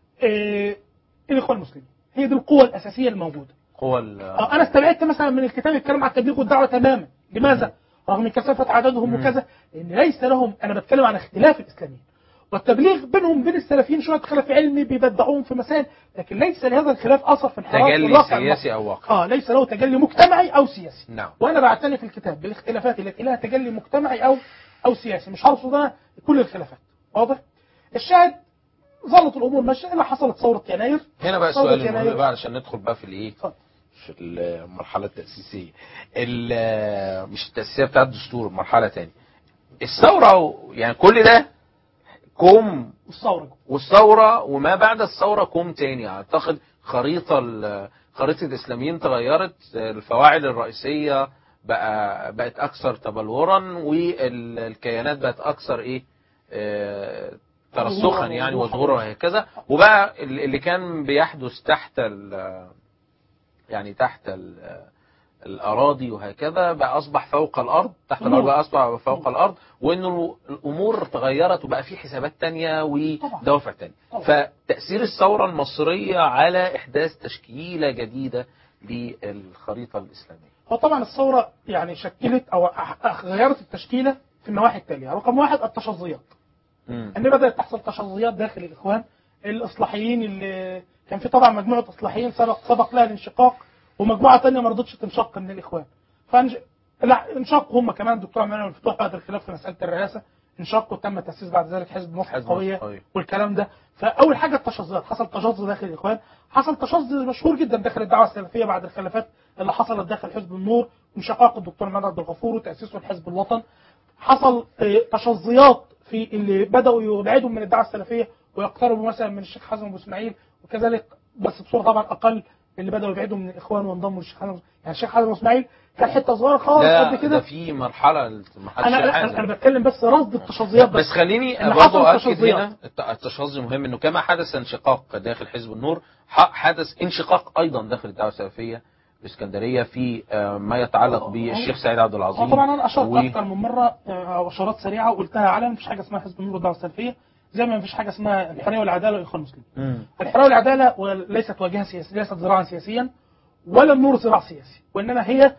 آه، الإخوان المسلمين هي دي القوة الأساسية الموجودة قوى ال- آه، انا استبعدت مثلا من الكتاب الكلام على التبليغ والدعوه تماما لماذا رغم كثافه عددهم وكذا لان ليس لهم انا بتكلم عن اختلاف الاسلاميين والتبليغ بينهم بين السلفيين شويه خلاف علمي بيبدعوهم في مسائل لكن ليس لهذا الخلاف اثر في انحراف في تجلي الواقع المصري. سياسي او واقعي اه ليس له تجلي مجتمعي او سياسي نعم وانا بعتني في الكتاب بالاختلافات التي لها تجلي مجتمعي او او سياسي مش هرصد انا كل الخلافات واضح الشاهد ظلت الامور ماشيه الا حصلت ثوره يناير هنا بقى ثورة السؤال المهم يناير. بقى عشان ندخل بقى في الايه اتفضل. في المرحله التاسيسيه ال- مش التاسيسيه بتاعت الدستور مرحله تانية الثوره و- يعني كل ده كوم والثوره جوه. والثوره وما بعد الثوره كوم تاني اعتقد خريطه ال- خريطه الاسلاميين تغيرت الفواعل الرئيسيه بقى بقت اكثر تبلورا والكيانات بقت اكثر ايه آه، ترسخا ظهورا يعني ووضوحا. وظهورا وهكذا وبقى ال- اللي كان بيحدث تحت ال- يعني تحت ال- الاراضي وهكذا بقى اصبح فوق الارض تحت الارض بقى اصبح فوق الارض وانه الامور تغيرت وبقى في حسابات تانية ودوافع تانية طبعا. فتاثير الثوره المصريه على احداث تشكيله جديده للخريطه الاسلاميه هو طبعا الثوره يعني شكلت او أح- أح- غيرت التشكيله في النواحي التاليه رقم واحد التشظيات مم. ان بدات تحصل تشظيات داخل الاخوان الاصلاحيين اللي كان في طبعا مجموعه اصلاحيين سبق سبق لها الانشقاق ومجموعه ثانيه ما رضتش تنشق من الاخوان فانج... لا انشقوا هم كمان الدكتور عماد الفتوح بعد الخلاف في مساله الرئاسه انشقوا تم تاسيس بعد ذلك حزب مصر حزب القويه مصر القوية. والكلام ده فاول حاجه التشظيات حصل تشظي داخل الاخوان حصل تشظي مشهور جدا داخل الدعوه السلفيه بعد الخلافات اللي حصلت داخل حزب النور انشقاق الدكتور عماد عبد الغفور وتاسيسه لحزب الوطن حصل آه، تشظيات في اللي بداوا يبعدوا من الدعوه السلفيه ويقتربوا مثلا من الشيخ حسن ابو اسماعيل وكذلك بس بصوره طبعا اقل اللي بداوا يبعدوا من الاخوان وانضموا للشيخ حسن يعني الشيخ حسن ابو اسماعيل كان حته صغيره خالص ده, قد ده كده في مرحله ما حدش انا يلاحظها. انا أنا بتكلم بس رصد التشظيات بس خليني إن برضه حصل اكد تشظيات. هنا الت- التشظي مهم انه كما حدث انشقاق داخل حزب النور ح- حدث انشقاق ايضا داخل الدعوه السلفيه الاسكندريه في آه، ما يتعلق بالشيخ سعيد عبد اه العظيم طبعا انا اشرت و- اكثر من مره آه، او اشارات سريعه وقلتها على مفيش حاجه اسمها حزب النور والدعوه السلفيه زي ما مفيش حاجه اسمها الحريه والعداله والاخوان المسلمين مم. الحريه والعداله ليست واجهه سياسيه ليست زراعا سياسيا ولا النور زراع سياسي وانما هي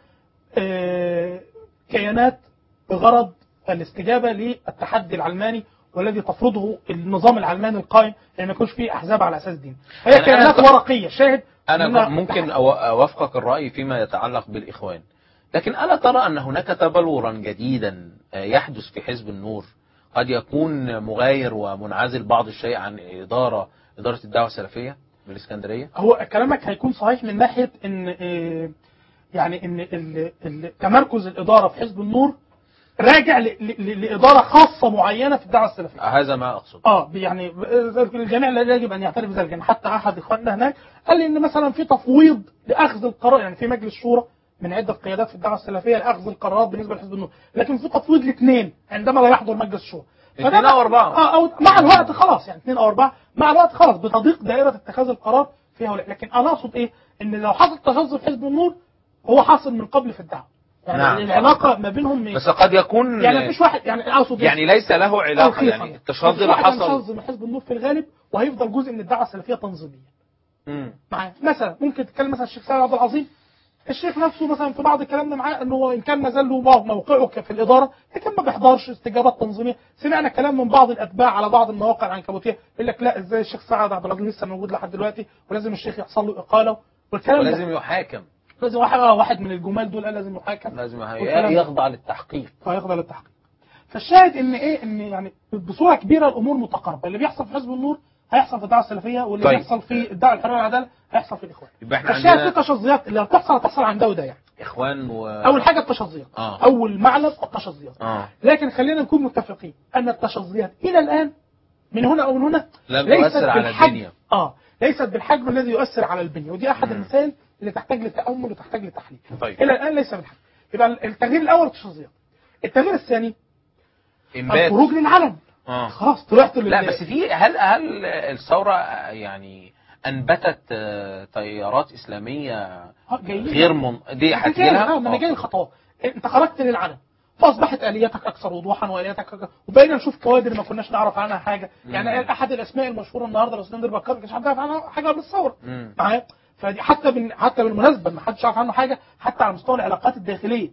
آه، كيانات بغرض الاستجابه للتحدي العلماني والذي تفرضه النظام العلماني القائم ان ما يكونش فيه احزاب على اساس ديني هي أنا- كيانات أنا- ورقيه شاهد انا إنها ممكن أو- اوافقك الراي فيما يتعلق بالاخوان لكن الا ترى ان هناك تبلورا جديدا آه، يحدث في حزب النور قد يكون مغاير ومنعزل بعض الشيء عن اداره اداره الدعوه السلفيه بالاسكندريه هو كلامك هيكون صحيح من ناحيه ان آه، يعني ان ال- ال- تمركز الاداره في حزب النور راجع ل- ل- لاداره خاصه معينه في الدعوه السلفيه هذا ما اقصد اه يعني الجميع لا يجب ان يعترف بذلك يعني حتى احد اخواننا هناك قال لي ان مثلا في تفويض لاخذ القرار يعني في مجلس شورى من عده قيادات في الدعوه السلفيه لاخذ القرارات بالنسبه لحزب النور لكن في تفويض لاثنين عندما لا يحضر مجلس الشورى فده اثنين بقى- أو أربعة. اه او مع الوقت خلاص يعني اثنين او اربعه مع الوقت خلاص بتضيق دائره اتخاذ القرار في هؤلاء لكن انا اقصد ايه ان لو حصل تشظي في حزب النور هو حاصل من قبل في الدعوه يعني نعم. العلاقه ما بينهم بس قد يكون يعني مفيش واحد يعني اقصد يعني ليس له علاقه تلخيصاً. يعني التشظي اللي مفيش واحد حصل هينشظ من حزب النور في الغالب وهيفضل جزء من الدعوه السلفيه تنظيميا مم. معاه مثلا ممكن تتكلم مثلا الشيخ سعد عبد العظيم الشيخ نفسه مثلا في بعض كلامنا معاه انه هو ان كان ما زال له مو- موقعه ك- في الاداره لكن ما بيحضرش استجابات تنظيميه سمعنا كلام من بعض الاتباع على بعض المواقع العنكبوتيه يقول لك لا ازاي الشيخ سعد عبد العظيم لسه موجود لحد دلوقتي ولازم الشيخ يحصل له اقاله والكلام ده ولازم يحاكم لازم واحد آه، واحد من الجمال دول قال لازم يحاكم لازم والكلام ده. يخضع للتحقيق فيخضع للتحقيق فالشاهد ان ايه ان يعني بصوره كبيره الامور متقاربه اللي بيحصل في حزب النور هيحصل في الدعوه السلفيه واللي طيب. بيحصل في الدعوه الحريه والعداله هيحصل في الاخوان يبقى احنا فالشاهد في عندنا تشظيات اللي هتحصل هتحصل عن ده وده يعني اخوان و اول حاجه التشظيات آه. اول معلم التشظيات اه لكن خلينا نكون متفقين ان التشظيات الى الان من هنا او من هنا لم ليست تؤثر على بالحجم- الدنيا. اه ليست بالحجم الذي يؤثر على البنيه ودي احد مم. المسائل اللي تحتاج لتامل وتحتاج لتحليل طيب. الى الان ليس بالحجم يبقى التغيير الاول التشظيات التغيير الثاني انبات الخروج للعلن اه خلاص طلعت لل... لا بس في هل هل الثوره يعني انبتت آه، تيارات اسلاميه آه، جايين. غير من دي أنا جاي- هتجيلها اه ما انا جاي الخطوات انت خرجت للعلن فاصبحت الياتك اكثر وضوحا والياتك أكثر وبقينا نشوف كوادر ما كناش نعرف عنها حاجه يعني احد الاسماء المشهوره النهارده الاسكندر بكار ما كانش حد يعرف عنها حاجه قبل الثوره مم. معايا فدي حتى من حتى بالمناسبه ما حدش يعرف عنه حاجه حتى على مستوى العلاقات الداخليه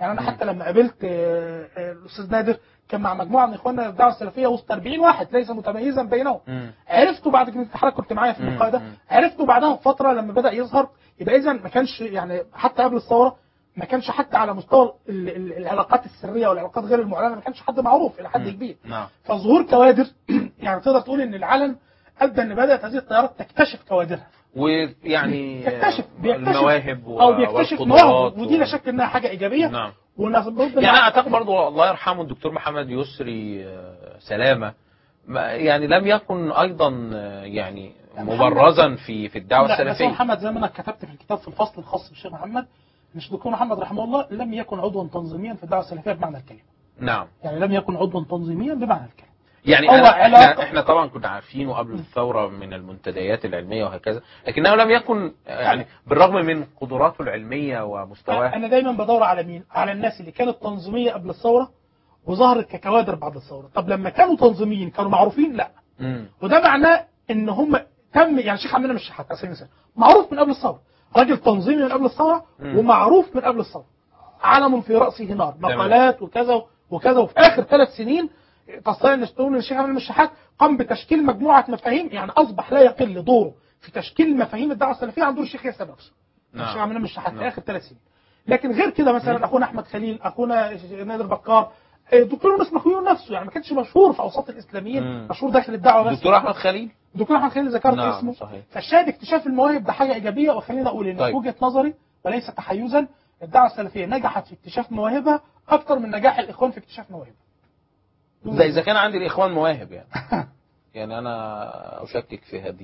يعني انا مم. حتى لما قابلت آه، آه، الاستاذ نادر كان مع مجموعه من اخواننا الدعوه السلفيه وسط 40 واحد ليس متميزا بينهم مم. عرفته بعد كده حضرتك كنت معايا في مم. اللقاء ده مم. عرفته بعدها بفتره لما بدا يظهر يبقى اذا ما كانش يعني حتى قبل الثوره ما كانش حتى على مستوى ال- ال- العلاقات السريه والعلاقات غير المعلنه ما كانش حد معروف الى حد مم. كبير نعم فظهور كوادر يعني تقدر تقول ان العلن ادى ان بدات هذه التيارات تكتشف كوادرها ويعني تكتشف بيكتشف المواهب و- او بيكتشف والقدرات مواهب ودي لا و- شك انها حاجه ايجابيه نعم ونفضل يعني انا اعتقد برضه الله يرحمه الدكتور محمد يسري آه، سلامه ما- يعني لم يكن ايضا آه، يعني مبرزا في في الدعوه لا بس هو السلفيه محمد زي ما انا كتبت في الكتاب في الفصل الخاص بالشيخ محمد مش الدكتور محمد رحمه الله لم يكن عضوا تنظيميا في الدعوه السلفيه بمعنى الكلمه نعم يعني لم يكن عضوا تنظيميا بمعنى الكلمه يعني هو أنا احنا, علاقة- احنا طبعا كنا عارفينه قبل الثوره من المنتديات العلميه وهكذا لكنه لم يكن آه، يعني بالرغم من قدراته العلميه ومستواه انا دايما بدور على مين على الناس اللي كانت تنظيميه قبل الثوره وظهرت ككوادر بعد الثوره طب لما كانوا تنظيميين كانوا معروفين لا مم. وده معناه ان هم تم يعني الشيخ عمنا مش شحات على سبيل المثال معروف من قبل الثوره راجل تنظيمي من قبل الثوره مم. ومعروف من قبل الثوره علم في راسه نار تمام. مقالات وكذا وكذا وفي اخر ثلاث سنين تستطيع ان تقول ان الشيخ عمنا مش شحات قام بتشكيل مجموعه مفاهيم يعني اصبح لا يقل دوره في تشكيل مفاهيم الدعوه السلفيه عن دور الشيخ ياسر نفسه نعم. الشيخ عمنا مش شحات في نعم. اخر ثلاث سنين لكن غير كده مثلا اخونا احمد خليل اخونا نادر بكار الدكتور يونس مخيون نفسه يعني ما كانش مشهور في اوساط الاسلاميين مم. مشهور داخل الدعوه بس دكتور احمد خليل دكتور احمد خليل ذكرت نعم، اسمه صحيح. فالشاهد اكتشاف المواهب ده حاجه ايجابيه وخلينا اقول ان طيب. طيب. وجهه نظري وليس تحيزا الدعوه السلفيه نجحت في اكتشاف مواهبها اكثر من نجاح الاخوان في اكتشاف مواهبها ده اذا كان عندي الاخوان مواهب يعني يعني انا اشكك في هذه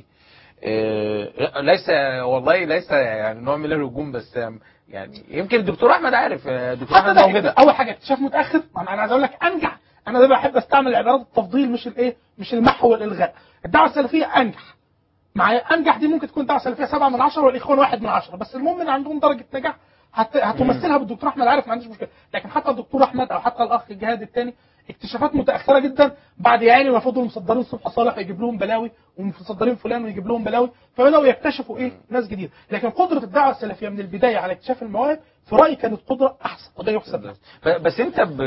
إيه، ليس والله ليس يعني نوع من الهجوم بس يعني يمكن الدكتور احمد عارف آه، الدكتور حتى احمد ده موهبه اول حاجه اكتشاف متاخر انا أنا عايز اقول لك انجح انا ده بحب استعمل عبارات التفضيل مش الايه مش المحو والالغاء الدعوه السلفيه انجح معايا انجح دي ممكن تكون دعوه سلفيه سبعة من عشرة والاخوان واحد من عشرة بس المهم ان عندهم درجه نجاح هت... هتمثلها بالدكتور احمد عارف ما عنديش مشكله لكن حتى الدكتور احمد او حتى الاخ الجهاد الثاني اكتشافات متاخره جدا بعد يا عيني ما فضلوا مصدرين صبحي صالح يجيب لهم بلاوي ومصدرين فلان ويجيب لهم بلاوي فبداوا يكتشفوا ايه ناس جديده لكن قدره الدعوه السلفيه من البدايه على اكتشاف المواهب في رايي كانت قدره احسن وده يحسب له ب- بس انت ب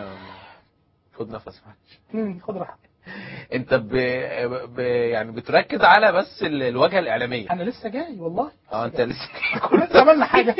خد نفس معلش مم، خد راحتك انت ب... ب... يعني بتركز على بس ال- الواجهه الاعلاميه انا لسه جاي والله اه انت لسه كنا لسه عملنا حاجه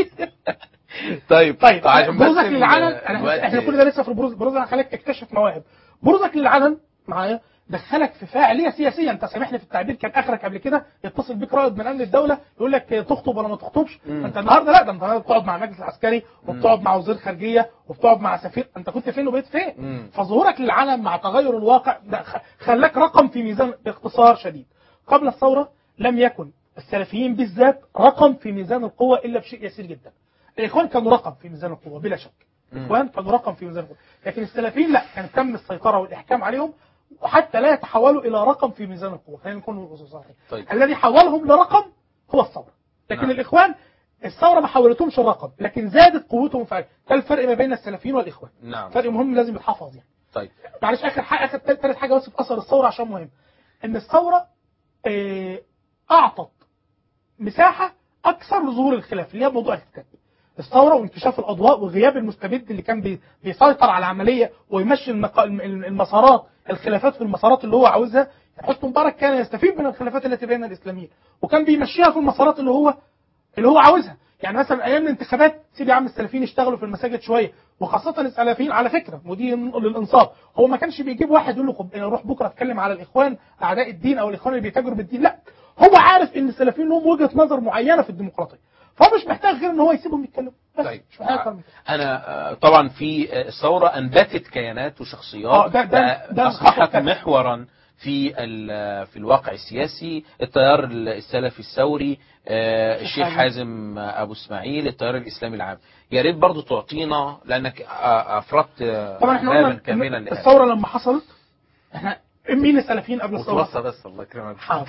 طيب طيب عشان بس بروزك ال- للعلن انا الوقت- احنا كل ده لسه في البروز بروزك هخليك تكتشف مواهب بروزك للعلن معايا دخلك في فاعليه سياسيه انت سامحني في التعبير كان اخرك قبل كده يتصل بيك رائد من امن الدوله يقول لك تخطب ولا ما تخطبش مم. انت النهارده لا ده انت النهارده بتقعد مع المجلس العسكري وبتقعد مع وزير خارجيه وبتقعد مع سفير انت كنت فين وبقيت فين مم. فظهورك للعلن مع تغير الواقع ده خ- خلاك رقم في ميزان باختصار شديد قبل الثوره لم يكن السلفيين بالذات رقم في ميزان القوه الا بشيء يسير جدا الاخوان كانوا رقم في ميزان القوه بلا شك الاخوان كانوا رقم في ميزان القوه لكن السلفيين لا كان تم السيطره والاحكام عليهم وحتى لا يتحولوا الى رقم في ميزان القوه خلينا نكون صحيح طيب. الذي حولهم لرقم هو الثوره لكن نعم. الاخوان الثوره ما حولتهمش الرقم لكن زادت قوتهم فعلا ده الفرق ما بين السلفيين والاخوان نعم فرق مهم لازم يتحفظ يعني طيب معلش اخر حاجه اخر ثالث حاجه بس في اثر الثوره عشان مهم ان الثوره آه، اعطت مساحه اكثر لظهور الخلاف اللي هي موضوع الكتاب الثوره وانكشاف الاضواء وغياب المستبد اللي كان بي- بيسيطر على العمليه ويمشي المق- الم- المسارات الخلافات في المسارات اللي هو عاوزها حسني مبارك كان يستفيد من الخلافات التي بين الاسلاميين وكان بيمشيها في المسارات اللي هو اللي هو عاوزها يعني مثلا ايام الانتخابات سيب يا عم السلفيين يشتغلوا في المساجد شويه وخاصه السلفيين على فكره ودي للانصاف هو ما كانش بيجيب واحد يقول له خب- روح بكره اتكلم على الاخوان اعداء الدين او الاخوان اللي بيتاجروا بالدين لا هو عارف ان السلفيين لهم وجهه نظر معينه في الديمقراطيه فهو مش محتاج غير ان هو يسيبهم يتكلموا بس طيب مش محتاج أكتر من كده. انا آه، طبعا في آه، الثوره انبتت كيانات وشخصيات آه، ده- ده- ده اصبحت الخطوة محورا في ال- في الواقع السياسي التيار السلفي الثوري آه، الشيخ حازم. حازم ابو اسماعيل التيار الاسلامي العام يا ريت برضو تعطينا لانك آه، افردت آه، طبعا احنا بابا قلنا كاملا إن لهذا. الثوره لما حصلت احنا مين السلفيين قبل الثوره؟ وتوصى بس الله يكرمك حاضر.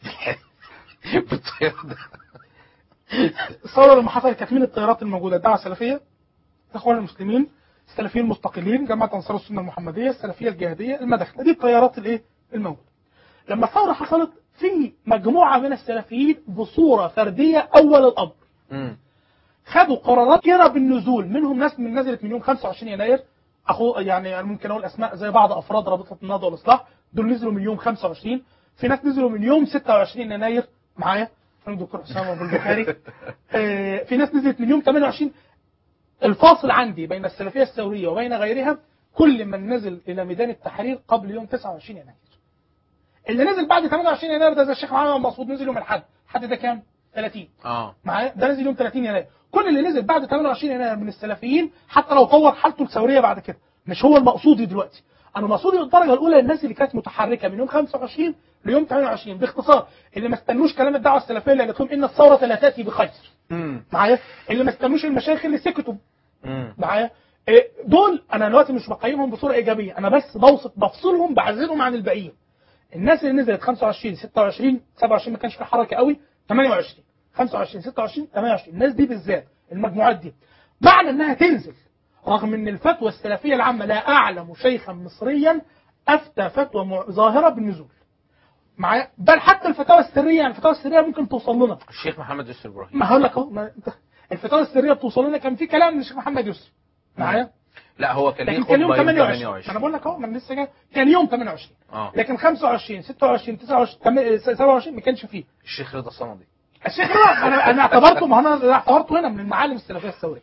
بالطيار ده الثوره لما حصلت كانت مين التيارات الموجوده؟ الدعوه السلفيه الاخوان المسلمين السلفيين المستقلين جماعه انصار السنه المحمديه السلفيه الجهاديه المدخله دي التيارات الايه الموجوده لما الثوره حصلت في مجموعه من السلفيين بصوره فرديه اول الامر مم. خدوا قرارات كثيره بالنزول منهم ناس من نزلت من يوم 25 يناير اخو يعني أنا ممكن اقول اسماء زي بعض افراد رابطه النهضه والاصلاح دول نزلوا من يوم 25 في ناس نزلوا من يوم 26 يناير معايا فين الدكتور حسام ابو البخاري آه، في ناس نزلت من يوم 28 الفاصل عندي بين السلفيه الثوريه وبين غيرها كل من نزل الى ميدان التحرير قبل يوم 29 يناير اللي نزل بعد 28 يناير ده زي الشيخ محمد مسعود نزل يوم الاحد الحد ده كام 30 اه معايا ده نزل يوم 30 يناير كل اللي نزل بعد 28 يناير من السلفيين حتى لو طور حالته الثوريه بعد كده مش هو المقصودي دلوقتي انا مقصودي بالدرجه الاولى الناس اللي كانت متحركه من يوم 25 ليوم 28 باختصار اللي ما استنوش كلام الدعوه السلفيه اللي قالت لهم ان الثوره لا تاتي بخير امم معايا اللي ما استنوش المشايخ اللي سكتوا امم معايا إيه، دول انا دلوقتي مش بقيمهم بصوره ايجابيه انا بس بوصف بفصلهم بعزلهم عن الباقيين الناس اللي نزلت 25 26 27 ما كانش في حركه قوي 28 25 26 28 الناس دي بالذات المجموعات دي معنى انها تنزل رغم ان الفتوى السلفيه العامه لا اعلم شيخا مصريا افتى فتوى مع- ظاهره بالنزول معايا بل حتى الفتاوى السريه يعني الفتاوى السريه ممكن توصل لنا الشيخ محمد يوسف ابراهيم ما هقول لك اهو ما انت الفتاوى السريه بتوصل لنا كان في كلام من الشيخ محمد يسري معايا لا هو كان ليه لكن كان يوم خطبه 28 انا بقول لك اهو ما انا لسه جاي كان يوم 28 اه لكن 25 26 29 27 ما كانش فيه الشيخ رضا صمدي الشيخ رضا انا انا اعتبرته ما انا أنا اعتبرته هنا من المعالم السلفيه الثوريه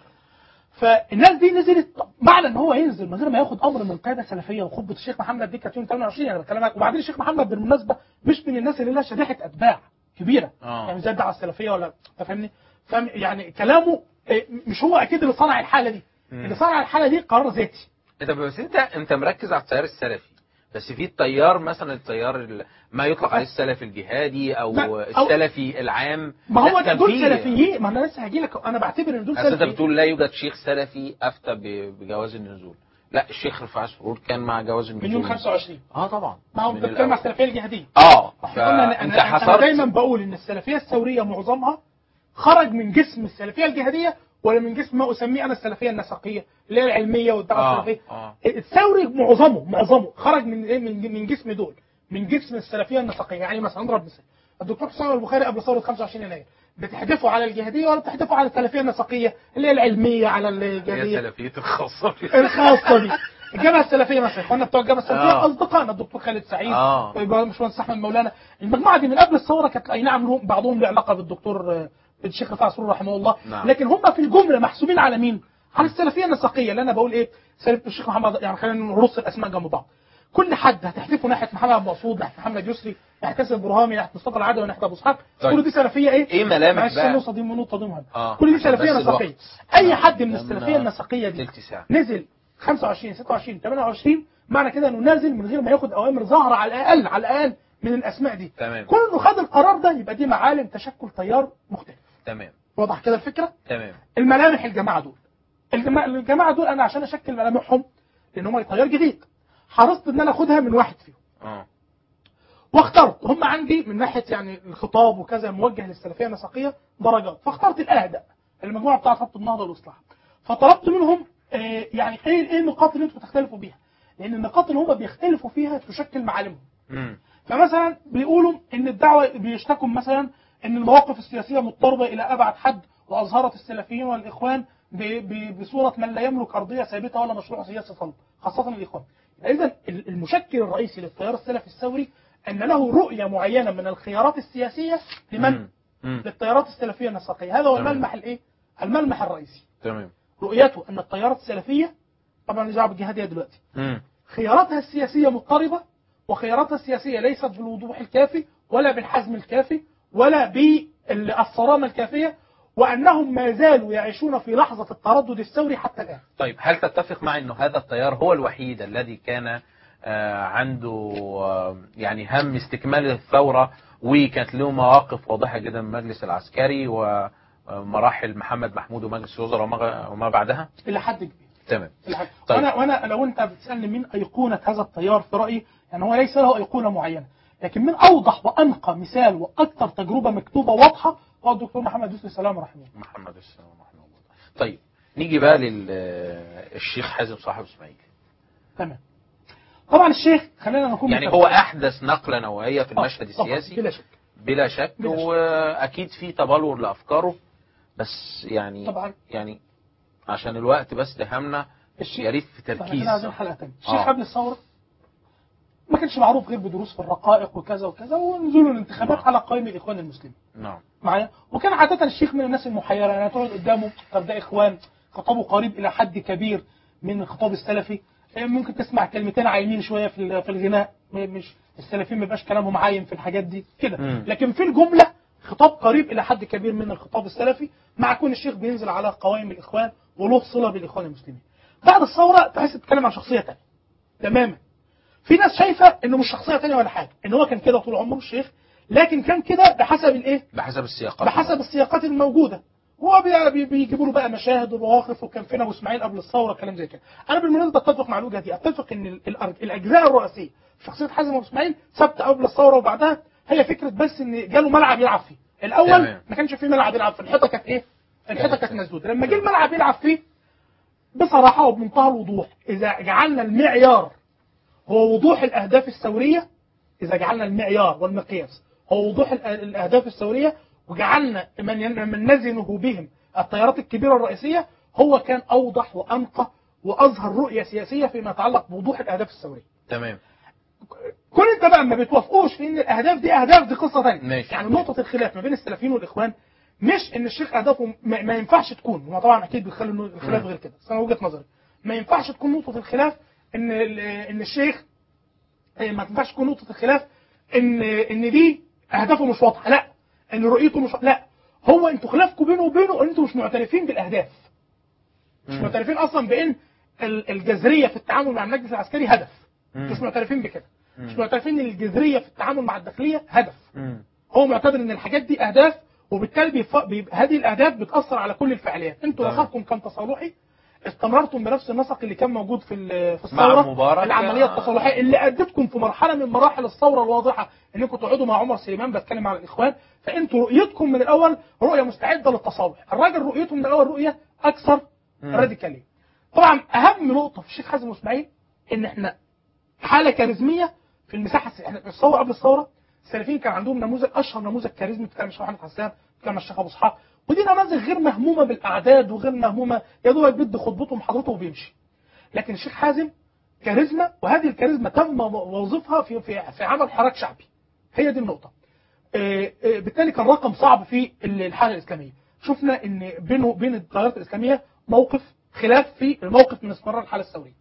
فالناس دي نزلت معنى ان هو ينزل من غير ما ياخد امر من قياده سلفيه وخطبه الشيخ محمد دي كانت يوم 28 انا بكلمك وبعدين الشيخ محمد بالمناسبه مش من الناس اللي لها شريحه اتباع كبيره آه. يعني زي الدعوه السلفيه ولا أنت فاهمني فاهم يعني كلامه إيه، مش هو اكيد اللي صنع الحاله دي مم. اللي صنع الحاله دي قرار ذاتي انت بس انت انت مركز على التيار السلفي بس في التيار مثلا التيار ال- ما يطلق عليه السلفي الجهادي او لا، أو- السلفي العام ما هو لا، كان دول في- سلفيين ما انا لسه هاجي لك انا بعتبر ان دول اصل انت سلفيين بتقول لا يوجد شيخ سلفي افتى ب- بجواز النزول لا الشيخ رفاعي سرور كان مع جواز النزول من يوم 25 اه طبعا ما هو من انت بتتكلم على الأول. السلفيه الجهاديه اه احنا قلنا أنا- فانت انا, أنا حصرت دايما بقول ان السلفيه الثوريه معظمها خرج من جسم السلفيه الجهاديه ولا من جسم ما اسميه انا السلفيه النسقيه اللي هي العلميه والدعوه آه، السلفيه آه. الثوري معظمه معظمه خرج من ايه من من جسم دول من جسم السلفيه النسقيه يعني مثلا نضرب مثال الدكتور حسام البخاري قبل ثوره 25 يناير بتحدفوا على الجهاديه ولا بتحدفوا على السلفيه النسقيه اللي هي العلميه على هي الجهاديه سلفيته الخاصه الخاصه دي الجامعه السلفيه مثلا اخواننا بتوع الجامعه السلفيه آه. اصدقائنا الدكتور خالد سعيد آه. باشمهندس احمد مولانا المجموعه دي من قبل الثوره كانت اي نعم لهم بعضهم له علاقه بالدكتور آه، الشيخ رفاعي سرور رحمه الله نعم. لكن هم في الجمله محسوبين على مين؟ على السلفيه النسقيه اللي انا بقول ايه؟ سلف الشيخ محمد يعني خلينا نرص الاسماء جنب بعض كل حد هتحدفه ناحيه محمد عبد المقصود ناحيه محمد يسري ناحيه حسن برهامي ناحيه مصطفى العدوي ناحيه ابو اسحاق طيب. كل دي سلفيه ايه؟ ايه ملامح معلش بقى؟ النقطه دي النقطه دي مهمه آه، كل دي عشان سلفيه بس نسقيه الوقت. اي حد من قدامنا السلفيه النسقيه دي تلت ساعة. نزل 25 26 28 معنى كده انه نازل من غير ما ياخد اوامر ظاهره على الاقل على الاقل من الاسماء دي تمام. كون انه خد القرار ده يبقى دي معالم تشكل تيار مختلف تمام واضح كده الفكره تمام الملامح الجماعه دول الجماعه الجماعه دول انا عشان اشكل ملامحهم لان هم تيار جديد حرصت ان انا اخدها من واحد فيهم اه واخترت هم عندي من ناحيه يعني الخطاب وكذا موجه للسلفيه النسقيه درجات فاخترت الاهدى المجموعه بتاعت خط النهضه والاصلاح فطلبت منهم آه، يعني ايه ايه النقاط اللي انتم بتختلفوا بيها لان النقاط اللي هم بيختلفوا فيها تشكل معالمهم امم فمثلا بيقولوا ان الدعوه بيشتكوا مثلا ان المواقف السياسيه مضطربه الى ابعد حد واظهرت السلفيين والاخوان ب- ب- بصوره من لا يملك ارضيه ثابته ولا مشروع سياسي صلب خاصه الاخوان. اذا المشكل الرئيسي للتيار السلفي الثوري ان له رؤيه معينه من الخيارات السياسيه لمن؟ امم للتيارات السلفيه النسقيه، هذا هو تمام. الملمح الايه؟ الملمح الرئيسي. تمام رؤيته ان التيارات السلفيه طبعا مش دعوه بالجهاديه دلوقتي امم خياراتها السياسية مضطربة وخياراتها السياسية ليست بالوضوح الكافي ولا بالحزم الكافي ولا بالصرامة الكافية وأنهم ما زالوا يعيشون في لحظة التردد الثوري حتى الآن طيب هل تتفق معي انه هذا التيار هو الوحيد الذي كان آه، عنده آه، يعني هم استكمال الثورة وكانت له مواقف واضحة جدا من المجلس العسكري ومراحل محمد محمود ومجلس الوزراء وما وما بعدها إلى حد كبير تمام إلى حد طيب. وأنا, وأنا لو أنت بتسألني مين أيقونة هذا التيار في رأيي يعني هو ليس له أيقونة معينة لكن من أوضح وأنقى مثال وأكثر تجربة مكتوبة واضحة هو الدكتور محمد يوسف سلام رحمه الله محمد السلام رحمه الله طيب نيجي بقى للشيخ حازم صاحب اسماعيل تمام طبعا الشيخ خلينا نكون يعني متفقين. هو احدث نقلة نوعية في آه، المشهد طبعاً، السياسي بلا شك بلا شك بلا شك. واكيد في تبلور لافكاره بس يعني طبعا يعني عشان الوقت بس دهمنا الشيء يا ريت في احنا تركيز كده عايزين حلقه ثانيه الشيخ آه. قبل الثوره ما كانش معروف غير بدروس في الرقائق وكذا وكذا ونزول الانتخابات نعم. على قائمه الاخوان المسلمين نعم معايا وكان عاده الشيخ من الناس المحيره يعني تقعد قدامه طب ده اخوان خطابه قريب الى حد كبير من الخطاب السلفي إيه، ممكن تسمع كلمتين عايمين شويه في ال- في الغناء م- مش السلفيين ما يبقاش كلامهم عايم في الحاجات دي كده مم. لكن في الجمله خطاب قريب الى حد كبير من الخطاب السلفي مع كون الشيخ بينزل على قوائم الاخوان وله صله بالاخوان المسلمين بعد الثوره تحس تتكلم عن شخصيه ثانيه تماما في ناس شايفه انه مش شخصيه ثانيه ولا حاجه ان هو كان كده طول عمره الشيخ لكن كان كده بحسب الايه بحسب السياقات بحسب السياقات الموجوده هو بي- بي- بيجيبوا له بقى مشاهد ومواقف وكان فين ابو اسماعيل قبل الثوره كلام زي كده انا بالمناسبه اتفق مع الوجهه دي اتفق ان ال- الأر- الاجزاء الرئيسيه في شخصيه حازم ابو اسماعيل ثابته قبل الثوره وبعدها هي فكره بس ان جاله ملعب يلعب فيه الاول تمام. ما كانش فيه ملعب يلعب فيه الحيطه كانت ايه الحيطه كانت مسدوده لما جه الملعب يلعب فيه بصراحه وبمنتهى الوضوح اذا جعلنا المعيار هو وضوح الاهداف الثوريه اذا جعلنا المعيار والمقياس هو وضوح الأ- الاهداف الثوريه وجعلنا من ين- من نزنه بهم التيارات الكبيره الرئيسيه هو كان اوضح وانقى واظهر رؤيه سياسيه فيما يتعلق بوضوح الاهداف الثوريه. تمام كل انت بقى ما بتوافقوش في ان الاهداف دي اهداف دي قصه ثانيه. ماشي. يعني نقطه الخلاف ما بين السلفيين والاخوان مش ان الشيخ اهدافه ما, ما ينفعش تكون هو طبعا اكيد بيخلي إنه الخلاف مم. غير كده بس انا وجهه نظري ما ينفعش تكون نقطه الخلاف ان ال- ان الشيخ إيه، ما تنفعش تكون نقطة الخلاف ان ان دي اهدافه مش واضحة لا ان رؤيته مش لا هو انتوا خلافكم بينه وبينه ان انتوا مش معترفين بالاهداف مش مم. معترفين اصلا بان ال- الجذرية في التعامل مع المجلس العسكري هدف مم. مش معترفين بكده مم. مش معترفين ان الجذرية في التعامل مع الداخلية هدف مم. هو معتبر ان الحاجات دي اهداف وبالتالي بيف... بيبقى هذه الاهداف بتاثر على كل الفعاليات انتوا تمام. نسقكم كان تصالحي استمررتم بنفس النسق اللي كان موجود في ال- في مع الثوره مبارك. العمليه التصالحيه اللي ادتكم في مرحله من مراحل الثوره الواضحه انكم تقعدوا مع عمر سليمان بتكلم على الاخوان فانتوا رؤيتكم من الاول رؤيه مستعده للتصالح الراجل رؤيته من الاول رؤيه اكثر مم. راديكاليه طبعا اهم نقطه في الشيخ حازم اسماعيل ان احنا حاله كاريزميه في المساحه الس- احنا في الثوره قبل الثوره السلفيين كان عندهم نموذج اشهر نموذج كاريزمي بتاع الشيخ محمد حسان بتاع الشيخ ابو اسحاق ودي نماذج غير مهمومه بالاعداد وغير مهمومه يا دوبك بيدي خطبته ومحاضرته وبيمشي لكن الشيخ حازم كاريزما وهذه الكاريزما تم وظيفها في في في عمل حراك شعبي هي دي النقطه آه، آه، بالتالي كان رقم صعب في الحاله الاسلاميه شفنا ان بينه بين التيارات الاسلاميه موقف خلاف في الموقف من استمرار الحاله الثوريه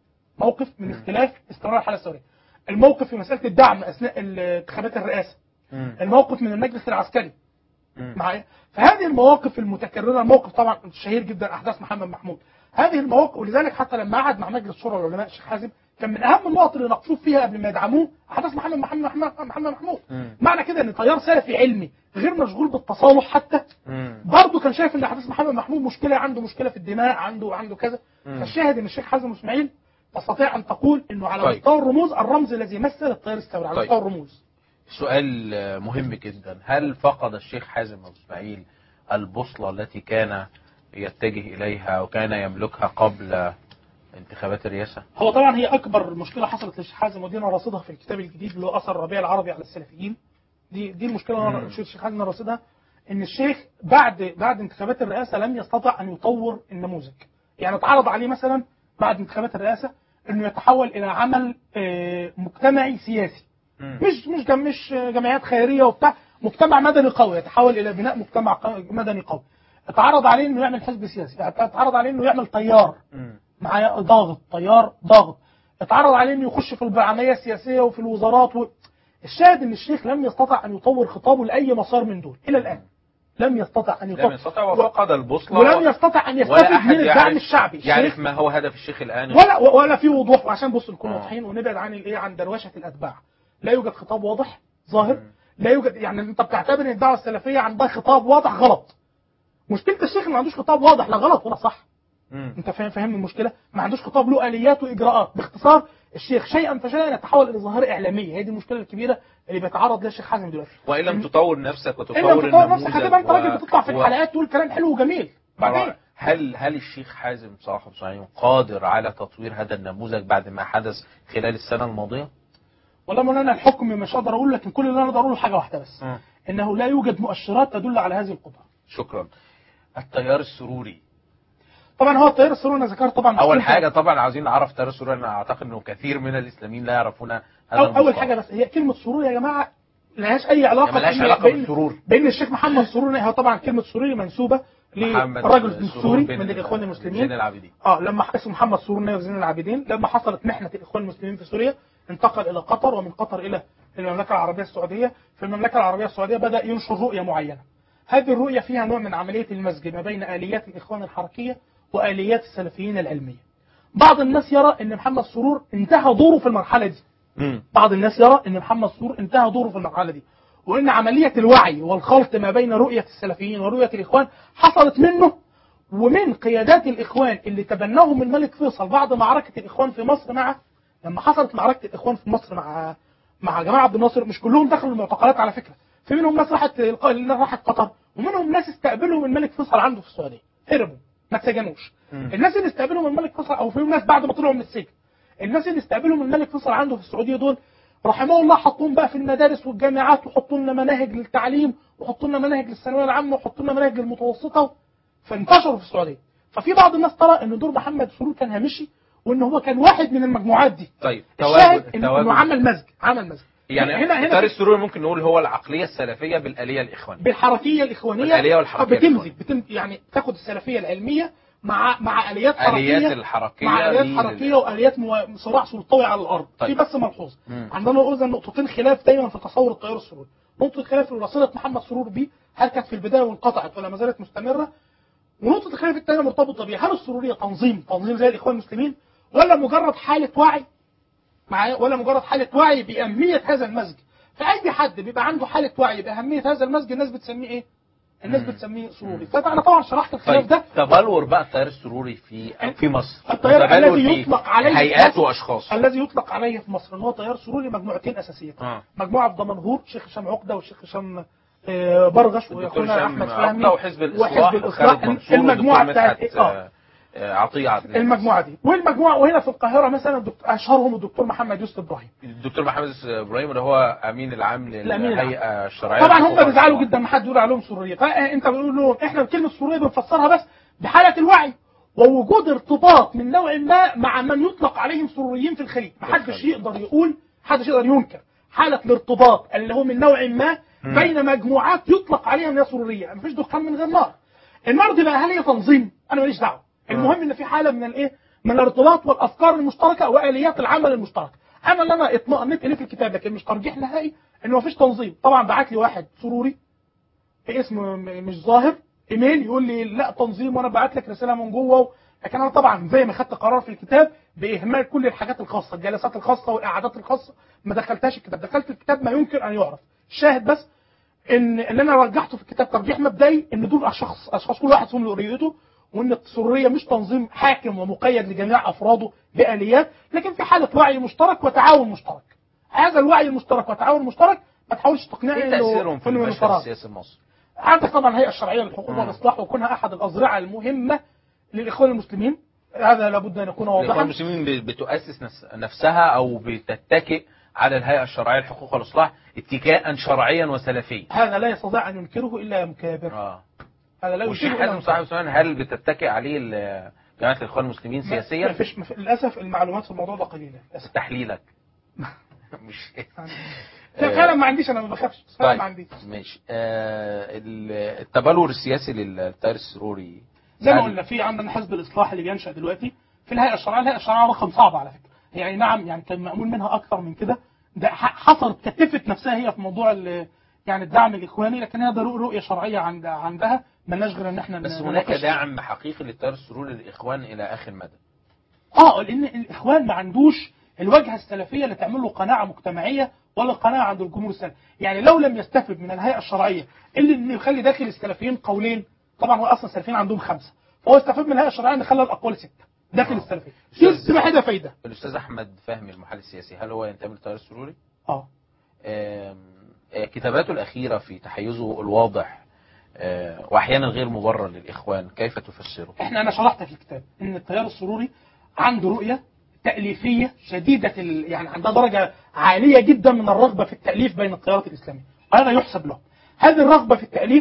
موقف من اختلاف استمرار الحاله الثوريه الموقف في مساله الدعم اثناء انتخابات الرئاسه مم. الموقف من المجلس العسكري مم. معايا فهذه المواقف المتكرره موقف طبعا شهير جدا احداث محمد محمود هذه المواقف ولذلك حتى لما قعد مع مجلس شورى العلماء الشيخ حازم كان من اهم النقط اللي ناقشوه فيها قبل ما يدعموه احداث محمد محمد محمد, محمد محمود مم. معنى كده ان تيار سلفي علمي غير مشغول بالتصالح حتى مم. برضه كان شايف ان احداث محمد محمود مشكله عنده مشكله في الدماء عنده عنده كذا مم. فالشاهد ان الشيخ حازم اسماعيل تستطيع ان تقول انه على طيب. مستوى الرموز الرمز الذي مثل التيار الثوري على طيب. مستوى الرموز سؤال آه، مهم جدا هل فقد الشيخ حازم أبو اسماعيل البوصلة التي كان يتجه إليها وكان يملكها قبل انتخابات الرئاسة هو طبعا هي اكبر مشكله حصلت للشيخ حازم ودي انا راصدها في الكتاب الجديد اللي هو اثر الربيع العربي على السلفيين دي دي المشكله اللي مم. انا الشيخ حازم راصدها ان الشيخ بعد بعد انتخابات الرئاسه لم يستطع ان يطور النموذج يعني اتعرض عليه مثلا بعد انتخابات الرئاسه انه يتحول الى عمل آه، مجتمعي سياسي مم. مش مش جم مش جمعيات خيريه وبتاع مجتمع مدني قوي يتحول الى بناء مجتمع ق- مدني قوي اتعرض عليه انه يعمل حزب سياسي اتعرض عليه انه يعمل تيار مم. معايا ضاغط تيار ضاغط اتعرض عليه انه يخش في العمليه السياسيه وفي الوزارات و... الشاهد ان الشيخ لم يستطع ان يطور خطابه لاي مسار من دول الى الان لم يستطع ان لم يطور يستطع وفقد البوصلة ولم يستطع ان ولا يستفيد أحد من الدعم يعرف الشعبي يعرف الشيخ ما هو هدف الشيخ الآن ولا ولا في وضوح وعشان بص نكون آه. واضحين ونبعد عن الايه عن دروشه الاتباع لا يوجد خطاب واضح ظاهر مم. لا يوجد يعني انت بتعتبر ان الدعوه السلفيه عندها خطاب واضح غلط مشكله الشيخ إنه ما عندوش خطاب واضح لا غلط ولا صح مم. انت فاهم فاهم المشكله ما عندوش خطاب له اليات واجراءات باختصار الشيخ شيئا فشيئا يتحول الى ظاهره اعلاميه هي دي المشكله الكبيره اللي بيتعرض لها الشيخ حازم دلوقتي وإن لم تطور نفسك الا وتطور تطور نفسك النموذج هتبقى انت و- راجل بتطلع في و- الحلقات تقول كلام حلو وجميل بعدين هل هل الشيخ حازم صلاح أبو اسماعيل قادر على تطوير هذا النموذج بعد ما حدث خلال السنة الماضية؟ والله مولانا الحكم مش هقدر اقول لكن كل اللي انا اقدر اقوله حاجه واحده بس مم. انه لا يوجد مؤشرات تدل على هذه القدره شكرا التيار السروري طبعا هو التيار السروري انا ذكرت طبعا اول مشكلته. حاجه طبعا عاوزين نعرف التيار السروري انا اعتقد انه كثير من الاسلاميين لا يعرفون هذا أو اول المصطلح. حاجه بس هي كلمه سرور يا جماعه لهاش اي علاقه يعني ملهاش بإن- علاقة بإن- بالسرور. بان الشيخ محمد سرور هو طبعا كلمه سروري منسوبه محمد للرجل سرور السوري بن- من الاخوان زين المسلمين العابدين اه لما اسمه محمد سرور نايف زين العابدين لما حصلت محنه الاخوان المسلمين في سوريا انتقل الى قطر ومن قطر الى المملكه العربيه السعوديه في المملكه العربيه السعوديه بدا ينشر رؤيه معينه هذه الرؤيه فيها نوع من عمليه المزج ما بين اليات الاخوان الحركيه واليات السلفيين العلميه بعض الناس يرى ان محمد سرور انتهى دوره في المرحله دي مم. بعض الناس يرى ان محمد سرور انتهى دوره في المرحله دي وان عمليه الوعي والخلط ما بين رؤيه السلفيين ورؤيه الاخوان حصلت منه ومن قيادات الاخوان اللي تبناهم الملك فيصل بعد معركه الاخوان في مصر مع لما حصلت معركه الاخوان في مصر مع مع جماعه عبد الناصر مش كلهم دخلوا المعتقلات على فكره في منهم ناس راحت ناس راحت قطر ومنهم ناس استقبلهم الملك فيصل عنده في السعوديه هربوا ما اتسجنوش مم. الناس اللي استقبلهم الملك فيصل او في ناس بعد ما طلعوا من السجن الناس اللي استقبلهم الملك فيصل عنده في السعوديه دول رحمه الله حطوهم بقى في المدارس والجامعات وحطوا لنا مناهج للتعليم وحطوا لنا مناهج للثانويه العامه وحطوا لنا مناهج للمتوسطه فانتشروا في السعوديه ففي بعض الناس ترى ان دور محمد سرور كان هامشي وان هو كان واحد من المجموعات دي طيب الشاهد تواجد إن- انه تواجد عمل مزج عمل مزج يعني هنا التيار هنا في- السروري ممكن نقول هو العقليه السلفيه بالاليه الاخوانيه بالحركيه الاخوانيه بالآلية والحركية بتمزج الإخوانية. بتم يعني تاخد السلفيه العلميه مع مع اليات حركيه اليات الحركيه مع اليات لل- حركيه واليات مو- صراع سلطوي على الارض طيب. في بس ملحوظ مم. عندنا اذا نقطتين خلاف دايما في تصور التيار السروري نقطه الخلاف اللي صله محمد سرور بيه هل كانت في البدايه وانقطعت ولا ما زالت مستمره ونقطه الخلاف الثانيه مرتبطه بيه هل السروريه تنظيم تنظيم زي الاخوان المسلمين ولا مجرد حاله وعي معايا ولا مجرد حاله وعي باهميه هذا المسجد فاي حد بيبقى عنده حاله وعي باهميه هذا المسجد الناس بتسميه ايه الناس مم. بتسميه سروري فانا طبعا شرحت الخلاف طيب ده تبلور بقى التيار السروري في في مصر التيار وتبلور الذي في يطلق عليه في هيئات مصر- واشخاص الذي يطلق عليه في مصر ان هو تيار سروري مجموعتين اساسيتين آه. مجموعه في دمنهور شيخ هشام عقده والشيخ هشام آه، برغش الدكتور واخونا هشام احمد فهمي عقده وحزب الاصلاح وحزب الاصلاح وخالد منصور المجموعه والدكتور بتاعت مدحت، اه آه، آه، عطيه عدلان المجموعه دي والمجموعه وهنا في القاهره مثلا الدكتور اشهرهم الدكتور محمد يوسف ابراهيم الدكتور محمد ابراهيم اللي هو امين العام الأمين العام. للهيئه الشرعيه طبعا هم للحقوق بيزعلوا والإصلاح. جدا ما حد يقول عليهم سروريه فانت بتقول لهم احنا كلمه سروريه بنفسرها بس بحاله الوعي ووجود ارتباط من نوع ما مع من يطلق عليهم سروريين في الخليج ما حدش الخليج. يقدر يقول حدش يقدر ينكر حاله الارتباط اللي هو من نوع ما مم. بين مجموعات يطلق عليها انها سروريه مفيش دخان من غير نار النار دي بقى هل هي تنظيم انا ماليش دعوه المهم ان في حاله من الايه من الارتباط والافكار المشتركه واليات العمل المشترك انا اللي انا اطمئنت اليه في الكتاب لكن مش ترجيح نهائي ان مفيش تنظيم طبعا بعت لي واحد سروري اسم م- مش ظاهر ايميل يقول لي لا تنظيم وانا بعت لك رساله من جوه لكن انا طبعا زي ما خدت قرار في الكتاب باهمال كل الحاجات الخاصه الجلسات الخاصه والقعدات الخاصه ما دخلتهاش الكتاب دخلت الكتاب ما يمكن ان يعرف الشاهد بس ان اللي انا رجحته في الكتاب ترجيح مبدئي ان دول اشخاص اشخاص كل واحد فيهم له رؤيته وان السروريه مش تنظيم حاكم ومقيد لجميع افراده باليات لكن في حاله وعي مشترك وتعاون مشترك هذا الوعي المشترك والتعاون المشترك ما تحاولش تقنعني ايه انه تاثيرهم في إنه من المشهد فراغ. السياسي المصري؟ عندك طبعا الهيئه الشرعيه للحقوق مم. والاصلاح وكونها احد الاذرع المهمه للاخوان المسلمين هذا لابد ان يكون الاخوان واضحا المسلمين ب- بتؤسس نفس- نفسها او بتتكئ على الهيئه الشرعيه للحقوق والاصلاح اتكاء شرعيا وسلفيا هذا لا يستطيع ان ينكره الا مكابر اه هذا لا والشيخ ينكره الا حازم صاحب سؤال هل بتتكئ عليه ال- جماعه الاخوان المسلمين ما سياسيا؟ فيش ما في- للاسف المعلومات في الموضوع ده قليله للاسف تحليلك مش لا، فعلا ما عنديش انا ما بخافش بس فعلا طيب ما عنديش ماشي آه ال- التبلور السياسي للتيار السروري زي ما هل- قلنا في عندنا حزب الاصلاح اللي بينشا دلوقتي في الهيئه الشرعيه الهيئه الشرعيه رقم صعب على فكره يعني نعم يعني كان مأمول منها اكثر من كده ده ح- حصلت كتفت نفسها هي في موضوع ال- يعني الدعم الاخواني لكن هي ده رؤ- رؤيه شرعيه عند عندها ملناش غير ان احنا بس ن- هناك نناقشها. دعم حقيقي للتيار السروري للاخوان الى اخر مدى اه لان الاخوان ما عندوش الواجهه السلفيه اللي تعمل له قناعه مجتمعيه ولا قناعه عند الجمهور السلفي يعني لو لم يستفد من الهيئه الشرعيه اللي إن يخلي داخل السلفيين قولين طبعا هو اصلا السلفيين عندهم خمسه فهو استفاد من الهيئه الشرعيه ان خلى الاقوال سته داخل آه. السلفيه دي تبقى حاجه فايده الاستاذ احمد فهمي المحلل السياسي هل هو ينتمي للتيار السروري؟ اه آم، آه، كتاباته الأخيرة في تحيزه الواضح آه، وأحيانا غير مبرر للإخوان كيف تفسره؟ احنا انا شرحت في الكتاب ان التيار السروري عنده رؤيه تاليفيه شديده ال... يعني عندها درجه عاليه جدا من الرغبه في التاليف بين التيارات الاسلاميه هذا يحسب له هذه الرغبه في التاليف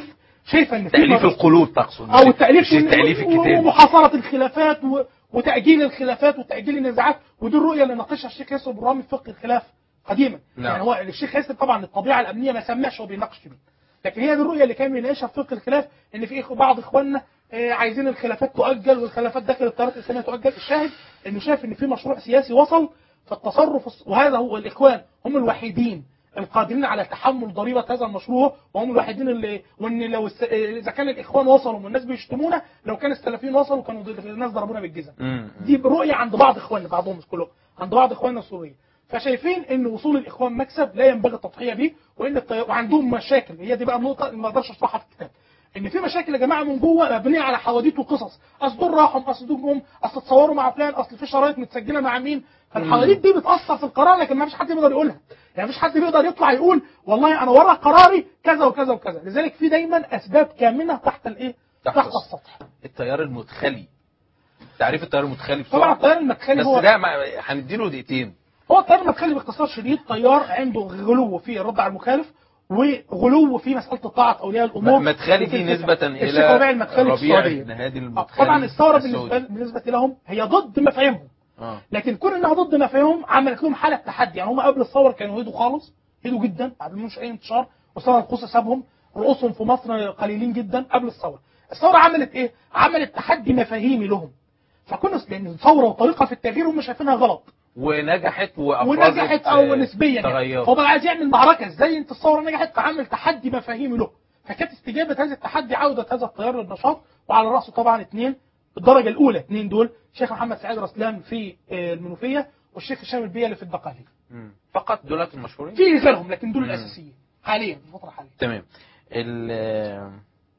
شايفه ان في تاليف مر- القلوب تقصد او التاليف مش التاليف الكتابي ومحاصره الخلافات و... وتاجيل الخلافات وتاجيل النزاعات ودي الرؤيه اللي ناقشها الشيخ ياسر برامي في فقه الخلاف قديما نعم. يعني هو الشيخ ياسر طبعا الطبيعه الامنيه ما سماش هو بيناقش فيه لكن هي دي الرؤيه اللي كان بيناقشها في فقه الخلاف ان في إخ- بعض اخواننا آه، عايزين الخلافات تؤجل والخلافات داخل التيارات الاسلاميه تؤجل الشاهد انه شايف ان في مشروع سياسي وصل في التصرف الص- وهذا هو الاخوان هم الوحيدين القادرين على تحمل ضريبه هذا المشروع وهم الوحيدين اللي وان لو الس... اذا كان الاخوان وصلوا والناس بيشتمونا لو كان السلفيين وصلوا كانوا ضد- الناس ضربونا بالجزم مم. دي رؤيه عند بعض اخواننا بعضهم مش كلهم عند بعض اخواننا السوريين فشايفين ان وصول الاخوان مكسب لا ينبغي التضحيه به وان الطي... وعندهم مشاكل هي دي بقى النقطه اللي ما اقدرش اشرحها في الكتاب ان في مشاكل يا جماعه من جوه مبنيه على حواديت وقصص اصل دول راحوا اصل دول جم اصل اتصوروا مع فلان اصل في شرايط متسجله مع مين فالحواديت دي بتاثر في القرار لكن ما فيش حد يقدر يقولها يعني ما فيش حد بيقدر يطلع يقول والله انا ورا قراري كذا وكذا وكذا لذلك في دايما اسباب كامنه تحت الايه تحت تحت السطح. السطح التيار المدخلي تعريف التيار المدخلي طبعا بسرعه التيار المدخلي بس هو لا ما- هنديله دقيقتين هو التيار المدخلي باختصار شديد تيار عنده غلو في الرد على المخالف وغلو في مساله طاعه اولياء الامور مدخلي وفي دي الفكر. نسبة الشيخ إلى ربيع المدخلي في ربيع السعوديه بن هادي آه، المدخلي طبعا الثوره بالنسبه السعودي. بالنسبه لهم هي ضد مفاهيمهم اه لكن كون انها ضد مفاهيمهم عملت لهم حاله تحدي يعني هم قبل الثوره كانوا هدوا خالص هدوا جدا ما عملوش اي انتشار وصار القوس سابهم رؤوسهم في مصر قليلين جدا قبل الثوره الثوره عملت ايه عملت تحدي مفاهيمي لهم فكنا لان الثوره وطريقها في التغيير هم شايفينها غلط ونجحت وافرزت ونجحت او نسبيا يعني. تغير فهو بقى عايز يعمل معركه ازاي انت الثوره نجحت فعمل تحدي مفاهيمي له فكانت استجابه هذا التحدي عوده هذا التيار للنشاط وعلى راسه طبعا اثنين الدرجه الاولى اثنين دول الشيخ محمد سعيد رسلان في آه، المنوفيه والشيخ هشام البيه اللي في الدقهليه مم. فقط دولت المشهورين في غيرهم لكن دول مم. الاساسيين حاليا في الفتره الحاليه تمام ال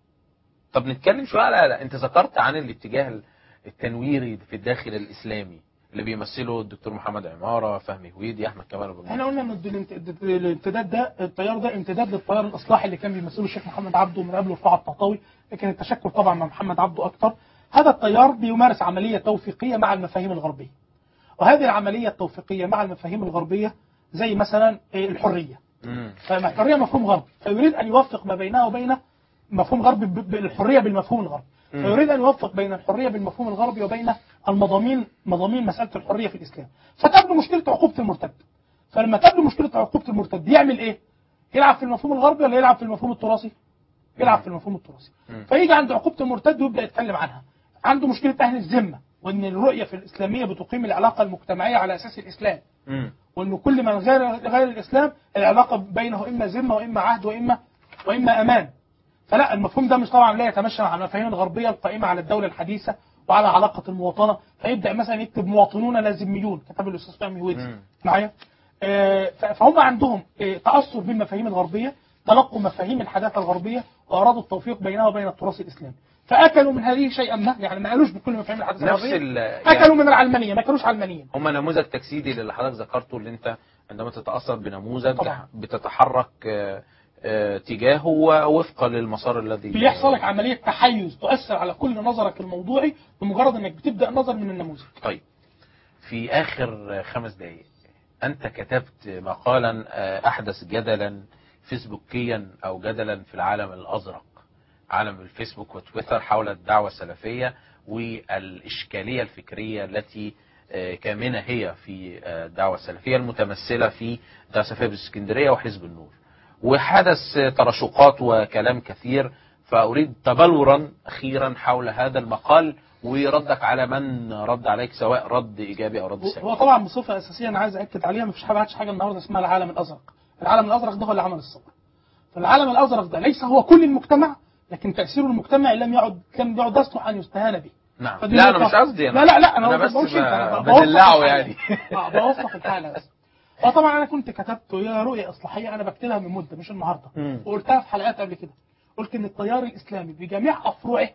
طب نتكلم شويه على انت ذكرت عن الاتجاه التنويري في الداخل الاسلامي اللي بيمثله الدكتور محمد عماره فهمي هويدي احمد كمال ابو احنا المجد. قلنا ان الد- الد- الامتداد ده التيار ده امتداد للتيار الاصلاحي اللي كان بيمثله الشيخ محمد عبده من قبله رفاعة الطهطاوي لكن التشكل طبعا مع محمد عبده اكتر هذا التيار بيمارس عمليه توفيقيه مع المفاهيم الغربيه وهذه العمليه التوفيقيه مع المفاهيم الغربيه زي مثلا إيه، الحريه مم. فالحريه مفهوم غربي فيريد ان يوفق ما بينها وبين مفهوم غربي ب- بالحريه بالمفهوم الغربي مم. فيريد ان يوفق بين الحريه بالمفهوم الغربي وبين المضامين مضامين مساله الحريه في الاسلام فتبدو مشكله عقوبه المرتد فلما تبدو مشكله عقوبه المرتد يعمل ايه؟ يلعب في المفهوم الغربي ولا يلعب في المفهوم التراثي؟ يلعب في المفهوم التراثي مم. فيجي عند عقوبه المرتد ويبدا يتكلم عنها عنده مشكله اهل الذمه وان الرؤيه في الاسلاميه بتقيم العلاقه المجتمعيه على اساس الاسلام مم. وانه كل من غير غير الاسلام العلاقه بينه اما ذمه واما عهد واما واما امان فلا المفهوم ده مش طبعا لا يتمشى مع المفاهيم الغربيه القائمه على الدوله الحديثه وعلى علاقه المواطنه فيبدا مثلا يكتب مواطنون لا ذميون كتب الاستاذ فهمي هويدي مم. معايا آه، ف- فهم عندهم آه، تاثر بالمفاهيم الغربيه تلقوا مفاهيم الحداثه الغربيه وارادوا التوفيق بينها وبين التراث الاسلامي فاكلوا من هذه شيئا ما يعني ما قالوش بكل مفاهيم الحداثه نفس الغربيه ال اكلوا من العلمانيه ما كانوش علمانيين هم نموذج تجسيدي للي حضرتك ذكرته اللي انت عندما تتاثر بنموذج طبعا. بتتحرك آه، آه، تجاهه وفقا للمسار الذي بيحصل لك عمليه تحيز تؤثر على كل نظرك الموضوعي بمجرد انك بتبدا النظر من النموذج طيب في آخر خمس دقائق أنت كتبت مقالا آه، أحدث جدلا فيسبوكيا أو جدلا في العالم الأزرق عالم الفيسبوك وتويتر حول الدعوة السلفية والإشكالية الفكرية التي آه، كامنة هي في آه، الدعوة السلفية المتمثلة في الدعوة السلفية بالاسكندرية وحزب النور وحدث آه، تراشقات وكلام كثير فأريد تبلورا أخيرا حول هذا المقال وردك على من رد عليك سواء رد إيجابي أو رد هو سلبي طبعا بصفه اساسيه انا عايز اكد عليها مفيش حاجه مفيش حاجه النهارده اسمها العالم الازرق العالم الازرق ده هو اللي عمل الثوره فالعالم الازرق ده ليس هو كل المجتمع لكن تاثيره المجتمعي لم يعد لم يعد يصلح ان يستهان به نعم فدي لا أنا نقطة- مش قصدي أنا لا لا لا انا, أنا ما بس بقولش انت انا ب- بوصف بدلعه الحالة. يعني اه بوصف الحاله بس اه طبعا انا كنت كتبت هي رؤيه اصلاحيه انا بكتبها من مده مش النهارده مم. وقلتها في حلقات قبل كده قلت ان التيار الاسلامي بجميع افرعه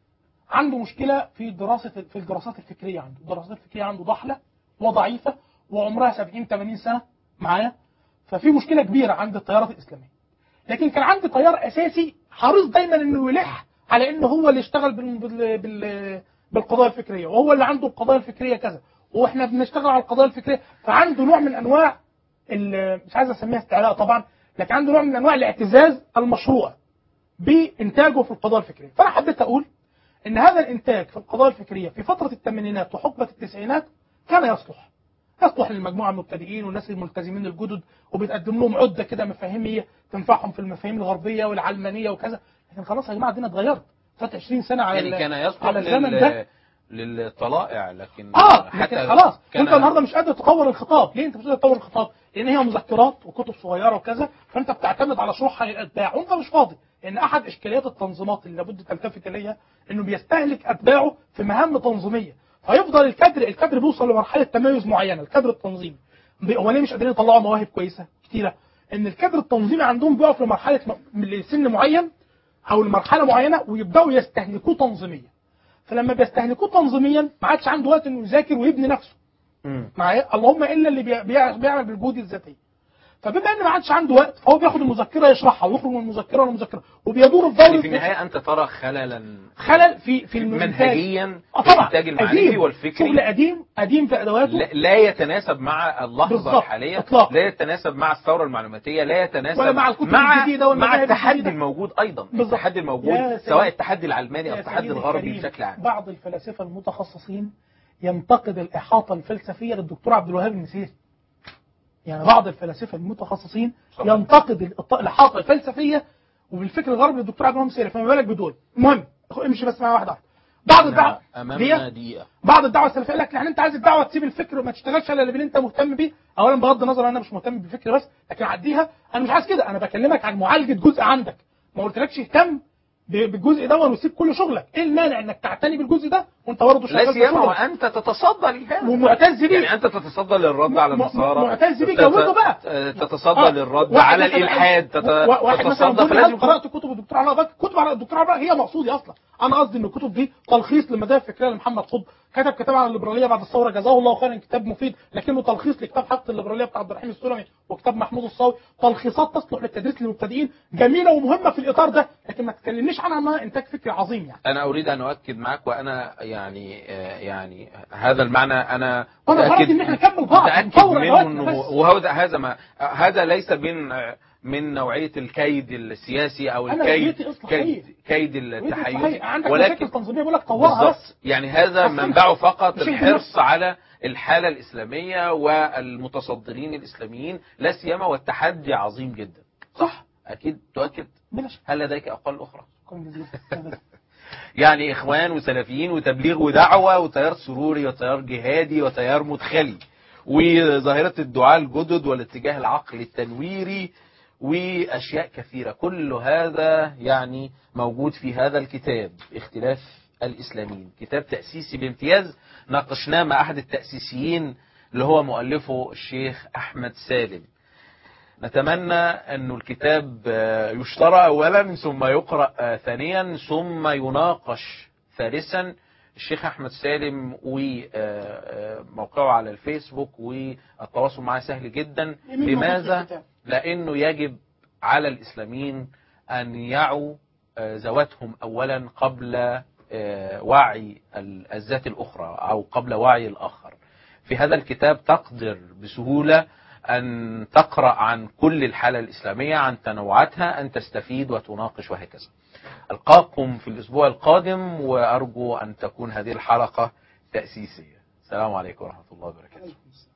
عنده مشكله في دراسه في الدراسات الفكريه عنده الدراسات الفكريه عنده ضحله وضعيفه وعمرها 70 80 سنه معايا ففي مشكله كبيره عند التيارات الاسلاميه لكن كان عندي تيار اساسي حريص دايما انه يلح على انه هو اللي اشتغل بال... بال... بال... بالقضايا الفكريه وهو اللي عنده القضايا الفكريه كذا واحنا بنشتغل على القضايا الفكريه فعنده نوع من انواع ال- مش عايز اسميها استعلاء طبعا لكن عنده نوع من انواع الاعتزاز المشروع بانتاجه في القضايا الفكريه فانا حبيت اقول ان هذا الانتاج في القضايا الفكريه في فتره الثمانينات وحقبه التسعينات كان يصلح يصلح للمجموعه المبتدئين والناس الملتزمين الجدد وبتقدم لهم عده كده مفاهيميه تنفعهم في المفاهيم الغربيه والعلمانيه وكذا لكن خلاص يا جماعه الدنيا اتغيرت فات 20 سنه على يعني ال- كان يصلح على الزمن ده لل... للطلائع لكن اه لكن خلاص كان- انت النهارده مش قادر تطور الخطاب ليه انت مش قادر تطور الخطاب لان هي مذكرات وكتب صغيره وكذا فانت بتعتمد على شروحها للاتباع وانت مش فاضي لان احد اشكاليات التنظيمات اللي لابد تلتفت اليها انه بيستهلك اتباعه في مهام تنظيميه فيفضل الكادر الكادر بيوصل لمرحله تميز معينه الكادر التنظيمي بي- هو ليه مش قادرين يطلعوا مواهب كويسه كتيره ان الكادر التنظيمي عندهم بيقف لمرحله م- لسن معين او لمرحله معينه ويبداوا يستهلكوه تنظيميا فلما بيستهلكوه تنظيميا ما عادش عنده وقت انه يذاكر ويبني نفسه مم. معايا اللهم الا اللي بي- بيع- بيعمل بالجهود الذاتيه فبما ان ما عادش عنده وقت فهو بياخد المذكره يشرحها ويخرج من المذكره للمذكره وبيدور في يعني دوره في النهايه انت ترى خللا خلل في في الإنتاج. منهجيا اه في طبعا الانتاج المعرفي قديم. شغل والفكري قديم قديم في ادواته لا لا يتناسب مع اللحظه بالظبط. الحاليه إطلاقاً. لا يتناسب مع الثوره المعلوماتيه لا يتناسب ولا مع الكتب مع الجديدة والمذاهب مع التحدي الجديدة. الموجود ايضا بالظبط. التحدي الموجود يا سيدي. سواء التحدي العلماني او يا التحدي سيدي الغربي الكريم، بشكل عام بعض الفلاسفه المتخصصين ينتقد الاحاطه الفلسفيه للدكتور عبد الوهاب المسيري يعني بعض الفلاسفه المتخصصين صحيح. ينتقد الإط- الاحاطه الفلسفيه وبالفكر الغربي للدكتور عبد الوهاب المسيري فما بالك بدول المهم امشي بس معايا واحده واحده بعض الدعوه امامنا دقيقه بعض الدعوه السلفيه قال لك يعني انت عايز الدعوه تسيب الفكر وما تشتغلش الا باللي انت مهتم بيه اولا بغض النظر انا مش مهتم بالفكر بس لكن عديها انا مش عايز كده انا بكلمك عن معالجه جزء عندك ما قلتلكش اهتم ب- بالجزء ده وسيب كل شغلك ايه المانع انك تعتني بالجزء ده وانت برضه لا شغال في سيما شغلك وانت تتصدى لهذا ومعتز بيه يعني انت تتصدى للرد على م- م- النصارى معتز بيه تت- جوزه بقى. تتصدى آه. للرد واحد على مثلاً الالحاد قال- تت- وا- واحد مثلا تتصدى بيقول لي فلازم هل قرات كتب الدكتور علاء بكر كتب على الدكتور علاء هي مقصودي اصلا انا قصدي ان الكتب دي تلخيص للمذاهب الفكريه لمحمد قطب كتب كتاب عن الليبراليه بعد الثوره جزاه الله خيرا كتاب مفيد لكنه تلخيص لكتاب حق الليبراليه بتاع عبد الرحيم السلمي وكتاب محمود الصاوي تلخيصات تصلح للتدريس للمبتدئين جميله ومهمه في الاطار ده لكن ما تكلمنيش عنها انها انتاج فكري عظيم يعني انا اريد ان اؤكد معك وانا يعني آه، يعني هذا المعنى انا وأنا متاكد غرضي إن إحنا نكمل بعض، متاكد نطور منه أدواتنا انه بس. وهذا هذا ما هذا ليس من من نوعيه الكيد السياسي او أنا الكيد نيتي إصلاحية. كيد كيد صحيح. التحيز عندك ولكن مشاكل تنظيميه بيقول لك طورها بالظبط بس يعني هذا أحسنت. منبعه فقط مش الحرص على الحالة الإسلامية والمتصدرين الإسلاميين لا سيما والتحدي عظيم جدا صح أكيد تؤكد بلا شك هل لديك أقوال أخرى شكراً جزيلاً. يعني إخوان وسلفيين وتبليغ ودعوة وتيار سروري وتيار جهادي وتيار مدخلي وظاهرة الدعاء الجدد والاتجاه العقلي التنويري وأشياء كثيرة كل هذا يعني موجود في هذا الكتاب اختلاف الإسلاميين كتاب تأسيسي بامتياز ناقشناه مع أحد التأسيسيين اللي هو مؤلفه الشيخ أحمد سالم نتمنى أن الكتاب آه، يشترى أولا ثم يقرأ آه، ثانيا ثم يناقش ثالثا الشيخ أحمد سالم وموقعه على الفيسبوك والتواصل معه سهل جدا يمين موجود في لماذا؟ الكتاب. لأنه يجب على الإسلاميين أن يعوا آه، ذواتهم أولا قبل آه، وعي ال- الذات الأخرى أو قبل وعي الآخر في هذا الكتاب تقدر بسهولة أن تقرأ عن كل الحالة الإسلامية عن تنوعاتها أن تستفيد وتناقش وهكذا ألقاكم في الأسبوع القادم وأرجو أن تكون هذه الحلقة تأسيسية السلام عليكم ورحمة الله وبركاته